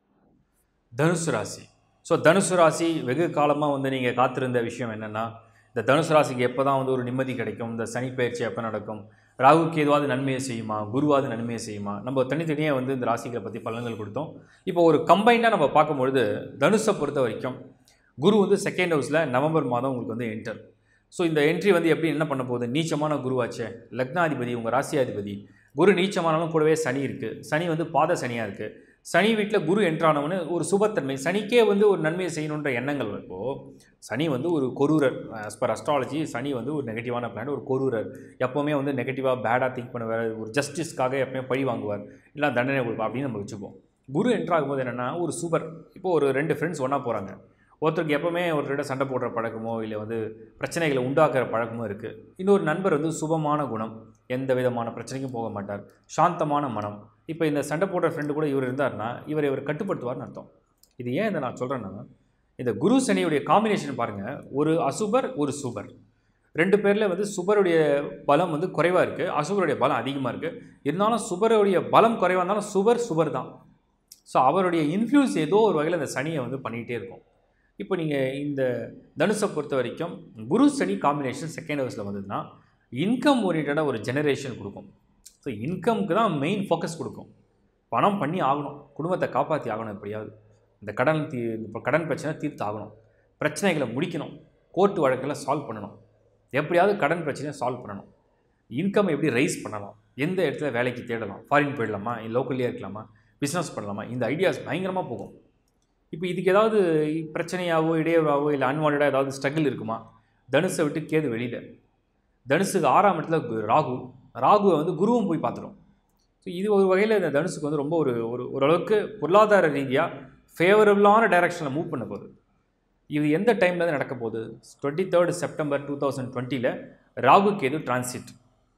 தனுசு ராசி ஸோ தனுசு ராசி வெகு காலமாக வந்து நீங்கள் காத்திருந்த விஷயம் என்னென்னா இந்த தனுசு ராசிக்கு எப்போ தான் வந்து ஒரு நிம்மதி கிடைக்கும் இந்த சனி பயிற்சி எப்போ நடக்கும் ராகுக்கு எதுவாவது நன்மையை செய்யுமா குருவாவது நன்மையை செய்யுமா நம்ம தனித்தனியாக வந்து இந்த ராசிகளை பற்றி பலன்கள் கொடுத்தோம் இப்போ ஒரு கம்பைண்டாக நம்ம பார்க்கும்பொழுது தனுஷை பொறுத்த வரைக்கும் குரு வந்து செகண்ட் ஹவுஸில் நவம்பர் மாதம் உங்களுக்கு வந்து என்டர் ஸோ இந்த என்ட்ரி வந்து எப்படி என்ன பண்ண போகுது நீச்சமான குருவாச்சே லக்னாதிபதி உங்கள் ராசியாதிபதி குரு நீச்சமானாலும் கூடவே சனி இருக்குது சனி வந்து பாத சனியாக இருக்குது சனி வீட்டில் குரு என்ட்ரானவனு ஒரு சுபத்தன்மை சனிக்கே வந்து ஒரு நன்மையை செய்யணுன்ற எண்ணங்கள் இப்போது சனி வந்து ஒரு கொரூரர் as per அஸ்ட்ராலஜி சனி வந்து ஒரு நெகட்டிவான பிளான் ஒரு கொரூரர் எப்போவுமே வந்து நெகட்டிவாக பேடாக திங்க் பண்ணுவார் ஒரு ஜஸ்டிஸ்க்காக எப்பவுமே பழி வாங்குவார் இல்லை தண்டனை கொடுப்பார் அப்படின்னு நம்ம வச்சுப்போம் குரு என்ட்ராகும்போது என்னென்னா ஒரு சூப்பர் இப்போ ஒரு ரெண்டு ஃப்ரெண்ட்ஸ் ஒன்றா போகிறாங்க ஒருத்தருக்கு எப்போவுமே ஒருத்தர்கிட்ட சண்டை போடுற பழக்கமோ இல்லை வந்து பிரச்சனைகளை உண்டாக்குற பழக்கமோ இருக்குது இன்னொரு நண்பர் வந்து சுபமான குணம் எந்த விதமான பிரச்சனைக்கும் போக மாட்டார் சாந்தமான மனம் இப்போ இந்த சண்டை போடுற ஃப்ரெண்டு கூட இவர் இருந்தார்னா இவர் இவர் கட்டுப்படுத்துவார்னு அர்த்தம் இது ஏன் இதை நான் சொல்கிறேன்னா இந்த குரு சனியுடைய காம்பினேஷன் பாருங்கள் ஒரு அசுபர் ஒரு சுபர் ரெண்டு பேரில் வந்து சுபருடைய பலம் வந்து குறைவாக இருக்குது அசுபருடைய பலம் அதிகமாக இருக்குது இருந்தாலும் சுபருடைய பலம் குறைவாக இருந்தாலும் சுபர் சுபர் தான் ஸோ அவருடைய இன்ஃப்ளூயன்ஸ் ஏதோ ஒரு வகையில் அந்த சனியை வந்து பண்ணிகிட்டே இருக்கும் இப்போ நீங்கள் இந்த தனுஷை பொறுத்த வரைக்கும் குரு சனி காம்பினேஷன் செகண்ட் ஹவுஸில் வந்ததுன்னா இன்கம் ஓரியன்டாக ஒரு ஜெனரேஷன் கொடுக்கும் ஸோ இன்கம்க்கு தான் மெயின் ஃபோக்கஸ் கொடுக்கும் பணம் பண்ணி ஆகணும் குடும்பத்தை காப்பாற்றி ஆகணும் எப்படியாவது இந்த கடன் தீ இப்போ கடன் பிரச்சனை தீர்த்து ஆகணும் பிரச்சனைகளை முடிக்கணும் கோர்ட்டு வழக்கில் சால்வ் பண்ணணும் எப்படியாவது கடன் பிரச்சனையை சால்வ் பண்ணணும் இன்கம் எப்படி ரைஸ் பண்ணலாம் எந்த இடத்துல வேலைக்கு தேடலாம் ஃபாரின் போயிடலாமா இல்லை லோக்கல்லே இருக்கலாமா பிஸ்னஸ் பண்ணலாமா இந்த ஐடியாஸ் பயங்கரமாக போகும் இப்போ இதுக்கு ஏதாவது பிரச்சனையாவோ இடையூறாவோ இல்லை அன்வான்டாக ஏதாவது ஸ்ட்ரகிள் இருக்குமா தனுஷை விட்டு கேது வெளியில் தனுஷுக்கு ஆறாம் இடத்துல கு- ராகு ராகுவை வந்து குருவும் போய் பார்த்துடும் ஸோ இது ஒரு வகையில் இந்த தனுஷுக்கு வந்து ரொம்ப ஒரு ஒரு ஓரளவுக்கு பொருளாதார ரீதியாக ஃபேவரபுளான டைரக்ஷனில் மூவ் பண்ண போகுது இது எந்த டைமில் நடக்க போகுது twenty third September two thousand டுவெண்ட்டியில் ராகு கேது டிரான்சிட்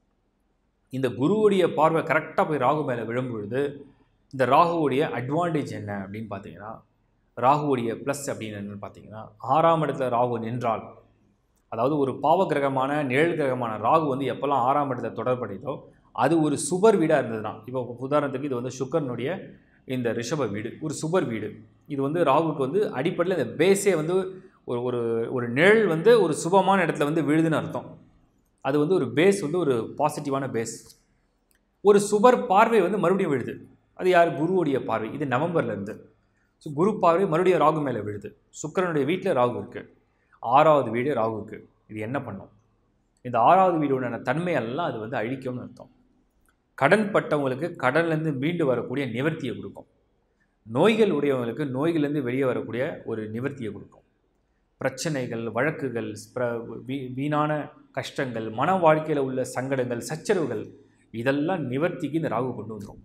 இந்த குருவுடைய பார்வை கரெக்டாக போய் ராகு மேலே விழும்பொழுது இந்த ராகுவுடைய அட்வான்டேஜ் என்ன அப்படின்னு பார்த்தீங்கன்னா ராகுவுடைய ப்ளஸ் அப்படின்னு என்னன்னு பார்த்தீங்கன்னா ஆறாம் இடத்துல ராகு நின்றால் அதாவது ஒரு பாவ கிரகமான நிழல் கிரகமான ராகு வந்து எப்போல்லாம் ஆறாம் இடத்துல தொடர்படையதோ அது ஒரு சுபர் வீடாக இருந்ததுன்னா இப்போ உதாரணத்துக்கு இது வந்து சுக்கரனுடைய இந்த ரிஷப வீடு ஒரு சுபர் வீடு இது வந்து ராகுக்கு வந்து அடிப்படையில் இந்த பேஸே வந்து ஒரு ஒரு ஒரு நிழல் வந்து ஒரு சுபமான இடத்துல வந்து விழுதுன்னு அர்த்தம் அது வந்து ஒரு பேஸ் வந்து ஒரு பாசிட்டிவான பேஸ் ஒரு சுபர் பார்வை வந்து மறுபடியும் விழுது அது யார் குருவுடைய பார்வை இது நவம்பர்ல இருந்து ஸோ குரு பார்வை மறுபடியும் ராகு மேலே விழுது சுக்கிரனுடைய வீட்டில் ராகு இருக்குது ஆறாவது வீடு ராகுக்கு இது என்ன பண்ணும் இந்த ஆறாவது வீடுடைய தன்மையெல்லாம் அது வந்து அழிக்கும்னு அர்த்தம் கடன் பட்டவங்களுக்கு கடன்லேருந்து மீண்டு வரக்கூடிய நிவர்த்தியை கொடுக்கும் நோய்கள் உடையவங்களுக்கு நோய்கள்லேருந்து வெளியே வரக்கூடிய ஒரு நிவர்த்தியை கொடுக்கும் பிரச்சனைகள் வழக்குகள் பிர- வீ- வீணான கஷ்டங்கள் மன வாழ்க்கையில் உள்ள சங்கடங்கள் சச்சரவுகள் இதெல்லாம் நிவர்த்திக்கு இந்த ராகு கொண்டு வந்துடும்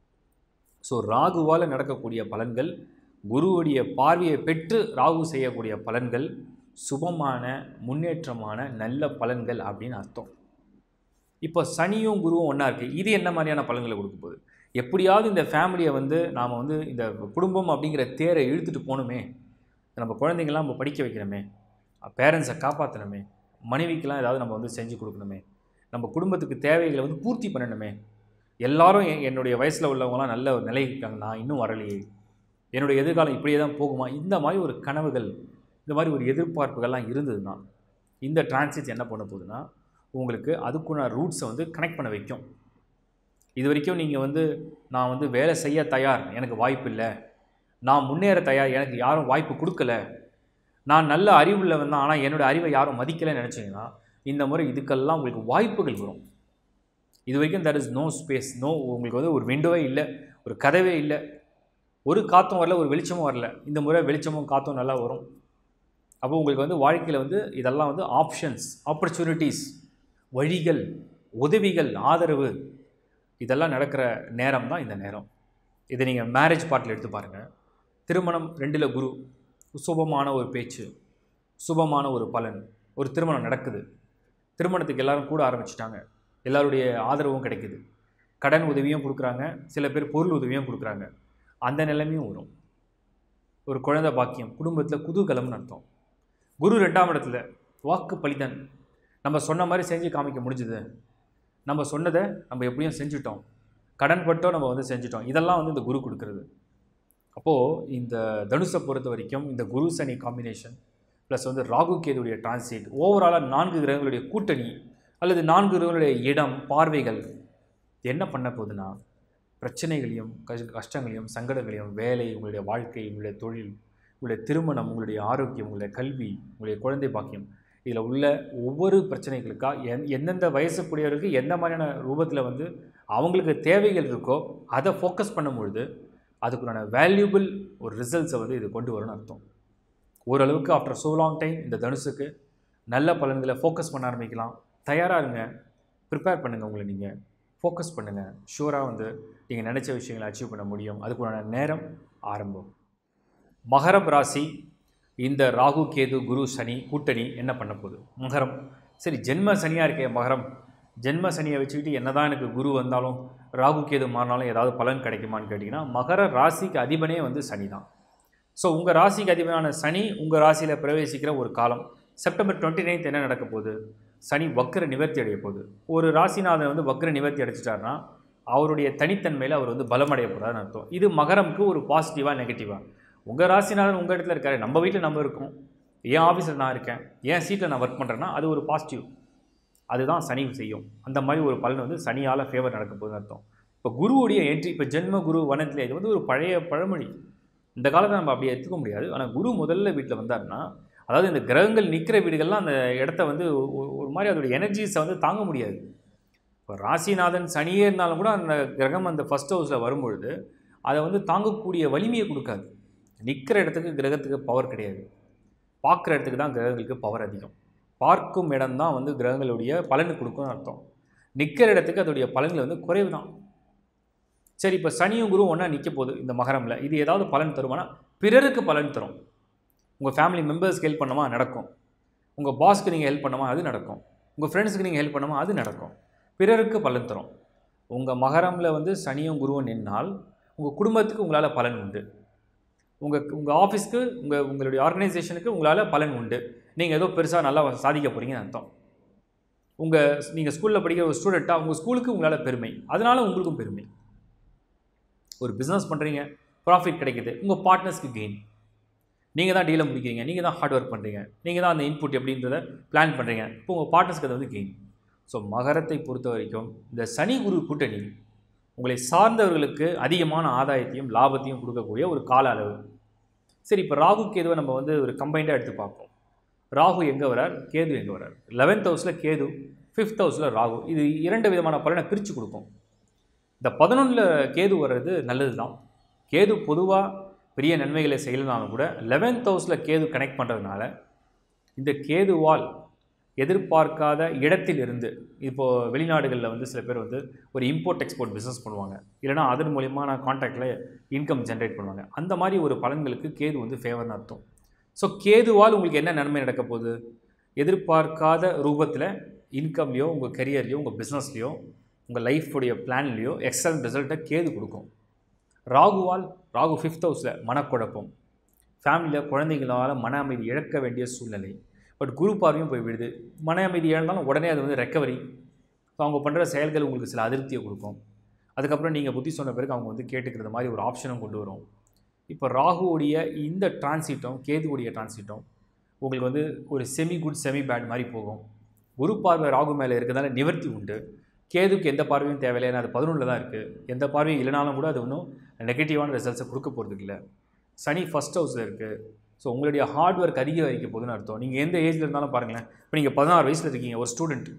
ஸோ ராகுவால் நடக்கக்கூடிய பலன்கள் குருவுடைய பார்வையை பெற்று ராகு செய்யக்கூடிய பலன்கள் சுபமான முன்னேற்றமான நல்ல பலன்கள் அப்படின்னு அர்த்தம் இப்போ சனியும் குருவும் ஒன்றா இருக்குது இது என்ன மாதிரியான பலன்களை கொடுக்க போகுது எப்படியாவது இந்த ஃபேமிலியை வந்து நாம் வந்து இந்த குடும்பம் அப்படிங்கிற தேரை இழுத்துட்டு போகணுமே நம்ம குழந்தைங்களாம் நம்ம படிக்க வைக்கணுமே பேரண்ட்ஸை காப்பாற்றணுமே மனைவிக்கெல்லாம் ஏதாவது நம்ம வந்து செஞ்சு கொடுக்கணுமே நம்ம குடும்பத்துக்கு தேவைகளை வந்து பூர்த்தி பண்ணணுமே எல்லாரும் எ- என்னுடைய வயசில் உள்ளவங்களாம் நல்ல ஒரு நிலைக்கு இருக்காங்க நான் இன்னும் வரலையே என்னுடைய எதிர்காலம் இப்படியே தான் போகுமா இந்த மாதிரி ஒரு கனவுகள் இந்த மாதிரி ஒரு எதிர்பார்ப்புகள்லாம் இருந்ததுன்னா இந்த டிரான்சிட் என்ன பண்ண போகுதுன்னா உங்களுக்கு அதுக்குள்ள ரூட்ஸை வந்து கனெக்ட் பண்ண வைக்கும் இது வரைக்கும் நீங்கள் வந்து நான் வந்து வேலை செய்ய தயார் எனக்கு வாய்ப்பு இல்லை நான் முன்னேற தயார் எனக்கு யாரும் வாய்ப்பு கொடுக்கல நான் நல்ல அறிவுள்ளவன் தான் ஆனால் என்னோட அறிவை யாரும் மதிக்கலைன்னு நினச்சிங்கன்னா இந்த முறை இதுக்கெல்லாம் உங்களுக்கு வாய்ப்புகள் வரும் இது வரைக்கும் that is no space no உங்களுக்கு வந்து ஒரு விண்டோவே இல்லை ஒரு கதவே இல்லை ஒரு காற்றும் வரல ஒரு வெளிச்சமும் வரல இந்த முறை வெளிச்சமும் காற்றும் நல்லா வரும் அப்போ உங்களுக்கு வந்து வாழ்க்கையில் வந்து இதெல்லாம் வந்து ஆப்ஷன்ஸ் ஆப்பர்ச்சுனிட்டிஸ் வழிகள் உதவிகள் ஆதரவு இதெல்லாம் நடக்கிற நேரம் தான் இந்த நேரம் இதை நீங்கள் மேரேஜ் பார்ட்டில் எடுத்து பாருங்கள் திருமணம் ரெண்டில் குரு சுபமான ஒரு பேச்சு சுபமான ஒரு பலன் ஒரு திருமணம் நடக்குது திருமணத்துக்கு எல்லாரும் கூட ஆரம்பிச்சிட்டாங்க எல்லாருடைய ஆதரவும் கிடைக்குது கடன் உதவியும் கொடுக்குறாங்க சில பேர் பொருள் உதவியும் கொடுக்குறாங்க அந்த நிலைமையும் வரும் ஒரு குழந்தை பாக்கியம் குடும்பத்தில் குதூகலம்னு அர்த்தம் குரு ரெண்டாம் இடத்துல வாக்கு பலிதன் நம்ம சொன்ன மாதிரி செஞ்சு காமிக்க முடிஞ்சுது நம்ம சொன்னதை நம்ம எப்படியும் செஞ்சுட்டோம் கடன் பட்டோ நம்ம வந்து செஞ்சுட்டோம் இதெல்லாம் வந்து இந்த குரு கொடுக்குறது அப்போது இந்த தனுஷை பொறுத்த வரைக்கும் இந்த குரு சனி காம்பினேஷன் ப்ளஸ் வந்து ராகு கேதுடைய டிரான்சிட் ஓவராலாக நான்கு கிரகங்களுடைய கூட்டணி அல்லது நான்கு கிரகங்களுடைய இடம் பார்வைகள் என்ன பண்ண போகுதுன்னா பிரச்சனைகளையும் கஷ் கஷ்டங்களையும் சங்கடங்களையும் வேலை உங்களுடைய வாழ்க்கை உங்களுடைய தொழில் உங்களுடைய திருமணம் உங்களுடைய ஆரோக்கியம் உங்களுடைய கல்வி உங்களுடைய குழந்தை பாக்கியம் இதில் உள்ள ஒவ்வொரு பிரச்சனைகளுக்கா எந் எந்தெந்த வயசுக்குரியவருக்கு எந்த மாதிரியான ரூபத்தில் வந்து அவங்களுக்கு தேவைகள் இருக்கோ அதை ஃபோக்கஸ் பண்ணும்பொழுது அதுக்குண்டான வேல்யூபிள் ஒரு ரிசல்ட்ஸை வந்து இது கொண்டு வரும்னு அர்த்தம் ஓரளவுக்கு ஆஃப்டர் so லாங் டைம் இந்த தனுசுக்கு நல்ல பலன்களை ஃபோக்கஸ் பண்ண ஆரம்பிக்கலாம் தயாராக இருங்க ப்ரிப்பேர் பண்ணுங்கள் உங்களை நீங்கள் ஃபோக்கஸ் பண்ணுங்கள் ஷூராக வந்து நீங்கள் நினச்ச விஷயங்களை அச்சீவ் பண்ண முடியும் அதுக்குண்டான நேரம் ஆரம்பம் மகரம் ராசி இந்த ராகு கேது குரு சனி கூட்டணி என்ன பண்ண போகுது மகரம் சரி ஜென்ம சனியாக இருக்கே மகரம் ஜென்ம சனியை வச்சுக்கிட்டு என்னதான் எனக்கு குரு வந்தாலும் ராகு கேது மாறினாலும் ஏதாவது பலன் கிடைக்குமான்னு கேட்டிங்கன்னா மகர ராசிக்கு அதிபனே வந்து சனி தான் ஸோ உங்கள் ராசிக்கு அதிபனான சனி உங்கள் ராசியில் பிரவேசிக்கிற ஒரு காலம் செப்டம்பர் டுவெண்ட்டி நைன்த் என்ன நடக்க போகுது சனி வக்கர நிவர்த்தி அடைய போகுது ஒரு ராசிநாதன் வந்து வக்கர நிவர்த்தி அடைச்சிட்டாருன்னா அவருடைய தனித்தன்மையில் அவர் வந்து பலமடைய போகிறாருன்னு அர்த்தம் இது மகரம்க்கு ஒரு பாசிட்டிவாக நெகட்டிவாக உங்கள் ராசிநாதன் உங்கள் இடத்துல இருக்காரு நம்ம வீட்டில் நம்ம இருக்கோம் என் ஆஃபீஸில் நான் இருக்கேன் என் சீட்டில் நான் ஒர்க் பண்ணுறேன்னா அது ஒரு பாசிட்டிவ் அதுதான் சனி செய்யும் அந்த மாதிரி ஒரு பலன் வந்து சனியால் ஃபேவர் நடக்க போகுதுன்னு அர்த்தம் இப்போ குருவுடைய என்ட்ரி இப்போ ஜென்ம குரு வனத்தில் இது வந்து ஒரு பழைய பழமொழி இந்த காலத்தை நம்ம அப்படியே எடுத்துக்க முடியாது ஆனால் குரு முதல்ல வீட்டில் வந்தாருன்னா அதாவது இந்த கிரகங்கள் நிற்கிற வீடுகள்லாம் அந்த இடத்த வந்து ஒரு- ஒரு மாதிரி அதோடைய எனர்ஜிஸை வந்து தாங்க முடியாது இப்போ ராசிநாதன் சனியே இருந்தாலும் கூட அந்த கிரகம் அந்த ஃபஸ்ட் ஹவுஸில் வரும்பொழுது அதை வந்து தாங்கக்கூடிய வலிமையை கொடுக்காது நிற்கிற இடத்துக்கு கிரகத்துக்கு பவர் கிடையாது பார்க்குற இடத்துக்கு தான் கிரகங்களுக்கு பவர் அதிகம் பார்க்கும் இடம் தான் வந்து கிரகங்களுடைய பலனை கொடுக்கும்னு அர்த்தம் நிற்கிற இடத்துக்கு அதோடைய பலன்கள் வந்து குறைவு தான் சரி இப்போ சனியும் குரு ஒன்றா நிற்க போகுது இந்த மகரமில் இது ஏதாவது பலன் தருமானா பிறருக்கு பலன் தரும் உங்கள் ஃபேமிலி மெம்பர்ஸ்க்கு ஹெல்ப் பண்ணமா நடக்கும் உங்கள் பாஸ்க்கு நீங்கள் ஹெல்ப் பண்ணமா அது நடக்கும் உங்கள் ஃப்ரெண்ட்ஸுக்கு நீங்கள் ஹெல்ப் பண்ணமா அது நடக்கும் பிறருக்கு பலன் தரும் உங்கள் மகரமில் வந்து சனியும் குருவும் நின்னால் உங்கள் குடும்பத்துக்கு உங்களால் பலன் உண்டு உங்கள் உங்கள் ஆஃபீஸ்க்கு உங்கள் உங்களுடைய ஆர்கனைசேஷனுக்கு உங்களால் பலன் உண்டு நீங்கள் ஏதோ பெருசாக நல்லா சாதிக்க போகிறீங்கன்னு அர்த்தம் உங்கள் நீங்கள் ஸ்கூலில் படிக்கிற ஒரு ஸ்டூடெண்ட்டாக உங்கள் ஸ்கூலுக்கு உங்களால் பெருமை அதனால உங்களுக்கும் பெருமை ஒரு பிஸ்னஸ் பண்ணுறீங்க ப்ராஃபிட் கிடைக்குது உங்கள் பார்ட்னர்ஸ்க்கு கெயின் நீங்கள் தான் டீலை முடிக்கிறீங்க நீங்கள் தான் ஹார்ட் ஒர்க் பண்ணுறீங்க நீங்கள் தான் அந்த இன்புட் எப்படின்றத பிளான் பண்ணுறீங்க இப்போ உங்கள் பார்ட்னர்ஸ்க்கு அது வந்து கெயின் ஸோ மகரத்தை பொறுத்த வரைக்கும் இந்த சனி குரு கூட்டணி உங்களை சார்ந்தவர்களுக்கு அதிகமான ஆதாயத்தையும் லாபத்தையும் கொடுக்கக்கூடிய ஒரு கால அளவு சரி இப்போ ராகு கேதுவை நம்ம வந்து ஒரு கம்பைண்டாக எடுத்து பார்ப்போம் ராகு எங்கே வரார் கேது எங்கே வரார் லெவன்த் ஹவுஸில் கேது ஃபிஃப்த் ஹவுஸில் ராகு இது இரண்டு விதமான பலனை பிரித்து கொடுக்கும் இந்த பதினொன்றில் கேது வர்றது நல்லது தான் கேது பொதுவாக பெரிய நன்மைகளை செய்யலனாலும் கூட லெவன்த் ஹவுஸில் கேது கனெக்ட் பண்ணுறதுனால இந்த கேதுவால் எதிர்பார்க்காத இடத்திலிருந்து இப்போது வெளிநாடுகளில் வந்து சில பேர் வந்து ஒரு இம்போர்ட் எக்ஸ்போர்ட் பிஸ்னஸ் பண்ணுவாங்க இல்லைனா அதன் மூலியமான கான்டாக்டில் இன்கம் ஜென்ரேட் பண்ணுவாங்க அந்த மாதிரி ஒரு பலன்களுக்கு கேது வந்து ஃபேவர்னு அர்த்தம் ஸோ கேதுவால் உங்களுக்கு என்ன நன்மை நடக்க போகுது எதிர்பார்க்காத ரூபத்தில் இன்கம்லேயோ உங்கள் கெரியர்லேயோ உங்கள் பிஸ்னஸ்லேயோ உங்கள் லைஃபுடைய பிளான்லேயோ எக்ஸலன்ட் ரிசல்ட்டை கேது கொடுக்கும் ராகுவால் ராகு ஃபிஃப்த் ஹவுஸில் மனக்குழப்பம் ஃபேமிலியில் குழந்தைங்களால் மன அமைதி இழக்க வேண்டிய சூழ்நிலை பட் குரு பார்வையும் போய் விடுது மன அமைதி இழந்தாலும் உடனே அது வந்து ரெக்கவரி ஸோ அவங்க பண்ணுற செயல்கள் உங்களுக்கு சில அதிருப்தியை கொடுக்கும் அதுக்கப்புறம் நீங்கள் புத்தி சொன்ன பிறகு அவங்க வந்து கேட்டுக்கிறது மாதிரி ஒரு ஆப்ஷனும் கொண்டு வரும் இப்போ ராகுவுடைய இந்த டிரான்சிட்டும் கேதுவுடைய டிரான்சிட்டும் உங்களுக்கு வந்து ஒரு செமி குட் செமி பேட் மாதிரி போகும் குரு பார்வை ராகு மேலே இருக்கிறதால நிவர்த்தி உண்டு கேதுக்கு எந்த பார்வையும் தேவையில்லை ஏன்னா அது பதினொன்றில் தான் இருக்குது எந்த பார்வையும் இல்லைனாலும் கூட அது ஒன்றும் நெகட்டிவான ரிசல்ட்ஸை கொடுக்க போகிறதுக்கு இல்லை சனி ஃபஸ்ட் ஹவுஸில் இருக்குது ஸோ உங்களுடைய ஹார்ட் ஒர்க் அதிகரிக்க போகுதுன்னு அர்த்தம் நீங்கள் எந்த ஏஜில் இருந்தாலும் பாருங்களேன் இப்போ நீங்கள் பதினாறு வயசில் இருக்கீங்க ஒரு ஸ்டூடெண்ட்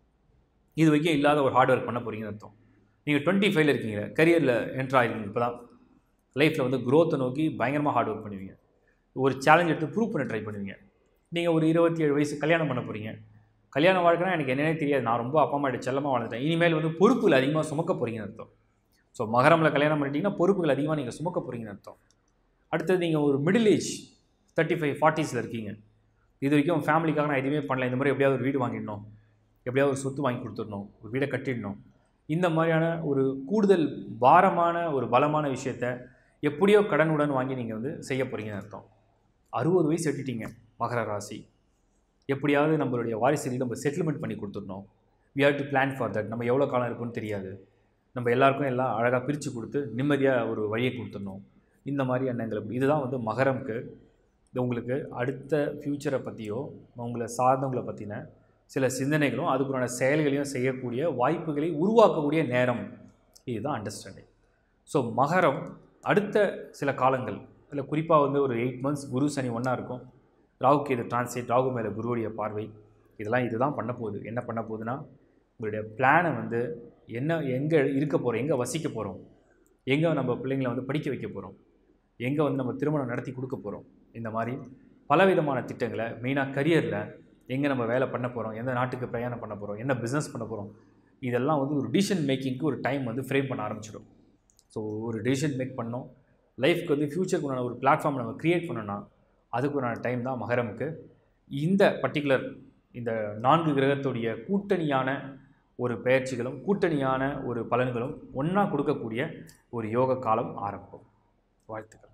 இது வரைக்கும் இல்லாத ஒரு ஹார்ட் ஒர்க் பண்ண போகிறீங்கன்னு அர்த்தம் நீங்கள் டுவெண்ட்டி ஃபைவ்ல இருக்கீங்க கரியரில் என்ட்ரு ஆகிருக்கீங்க இப்போ தான் லைஃப்பில் வந்து க்ரோத்தை நோக்கி பயங்கரமாக ஹார்ட் ஒர்க் பண்ணுவீங்க ஒரு சேலஞ்ச் எடுத்து ப்ரூவ் பண்ண ட்ரை பண்ணுவீங்க நீங்கள் ஒரு இருபத்தி ஏழு வயசு கல்யாணம் பண்ண போகிறீங்க கல்யாண வாழ்க்கைனா எனக்கு என்னன்னே தெரியாது நான் ரொம்ப அப்பா அம்மா செல்லமாக வாழ்ந்துட்டேன் இனிமேல் வந்து பொறுப்புகள் அதிகமாக சுமக்க போகிறீங்கன்னு அர்த்தம் ஸோ மகரமில் கல்யாணம் பண்ணிட்டீங்கன்னா பொறுப்புகள் அதிகமாக நீங்கள் சுமக்க போகிறீங்கன்னு அர்த்தம் அடுத்தது நீங்கள் ஒரு மிடில் ஏஜ் தேர்ட்டி ஃபைவ் ஃபார்ட்டிஸில் இருக்கீங்க இது வரைக்கும் ஃபேமிலிக்காக நான் எதுவுமே பண்ணல இந்த மாதிரி எப்படியாவது ஒரு வீடு வாங்கிடணும் எப்படியாவது ஒரு சொத்து வாங்கி கொடுத்துடணும் ஒரு வீடை கட்டிடணும் இந்த மாதிரியான ஒரு கூடுதல் பாரமான ஒரு பலமான விஷயத்த எப்படியோ கடனுடன் வாங்கி நீங்கள் வந்து செய்ய போகிறீங்கன்னு அர்த்தம் அறுபது வயசு எட்டிட்டீங்க மகர ராசி எப்படியாவது நம்மளுடைய வாரிசுகளுக்கு நம்ம செட்டில்மெண்ட் பண்ணி கொடுத்துடணும் we have to plan for that நம்ம எவ்வளோ காலம் இருக்குன்னு தெரியாது நம்ம எல்லாருக்கும் எல்லாம் அழகாக பிரித்து கொடுத்து நிம்மதியாக ஒரு வழியை கொடுத்துடணும் இந்த மாதிரி எண்ணங்கள் இப்படி இதுதான் வந்து மகரம்க்கு இது உங்களுக்கு அடுத்த ஃப்யூச்சரை பற்றியோ உங்களை சார்ந்தவங்களை பற்றின சில சிந்தனைகளும் அதுக்குண்டான செயல்களையும் செய்யக்கூடிய வாய்ப்புகளை உருவாக்கக்கூடிய நேரம் இதுதான் அண்டர்ஸ்டாண்டிங் ஸோ மகரம் அடுத்த சில காலங்கள் இல்லை குறிப்பாக வந்து ஒரு எயிட் மந்த்ஸ் குரு சனி ஒன்றா இருக்கும் ராகுக்கு இது டிரான்ஸ்லேட் ராகு மேலே குருவுடைய பார்வை இதெல்லாம் இதுதான் பண்ண போகுது என்ன பண்ண போகுதுன்னா உங்களுடைய பிளானை வந்து என்ன எங்கே இருக்க போகிறோம் எங்கே வசிக்க போகிறோம் எங்கே நம்ம பிள்ளைங்களை வந்து படிக்க வைக்க போகிறோம் எங்கே வந்து நம்ம திருமணம் நடத்தி கொடுக்க போகிறோம் இந்த மாதிரி பலவிதமான திட்டங்களை மெயினாக கரியரில் எங்கே நம்ம வேலை பண்ண போகிறோம் எந்த நாட்டுக்கு பிரயாணம் பண்ண போகிறோம் என்ன பிஸ்னஸ் பண்ண போகிறோம் இதெல்லாம் வந்து ஒரு டிசிஷன் மேக்கிங்க்கு ஒரு டைம் வந்து ஃப்ரேம் பண்ண ஆரம்பிச்சிடும் ஸோ ஒரு டிசிஷன் மேக் பண்ணோம் லைஃப்க்கு வந்து ஃப்யூச்சருக்கு உண்டான ஒரு பிளாட்ஃபார்ம் நம்ம க்ரியேட் பண்ணோன்னா அதுக்குண்டான டைம் தான் மகரமுக்கு இந்த பர்டிகுலர் இந்த நான்கு கிரகத்துடைய கூட்டணியான ஒரு பயிற்சிகளும் கூட்டணியான ஒரு பலன்களும் ஒன்றா கொடுக்கக்கூடிய ஒரு யோக காலம் ஆரம்பம் வாழ்த்துக்கள்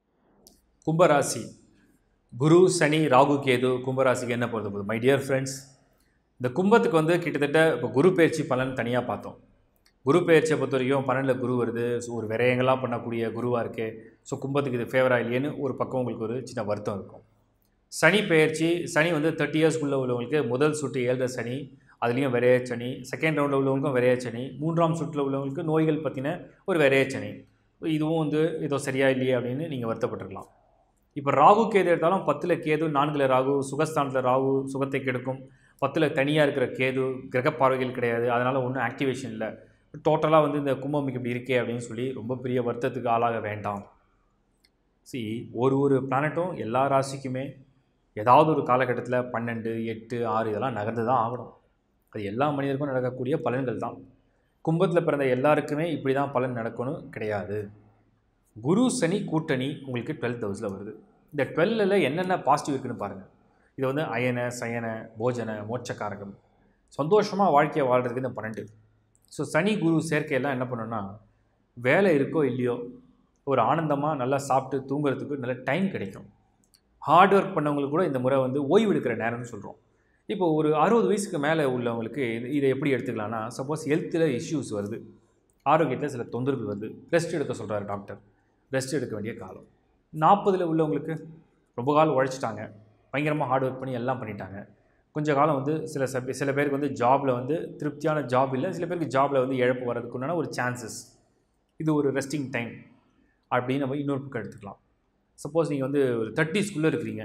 கும்பராசி குரு சனி ராகு கேது கும்பராசிக்கு என்ன பொறுத்த போகுது மை டியர் ஃப்ரெண்ட்ஸ் இந்த கும்பத்துக்கு வந்து கிட்டத்தட்ட இப்போ குரு பயிற்சி பலன் தனியாக பார்த்தோம் குரு பயிற்சியை பொறுத்த வரைக்கும் பன்னெண்டில் குரு வருது ஸோ ஒரு விரயங்களாக பண்ணக்கூடிய குருவாக இருக்கே ஸோ கும்பத்துக்கு இது ஃபேவராக இல்லையேன்னு ஒரு பக்கம் உங்களுக்கு ஒரு சின்ன வருத்தம் இருக்கும் சனி பெயர்ச்சி சனி வந்து தேர்ட்டி இயர்ஸ்க்குள்ளே உள்ளவங்களுக்கு முதல் சுற்று ஏழரை சனி அதுலேயும் விரைய சனி செகண்ட் ரவுண்டில் உள்ளவங்களுக்கும் விரைய சனி மூன்றாம் சுற்றில் உள்ளவங்களுக்கு நோய்கள் பற்றின ஒரு விரைய சனி இதுவும் வந்து ஏதோ சரியா இல்லையே அப்படின்னு நீங்கள் வருத்தப்பட்டிருக்கலாம் இப்போ ராகு கேது எடுத்தாலும் பத்தில் கேது நான்கில் ராகு சுகஸ்தானத்தில் ராகு சுகத்தை கெடுக்கும் பத்தில் தனியாக இருக்கிற கேது கிரக பார்வைகள் கிடையாது அதனால் ஒன்றும் ஆக்டிவேஷன் இல்லை டோட்டலாக வந்து இந்த கும்பமிக்கு இப்படி இருக்கே அப்படின்னு சொல்லி ரொம்ப பெரிய வருத்தத்துக்கு ஆளாக வேண்டாம் சி ஒரு ஒரு பிளானட்டும் எல்லா ராசிக்குமே ஏதாவது ஒரு காலகட்டத்தில் பன்னெண்டு எட்டு ஆறு இதெல்லாம் நகர்ந்து தான் ஆகணும் அது எல்லா மனிதருக்கும் நடக்கக்கூடிய பலன்கள் தான் கும்பத்தில் பிறந்த எல்லாருக்குமே இப்படி தான் பலன் நடக்கணும் கிடையாது குரு சனி கூட்டணி உங்களுக்கு டுவெல்த் ஹவுஸில் வருது இந்த டுவெல்லில் என்னென்ன பாசிட்டிவ் இருக்குன்னு பாருங்கள் இது வந்து அயன சயன போஜன மோட்சக்காரகம் சந்தோஷமாக வாழ்க்கையை வாழ்கிறதுக்கு இந்த பன்னெண்டு ஸோ சனி குரு சேர்க்கையெல்லாம் என்ன பண்ணணும்னா வேலை இருக்கோ இல்லையோ ஒரு ஆனந்தமாக நல்லா சாப்பிட்டு தூங்குறதுக்கு நல்ல டைம் கிடைக்கும் ஹார்ட் ஒர்க் பண்ணவங்களுக்கு கூட இந்த முறை வந்து ஓய்வு எடுக்கிற நேரம்னு சொல்கிறோம் இப்போ ஒரு அறுபது வயசுக்கு மேலே உள்ளவங்களுக்கு இது இதை எப்படி எடுத்துக்கலாம்னா சப்போஸ் ஹெல்த்தில் இஷ்யூஸ் வருது ஆரோக்கியத்தில் சில தொந்தரவுகள் வருது ரெஸ்ட் எடுக்க சொல்கிறாரு டாக்டர் ரெஸ்ட் எடுக்க வேண்டிய காலம் நாற்பதில் உள்ளவங்களுக்கு ரொம்ப காலம் உழைச்சிட்டாங்க பயங்கரமாக ஹார்ட் ஒர்க் பண்ணி எல்லாம் பண்ணிட்டாங்க கொஞ்ச காலம் வந்து சில சப- சில பேருக்கு வந்து ஜாபில் வந்து திருப்தியான ஜாப் இல்லை சில பேருக்கு ஜாபில் வந்து இழப்பு வர்றதுக்கு உண்டான ஒரு சான்சஸ் இது ஒரு ரெஸ்டிங் டைம் அப்படின்னு நம்ம இன்னொரு பக்கம் எடுத்துக்கலாம் சப்போஸ் நீங்கள் வந்து ஒரு தேர்ட்டிஸ்குள்ளே இருக்கிறீங்க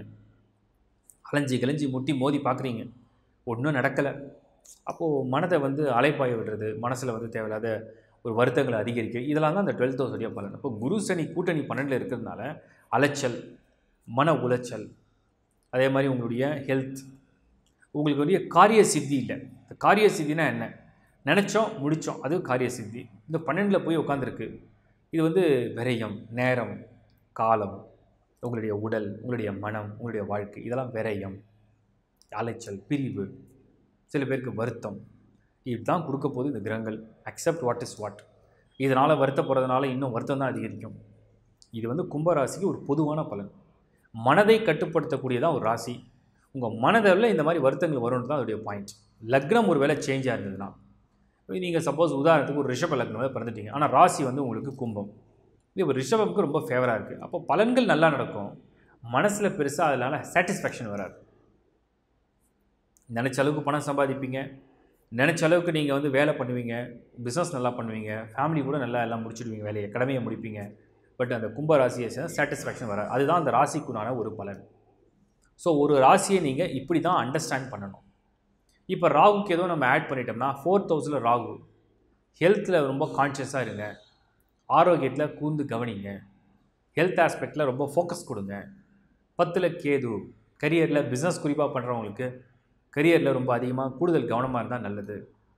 அலைஞ்சி கிளஞ்சி முட்டி மோதி பார்க்குறீங்க ஒன்றும் நடக்கலை அப்போது மனதை வந்து அலைப்பாய விடுறது மனசில் வந்து தேவையில்லாத ஒரு வருத்தங்களை அதிகரிக்க இதெல்லாம் தான் அந்த டுவெல்த் ஹவுஸுடைய பலன் இப்போ குரு சனி கூட்டணி பன்னெண்டில் இருக்கிறதுனால அலைச்சல் மன உளைச்சல் அதே மாதிரி உங்களுடைய ஹெல்த் உங்களுக்கு வந்து காரிய சித்தி இல்லை இந்த காரிய சித்தினா என்ன நினச்சோம் முடித்தோம் அது காரிய சித்தி இந்த பன்னெண்டில் போய் உட்காந்துருக்கு இது வந்து விரயம் நேரம் காலம் உங்களுடைய உடல் உங்களுடைய மனம் உங்களுடைய வாழ்க்கை இதெல்லாம் விரயம் அலைச்சல் பிரிவு சில பேருக்கு வருத்தம் இதுதான் கொடுக்க போகுது இந்த கிரகங்கள் அக்செப்ட் வாட் இஸ் வாட் இதனால் வருத்தப்படுறதுனால இன்னும் வருத்தம் தான் அதிகரிக்கும் இது வந்து கும்பராசிக்கு ஒரு பொதுவான பலன் மனதை கட்டுப்படுத்தக்கூடியதான் ஒரு ராசி உங்கள் மனதில் இந்த மாதிரி வருத்தங்கள் வரும்னு தான் அதோடைய பாயிண்ட் லக்னம் ஒரு வேளை சேஞ்சாக இருந்ததுன்னா நீங்கள் சப்போஸ் உதாரணத்துக்கு ஒரு ரிஷப லக்னம் பிறந்துட்டீங்க ஆனால் ராசி வந்து உங்களுக்கு கும்பம் இது ஒரு ரிஷபமுக்கு ரொம்ப ஃபேவராக இருக்குது அப்போ பலன்கள் நல்லா நடக்கும் மனசில் பெருசாக அதனால சாட்டிஸ்ஃபேக்ஷன் வராது நினச்ச அளவுக்கு பணம் சம்பாதிப்பீங்க நினச்ச அளவுக்கு நீங்கள் வந்து வேலை பண்ணுவீங்க பிஸ்னஸ் நல்லா பண்ணுவீங்க ஃபேமிலி கூட நல்லா எல்லாம் முடிச்சிடுவீங்க வேலையை கடமையை முடிப்பீங்க பட் அந்த கும்ப ராசியை சேர்ந்து சாட்டிஸ்ஃபேக்ஷன் வராது அதுதான் அந்த ராசிக்குண்டான ஒரு பலன் ஸோ ஒரு ராசியை நீங்கள் இப்படி தான் அண்டர்ஸ்டாண்ட் பண்ணணும் இப்போ ராகுக்கு ஏதோ நம்ம ஆட் பண்ணிட்டோம்னா ஃபோர்த் ஹவுஸில் ராகு ஹெல்த்தில் ரொம்ப கான்ஷியஸாக இருங்க ஆரோக்கியத்தில் கூர்ந்து கவனிங்க ஹெல்த் ஆஸ்பெக்டில் ரொம்ப ஃபோக்கஸ் கொடுங்க பத்தில் கேது கரியரில் பிஸ்னஸ் குறிப்பாக பண்ணுறவங்களுக்கு கரியரில் ரொம்ப அதிகமாக கூடுதல் கவனமாக இருந்தால் நல்லது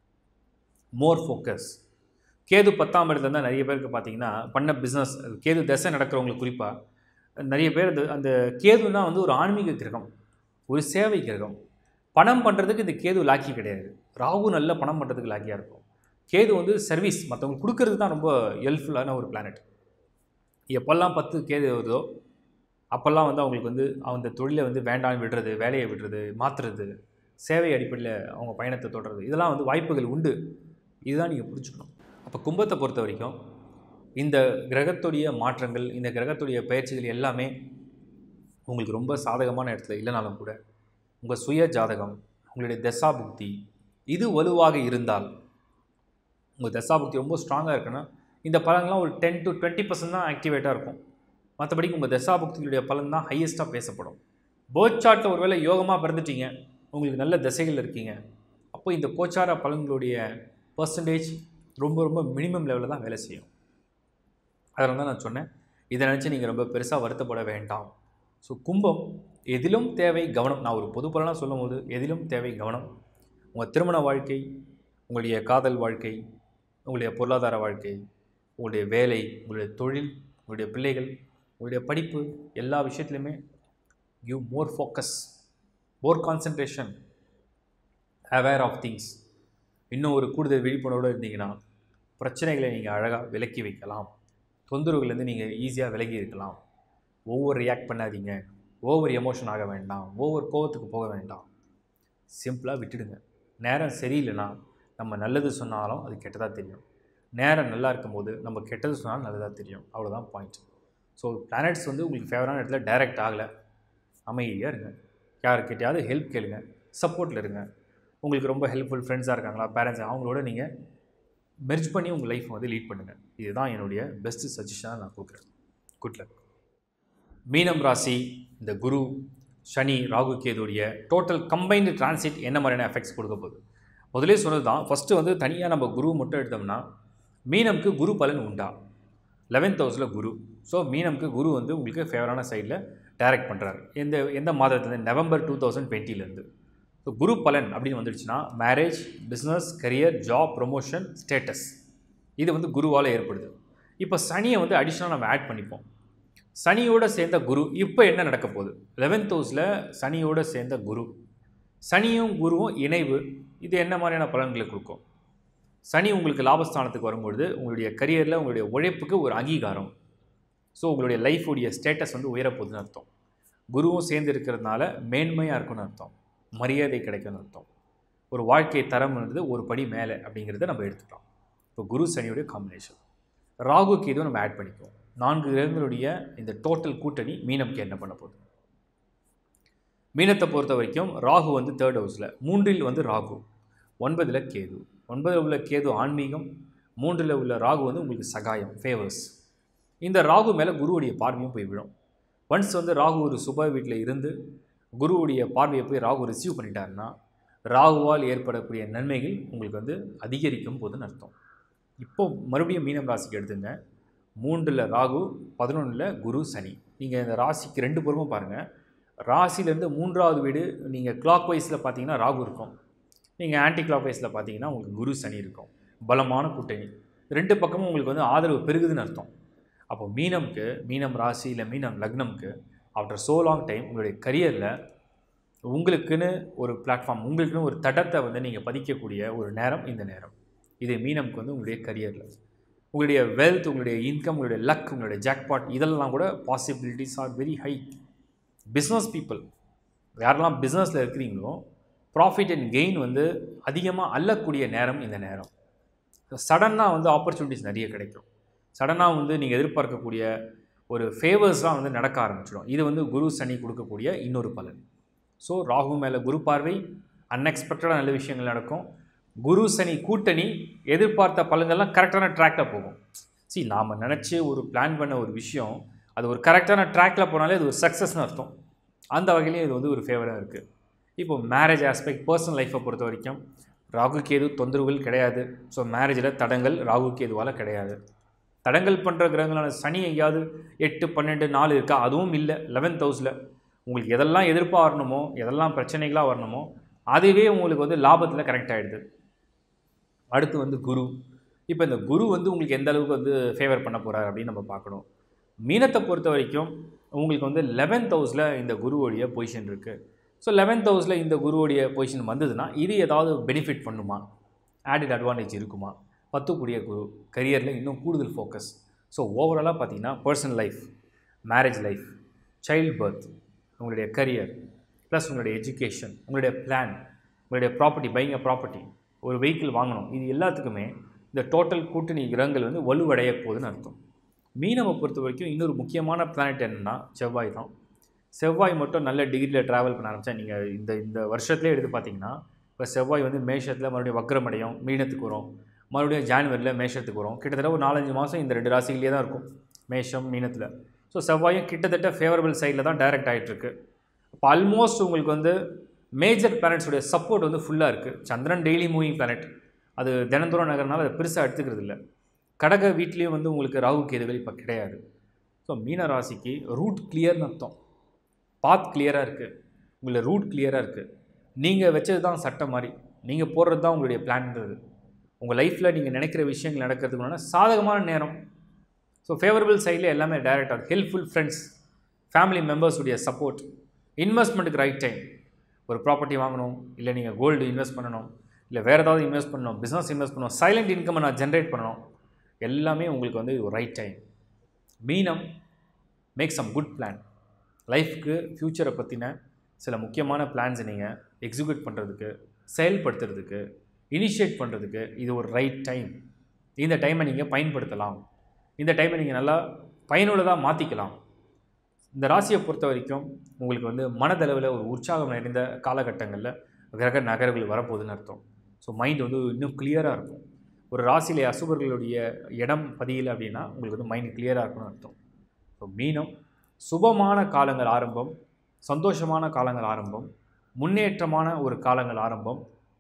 மோர் ஃபோக்கஸ் கேது பத்தாம் இடத்துல இருந்தால் நிறைய பேருக்கு பார்த்தீங்கன்னா பண்ண பிஸ்னஸ் கேது தசை நடக்கிறவங்களுக்கு குறிப்பாக நிறைய பேர் அந்த அந்த கேதுனா வந்து ஒரு ஆன்மீக கிரகம் ஒரு சேவை கிரகம் பணம் பண்ணுறதுக்கு இந்த கேது லாக்கி கிடையாது ராகு நல்ல பணம் பண்ணுறதுக்கு லாக்கியாக இருக்கும் கேது வந்து சர்வீஸ் மற்றவங்களுக்கு கொடுக்கறது தான் ரொம்ப ஹெல்ப்ஃபுல்லான ஒரு பிளானட் எப்போல்லாம் பத்து கேது வருதோ அப்போல்லாம் வந்து அவங்களுக்கு வந்து அந்த தொழிலை வந்து வேண்டாம் விடுறது வேலையை விடுறது மாற்றுறது சேவை அடிப்படையில் அவங்க பயணத்தை தொடர்றது இதெல்லாம் வந்து வாய்ப்புகள் உண்டு இதுதான் நீங்கள் புரிஞ்சுக்கணும் அப்போ கும்பத்தை பொறுத்த வரைக்கும் இந்த கிரகத்துடைய மாற்றங்கள் இந்த கிரகத்துடைய பயிற்சிகள் எல்லாமே உங்களுக்கு ரொம்ப சாதகமான இடத்துல இல்லைனாலும் கூட உங்கள் சுய ஜாதகம் உங்களுடைய தசா புக்தி இது வலுவாக இருந்தால் உங்கள் தசா புக்தி ரொம்ப ஸ்ட்ராங்காக இருக்குன்னா இந்த பலன்லாம் ஒரு டென் டு டுவெண்ட்டி பர்சன்ட் தான் ஆக்டிவேட்டாக இருக்கும் மற்றபடி உங்கள் தசா புக்திகளுடைய பலன் தான் ஹையஸ்ட்டாக பேசப்படும் பேர்த் சார்ட்டில் ஒருவேளை யோகமாக பிறந்துட்டீங்க உங்களுக்கு நல்ல திசைகள் இருக்கீங்க அப்போ இந்த கோச்சார பலன்களுடைய பர்சன்டேஜ் ரொம்ப ரொம்ப மினிமம் லெவலில் தான் வேலை செய்யும் அதனால தான் நான் சொன்னேன் இதை நினச்சி நீங்கள் ரொம்ப பெருசாக வருத்தப்பட வேண்டாம் ஸோ கும்பம் எதிலும் தேவை கவனம் நான் ஒரு பொது பலனாக சொல்லும் போது எதிலும் தேவை கவனம் உங்கள் திருமண வாழ்க்கை உங்களுடைய காதல் வாழ்க்கை உங்களுடைய பொருளாதார வாழ்க்கை உங்களுடைய வேலை உங்களுடைய தொழில் உங்களுடைய பிள்ளைகள் உங்களுடைய படிப்பு எல்லா விஷயத்துலையுமே give more focus more concentration aware of things இன்னும் ஒரு கூடுதல் விழிப்புணர்வோடு இருந்தீங்கன்னா பிரச்சனைகளை நீங்கள் அழகாக விலக்கி வைக்கலாம் தொந்தரவுகள்லேருந்து நீங்கள் ஈஸியாக விலகி இருக்கலாம் ஓவர் ரியாக்ட் பண்ணாதீங்க ஓவர் எமோஷன் ஆக வேண்டாம் ஓவர் கோவத்துக்கு போக வேண்டாம் சிம்பிளாக விட்டுடுங்க நேரம் சரியில்லைன்னா நம்ம நல்லது சொன்னாலும் அது கெட்டதாக தெரியும் நேரம் நல்லா இருக்கும்போது நம்ம கெட்டது சொன்னாலும் நல்லதாக தெரியும் அவ்வளோதான் பாயிண்ட் ஸோ பிளானட்ஸ் வந்து உங்களுக்கு ஃபேவரான இடத்துல டைரக்ட் ஆகலை அமைதியாக இருங்க யாருக்கிட்டையாவது ஹெல்ப் கேளுங்க சப்போர்ட்டில் இருங்க உங்களுக்கு ரொம்ப ஹெல்ப்ஃபுல் ஃப்ரெண்ட்ஸாக இருக்காங்களா பேரண்ட்ஸ் அவங்களோட நீங்கள் மெர்ஜ் பண்ணி உங்கள் லைஃப் வந்து லீட் பண்ணுங்கள் இதுதான் என்னுடைய பெஸ்ட்டு சஜஷனாக நான் கொடுக்குறேன் குட் லக் மீனம் ராசி இந்த குரு சனி ராகு கேதுடைய டோட்டல் கம்பைன்டு டிரான்சிட் என்ன மாதிரியான எஃபெக்ட்ஸ் கொடுக்க போகுது முதலே சொன்னது தான் ஃபஸ்ட்டு வந்து தனியாக நம்ம குரு மட்டும் எடுத்தோம்னா மீனம்க்கு குரு பலன் உண்டா லெவன்த் ஹவுஸில் குரு ஸோ மீனம்க்கு குரு வந்து உங்களுக்கு ஃபேவரான சைடில் டைரக்ட் பண்ணுறாரு எந்த எந்த மாதத்துலேருந்து நவம்பர் டூ தௌசண்ட் டுவெண்ட்டிலேருந்து ஸோ குரு பலன் அப்படின்னு வந்துடுச்சுன்னா marriage business career job promotion status இது வந்து குருவால் ஏற்படுது இப்போ சனியை வந்து அடிஷ்னலாக நம்ம ஆட் பண்ணிப்போம் சனியோடு சேர்ந்த குரு இப்போ என்ன நடக்க போகுது லெவன்த் ஹவுஸில் சனியோடு சேர்ந்த குரு சனியும் குருவும் இணைவு இது என்ன மாதிரியான பலன்களை கொடுக்கும் சனி உங்களுக்கு லாபஸ்தானத்துக்கு வரும்பொழுது உங்களுடைய கரியரில் உங்களுடைய உழைப்புக்கு ஒரு அங்கீகாரம் ஸோ உங்களுடைய லைஃபுடைய ஸ்டேட்டஸ் வந்து உயரப்போகுதுன்னு அர்த்தம் குருவும் சேர்ந்து இருக்கிறதுனால மேன்மையாக இருக்குன்னு அர்த்தம் மரியாதை கிடைக்கும்னு அர்த்தம் ஒரு வாழ்க்கை தரம்ன்றது ஒரு படி மேலே அப்படிங்கிறத நம்ம எடுத்துக்கலாம் இப்போ குரு சனியுடைய காம்பினேஷன் ராகுக்கு இதுவும் நம்ம ஆட் பண்ணிக்குவோம் நான்கு கிரகங்களுடைய இந்த டோட்டல் கூட்டணி மீனம்க்கு என்ன பண்ண போகுது மீனத்தை பொறுத்த வரைக்கும் ராகு வந்து தேர்ட் ஹவுஸில் மூன்றில் வந்து ராகு ஒன்பதில் கேது ஒன்பதில் உள்ள கேது ஆன்மீகம் மூன்றில் உள்ள ராகு வந்து உங்களுக்கு சகாயம் ஃபேவர்ஸ் இந்த ராகு மேலே குருவுடைய பார்வையும் போய் விழும் ஒன்ஸ் வந்து ராகு ஒரு சுப வீட்டில் இருந்து குருவுடைய பார்வையை போய் ராகு ரிசீவ் பண்ணிட்டாருன்னா ராகுவால் ஏற்படக்கூடிய நன்மைகள் உங்களுக்கு வந்து அதிகரிக்கும் போதுன்னு அர்த்தம் இப்போ மறுபடியும் மீனம் ராசிக்கு எடுத்துங்க மூன்றில் ராகு பதினொன்றில் குரு சனி நீங்கள் இந்த ராசிக்கு ரெண்டு புறமும் பாருங்கள் ராசியிலேருந்து மூன்றாவது வீடு நீங்கள் கிளாக் வைஸில் பார்த்தீங்கன்னா ராகு இருக்கும் நீங்கள் ஆன்டி கிளாக் வைஸில் பார்த்தீங்கன்னா உங்களுக்கு குரு சனி இருக்கும் பலமான கூட்டணி ரெண்டு பக்கமும் உங்களுக்கு வந்து ஆதரவு பெருகுதுன்னு அர்த்தம் அப்போ மீனம்க்கு மீனம் ராசி இல்லை மீனம் லக்னம்க்கு ஆஃப்டர் so லாங் டைம் உங்களுடைய கரியரில் உங்களுக்குன்னு ஒரு பிளாட்ஃபார்ம் உங்களுக்குன்னு ஒரு தடத்தை வந்து நீங்கள் பதிக்கக்கூடிய ஒரு நேரம் இந்த நேரம் இது மீனம்க்கு வந்து உங்களுடைய கரியரில் உங்களுடைய வெல்த் உங்களுடைய இன்கம் உங்களுடைய லக் உங்களுடைய ஜாக்பாட் இதெல்லாம் கூட possibilities are very high business people யாரெல்லாம் பிஸ்னஸில் இருக்கிறீங்களோ ப்ராஃபிட் அண்ட் கெயின் வந்து அதிகமாக அள்ளக்கூடிய நேரம் இந்த நேரம் சடனாக வந்து ஆப்பர்ச்சுனிட்டிஸ் நிறைய கிடைக்கும் சடனாக வந்து நீங்கள் எதிர்பார்க்கக்கூடிய ஒரு ஃபேவர்ஸ்லாம் வந்து நடக்க ஆரம்பிச்சிடும் இது வந்து குரு சனி கொடுக்கக்கூடிய இன்னொரு பலன் ஸோ ராகு மேலே குரு பார்வை அன்எக்ஸ்பெக்டடாக நல்ல விஷயங்கள் நடக்கும் குரு சனி கூட்டணி எதிர்பார்த்த பலன்கள்லாம் கரெக்டான ட்ராக்கில் போகும் சி நாம் நினச்சி ஒரு பிளான் பண்ண ஒரு விஷயம் அது ஒரு கரெக்டான ட்ராக்கில் போனாலே அது ஒரு சக்ஸஸ்னு அர்த்தம் அந்த வகையிலேயே இது வந்து ஒரு ஃபேவராக இருக்குது இப்போ மேரேஜ் ஆஸ்பெக்ட் பர்சனல் லைஃப்பை பொறுத்த வரைக்கும் ராகு கேது தொந்தரவுகள் கிடையாது ஸோ மேரேஜில் தடங்கள் ராகு கேதுவால் கிடையாது தடங்கள் பண்ணுற கிரகங்களான சனி எங்கேயாவது எட்டு பன்னெண்டு நாலு இருக்கா அதுவும் இல்லை லெவன்த் ஹவுஸில் உங்களுக்கு எதெல்லாம் எதிர்ப்பாக வரணுமோ எதெல்லாம் பிரச்சனைகளாக வரணுமோ அதுவே உங்களுக்கு வந்து லாபத்தில் கரெக்ட் ஆகிடுது அடுத்து வந்து குரு இப்போ இந்த குரு வந்து உங்களுக்கு எந்த அளவுக்கு வந்து ஃபேவர் பண்ண போகிறார் அப்படின்னு நம்ம பார்க்கணும் மீனத்தை பொறுத்த வரைக்கும் உங்களுக்கு வந்து லெவன்த் ஹவுஸில் இந்த குருவோடைய பொசிஷன் இருக்குது ஸோ லெவன்த் ஹவுஸில் இந்த குருவோடைய பொசிஷன் வந்ததுன்னா இது ஏதாவது பெனிஃபிட் பண்ணுமா ஆடிட் அட்வான்டேஜ் இருக்குமா பத்துக்கூடிய குரு கரியரில் இன்னும் கூடுதல் ஃபோக்கஸ் ஸோ ஓவராலாக பார்த்தீங்கன்னா personal life marriage life child birth உங்களுடைய கரியர் ப்ளஸ் உங்களுடைய எஜுகேஷன் உங்களுடைய பிளான் உங்களுடைய ப்ராப்பர்ட்டி பையிங் ப்ராப்பர்ட்டி ஒரு வெஹிக்கிள் வாங்கணும் இது எல்லாத்துக்குமே இந்த டோட்டல் கூட்டணி கிரகங்கள் வந்து வலுவடைய போகுதுன்னு அர்த்தம் மீனவை பொறுத்த வரைக்கும் இன்னொரு முக்கியமான பிளானட் என்னென்னா செவ்வாய் தான் செவ்வாய் மட்டும் நல்ல டிகிரியில் ட்ராவல் பண்ண ஆரம்பித்தா நீங்கள் இந்த இந்த வருஷத்துலேயே எடுத்து பார்த்தீங்கன்னா இப்போ செவ்வாய் வந்து மேஷத்தில் மறுபடியும் வக்ரமடையும் மீனத்துக்கு வரும் மறுபடியும் ஜான்வரியில் மேஷத்துக்கு வரும் கிட்டத்தட்ட ஒரு நாலஞ்சு மாதம் இந்த ரெண்டு ராசிகளே தான் இருக்கும் மேஷம் மீனத்தில் ஸோ செவ்வாயும் கிட்டத்தட்ட ஃபேவரபிள் சைடில் தான் டைரக்ட் ஆகிட்டுருக்கு இப்போ ஆல்மோஸ்ட் உங்களுக்கு வந்து மேஜர் பிளானட்ஸுடைய சப்போர்ட் வந்து ஃபுல்லாக இருக்குது சந்திரன் டெய்லி மூவிங் பிளானட் அது தினந்தோறும் நகர்னால அதை பெருசாக எடுத்துக்கிறது இல்லை கடக வீட்லேயும் வந்து உங்களுக்கு ராகு கேதுகள் இப்போ கிடையாது ஸோ மீன ராசிக்கு ரூட் கிளியர்னு அர்த்தம் பாத் கிளியராக இருக்குது உங்களை ரூட் கிளியராக இருக்குது நீங்கள் வச்சது தான் சட்டம் மாதிரி நீங்கள் போடுறது தான் உங்களுடைய பிளான்ன்றது உங்கள் லைஃப்பில் நீங்கள் நினைக்கிற விஷயங்கள் நடக்கிறதுக்கு முன்னாடி சாதகமான நேரம் ஸோ ஃபேவரபிள் சைடில் எல்லாமே டைரக்டாக ஹெல்ப்ஃபுல் ஃப்ரெண்ட்ஸ் ஃபேமிலி மெம்பர்ஸுடைய சப்போர்ட் இன்வெஸ்ட்மெண்ட்டுக்கு ரைட் டைம் ஒரு ப்ராப்பர்ட்டி வாங்கணும் இல்லை நீங்கள் கோல்டு இன்வெஸ்ட் பண்ணணும் இல்லை வேறு ஏதாவது இன்வெஸ்ட் பண்ணணும் பிஸ்னஸ் இன்வெஸ்ட் பண்ணணும் சைலண்ட் இன்கம்மை நான் ஜென்ரேட் பண்ணணும் எல்லாமே உங்களுக்கு வந்து ஒரு ரைட் டைம் மீனம் மேக் சம் குட் பிளான் லைஃப்க்கு ஃப்யூச்சரை பற்றின சில முக்கியமான பிளான்ஸை நீங்கள் எக்ஸிக்யூட் பண்ணுறதுக்கு செயல்படுத்துறதுக்கு இனிஷியேட் பண்ணுறதுக்கு இது ஒரு ரைட் டைம் இந்த டைமை நீங்கள் பயன்படுத்தலாம் இந்த டைமை நீங்கள் நல்லா பயனுள்ளதாக மாற்றிக்கலாம் இந்த ராசியை பொறுத்த வரைக்கும் உங்களுக்கு வந்து மனதளவில் ஒரு உற்சாகம் நிறைந்த காலகட்டங்களில் கிரக நகர்வுகள் வரப்போகுதுன்னு அர்த்தம் ஸோ மைண்ட் வந்து இன்னும் கிளியராக இருக்கும் ஒரு ராசியிலே அசுபர்களுடைய இடம் பதியல அப்படின்னா உங்களுக்கு வந்து மைண்ட் கிளியராக இருக்கும்னு அர்த்தம் ஸோ மீனம் சுபமான காலங்கள் ஆரம்பம் சந்தோஷமான காலங்கள் ஆரம்பம் முன்னேற்றமான ஒரு காலங்கள் ஆரம்பம்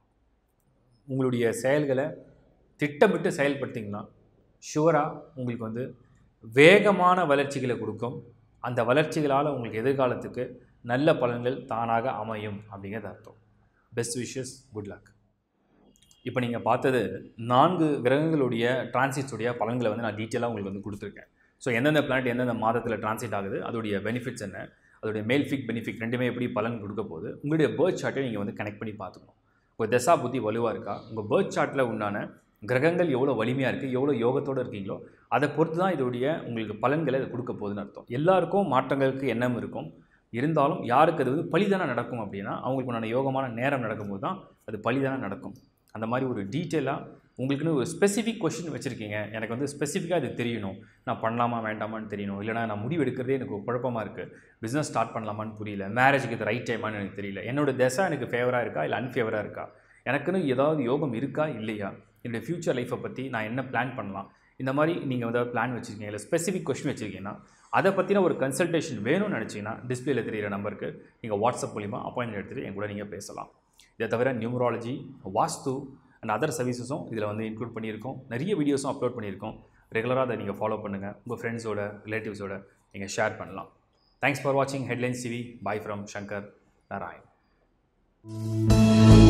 உங்களுடைய செயல்களை திட்டமிட்டு செயல்படுத்திங்கன்னா ஷுவராக உங்களுக்கு வந்து வேகமான வளர்ச்சிகளை கொடுக்கும் அந்த வளர்ச்சிகளால் உங்களுக்கு எதிர்காலத்துக்கு நல்ல பலன்கள் தானாக அமையும் அப்படிங்கிறது அர்த்தம் பெஸ்ட் விஷஸ் குட் லக் இப்போ நீங்கள் பார்த்தது நான்கு கிரகங்களுடைய டிரான்சிட்ஸுடைய பலன்களை வந்து நான் டீட்டெயிலாக உங்களுக்கு வந்து கொடுத்துருக்கேன் ஸோ எந்தெந்த பிளானட் எந்தெந்த மாதத்தில் டிரான்சிட் ஆகுது அதோடைய பெனிஃபிட்ஸ் என்ன அதோடைய மேல்ஃபிக் பெனிஃபிட் ரெண்டுமே எப்படி பலன் கொடுக்க போகுது உங்களுடைய பேர்த் சார்ட்டை நீங்கள் வந்து கனெக்ட் பண்ணி பார்த்துக்கணும் உங்கள் தசா புத்தி வலுவாக இருக்கா உங்கள் பேர்த் சார்ட்டில் உண்டான கிரகங்கள் எவ்வளோ வலிமையாக இருக்குது எவ்வளோ யோகத்தோடு இருக்கீங்களோ அதை பொறுத்து தான் இதோடைய உங்களுக்கு பலன்களை அது கொடுக்க போகுதுன்னு அர்த்தம் எல்லாருக்கும் மாற்றங்களுக்கு எண்ணம் இருக்கும் இருந்தாலும் யாருக்கு அது வந்து பலிதானம் நடக்கும் அப்படின்னா அவங்களுக்கு உண்டான யோகமான நேரம் நடக்கும்போது தான் அது பலிதானம் நடக்கும் அந்த மாதிரி ஒரு டீட்டெயிலாக உங்களுக்குன்னு ஒரு ஸ்பெசிஃபிக் கொஷின் வச்சுருக்கீங்க எனக்கு வந்து ஸ்பெசிஃபிக்காக இது தெரியணும் நான் பண்ணலாமா வேண்டாமான்னு தெரியணும் இல்லைனா நான் முடிவு எடுக்கிறதே எனக்கு குழப்பமாக இருக்குது பிஸ்னஸ் ஸ்டார்ட் பண்ணலாமான்னு புரியல மேரேஜுக்கு இது ரைட் டைமான்னு எனக்கு தெரியல என்னோட தசை எனக்கு ஃபேவராக இருக்கா இல்லை அன்ஃபேவராக இருக்கா எனக்குன்னு ஏதாவது யோகம் இருக்கா இல்லையா என்னுடைய ஃப்யூச்சர் லைஃப்பை பற்றி நான் என்ன பிளான் பண்ணலாம் இந்த மாதிரி நீங்கள் ஏதாவது பிளான் வச்சுருக்கீங்க இல்லை ஸ்பெசிஃபிக் கொஷின் வச்சுருக்கீங்கன்னா அதை பற்றின ஒரு கன்சல்டேஷன் வேணும்னு நினச்சிங்கன்னா டிஸ்பிளேல தெரியிற நம்பருக்கு நீங்கள் வாட்ஸ்அப் மூலிமா அப்பாயின்மெண்ட் எடுத்துகிட்டு என் கூட நீங்கள் பேசலாம் இதை தவிர நியூமராலஜி வாஸ்து அண்ட் அதர் சர்வீசஸும் இதில் வந்து இன்க்ளூட் பண்ணியிருக்கோம் நிறைய வீடியோஸும் அப்லோட் பண்ணியிருக்கோம் ரெகுலராக அதை நீங்கள் ஃபாலோ பண்ணுங்கள் உங்கள் ஃப்ரெண்ட்ஸோட ரிலேட்டிவ்ஸோட நீங்கள் ஷேர் பண்ணலாம் தேங்க்ஸ் ஃபார் வாட்சிங் headlines TV bye from Shankar Narayan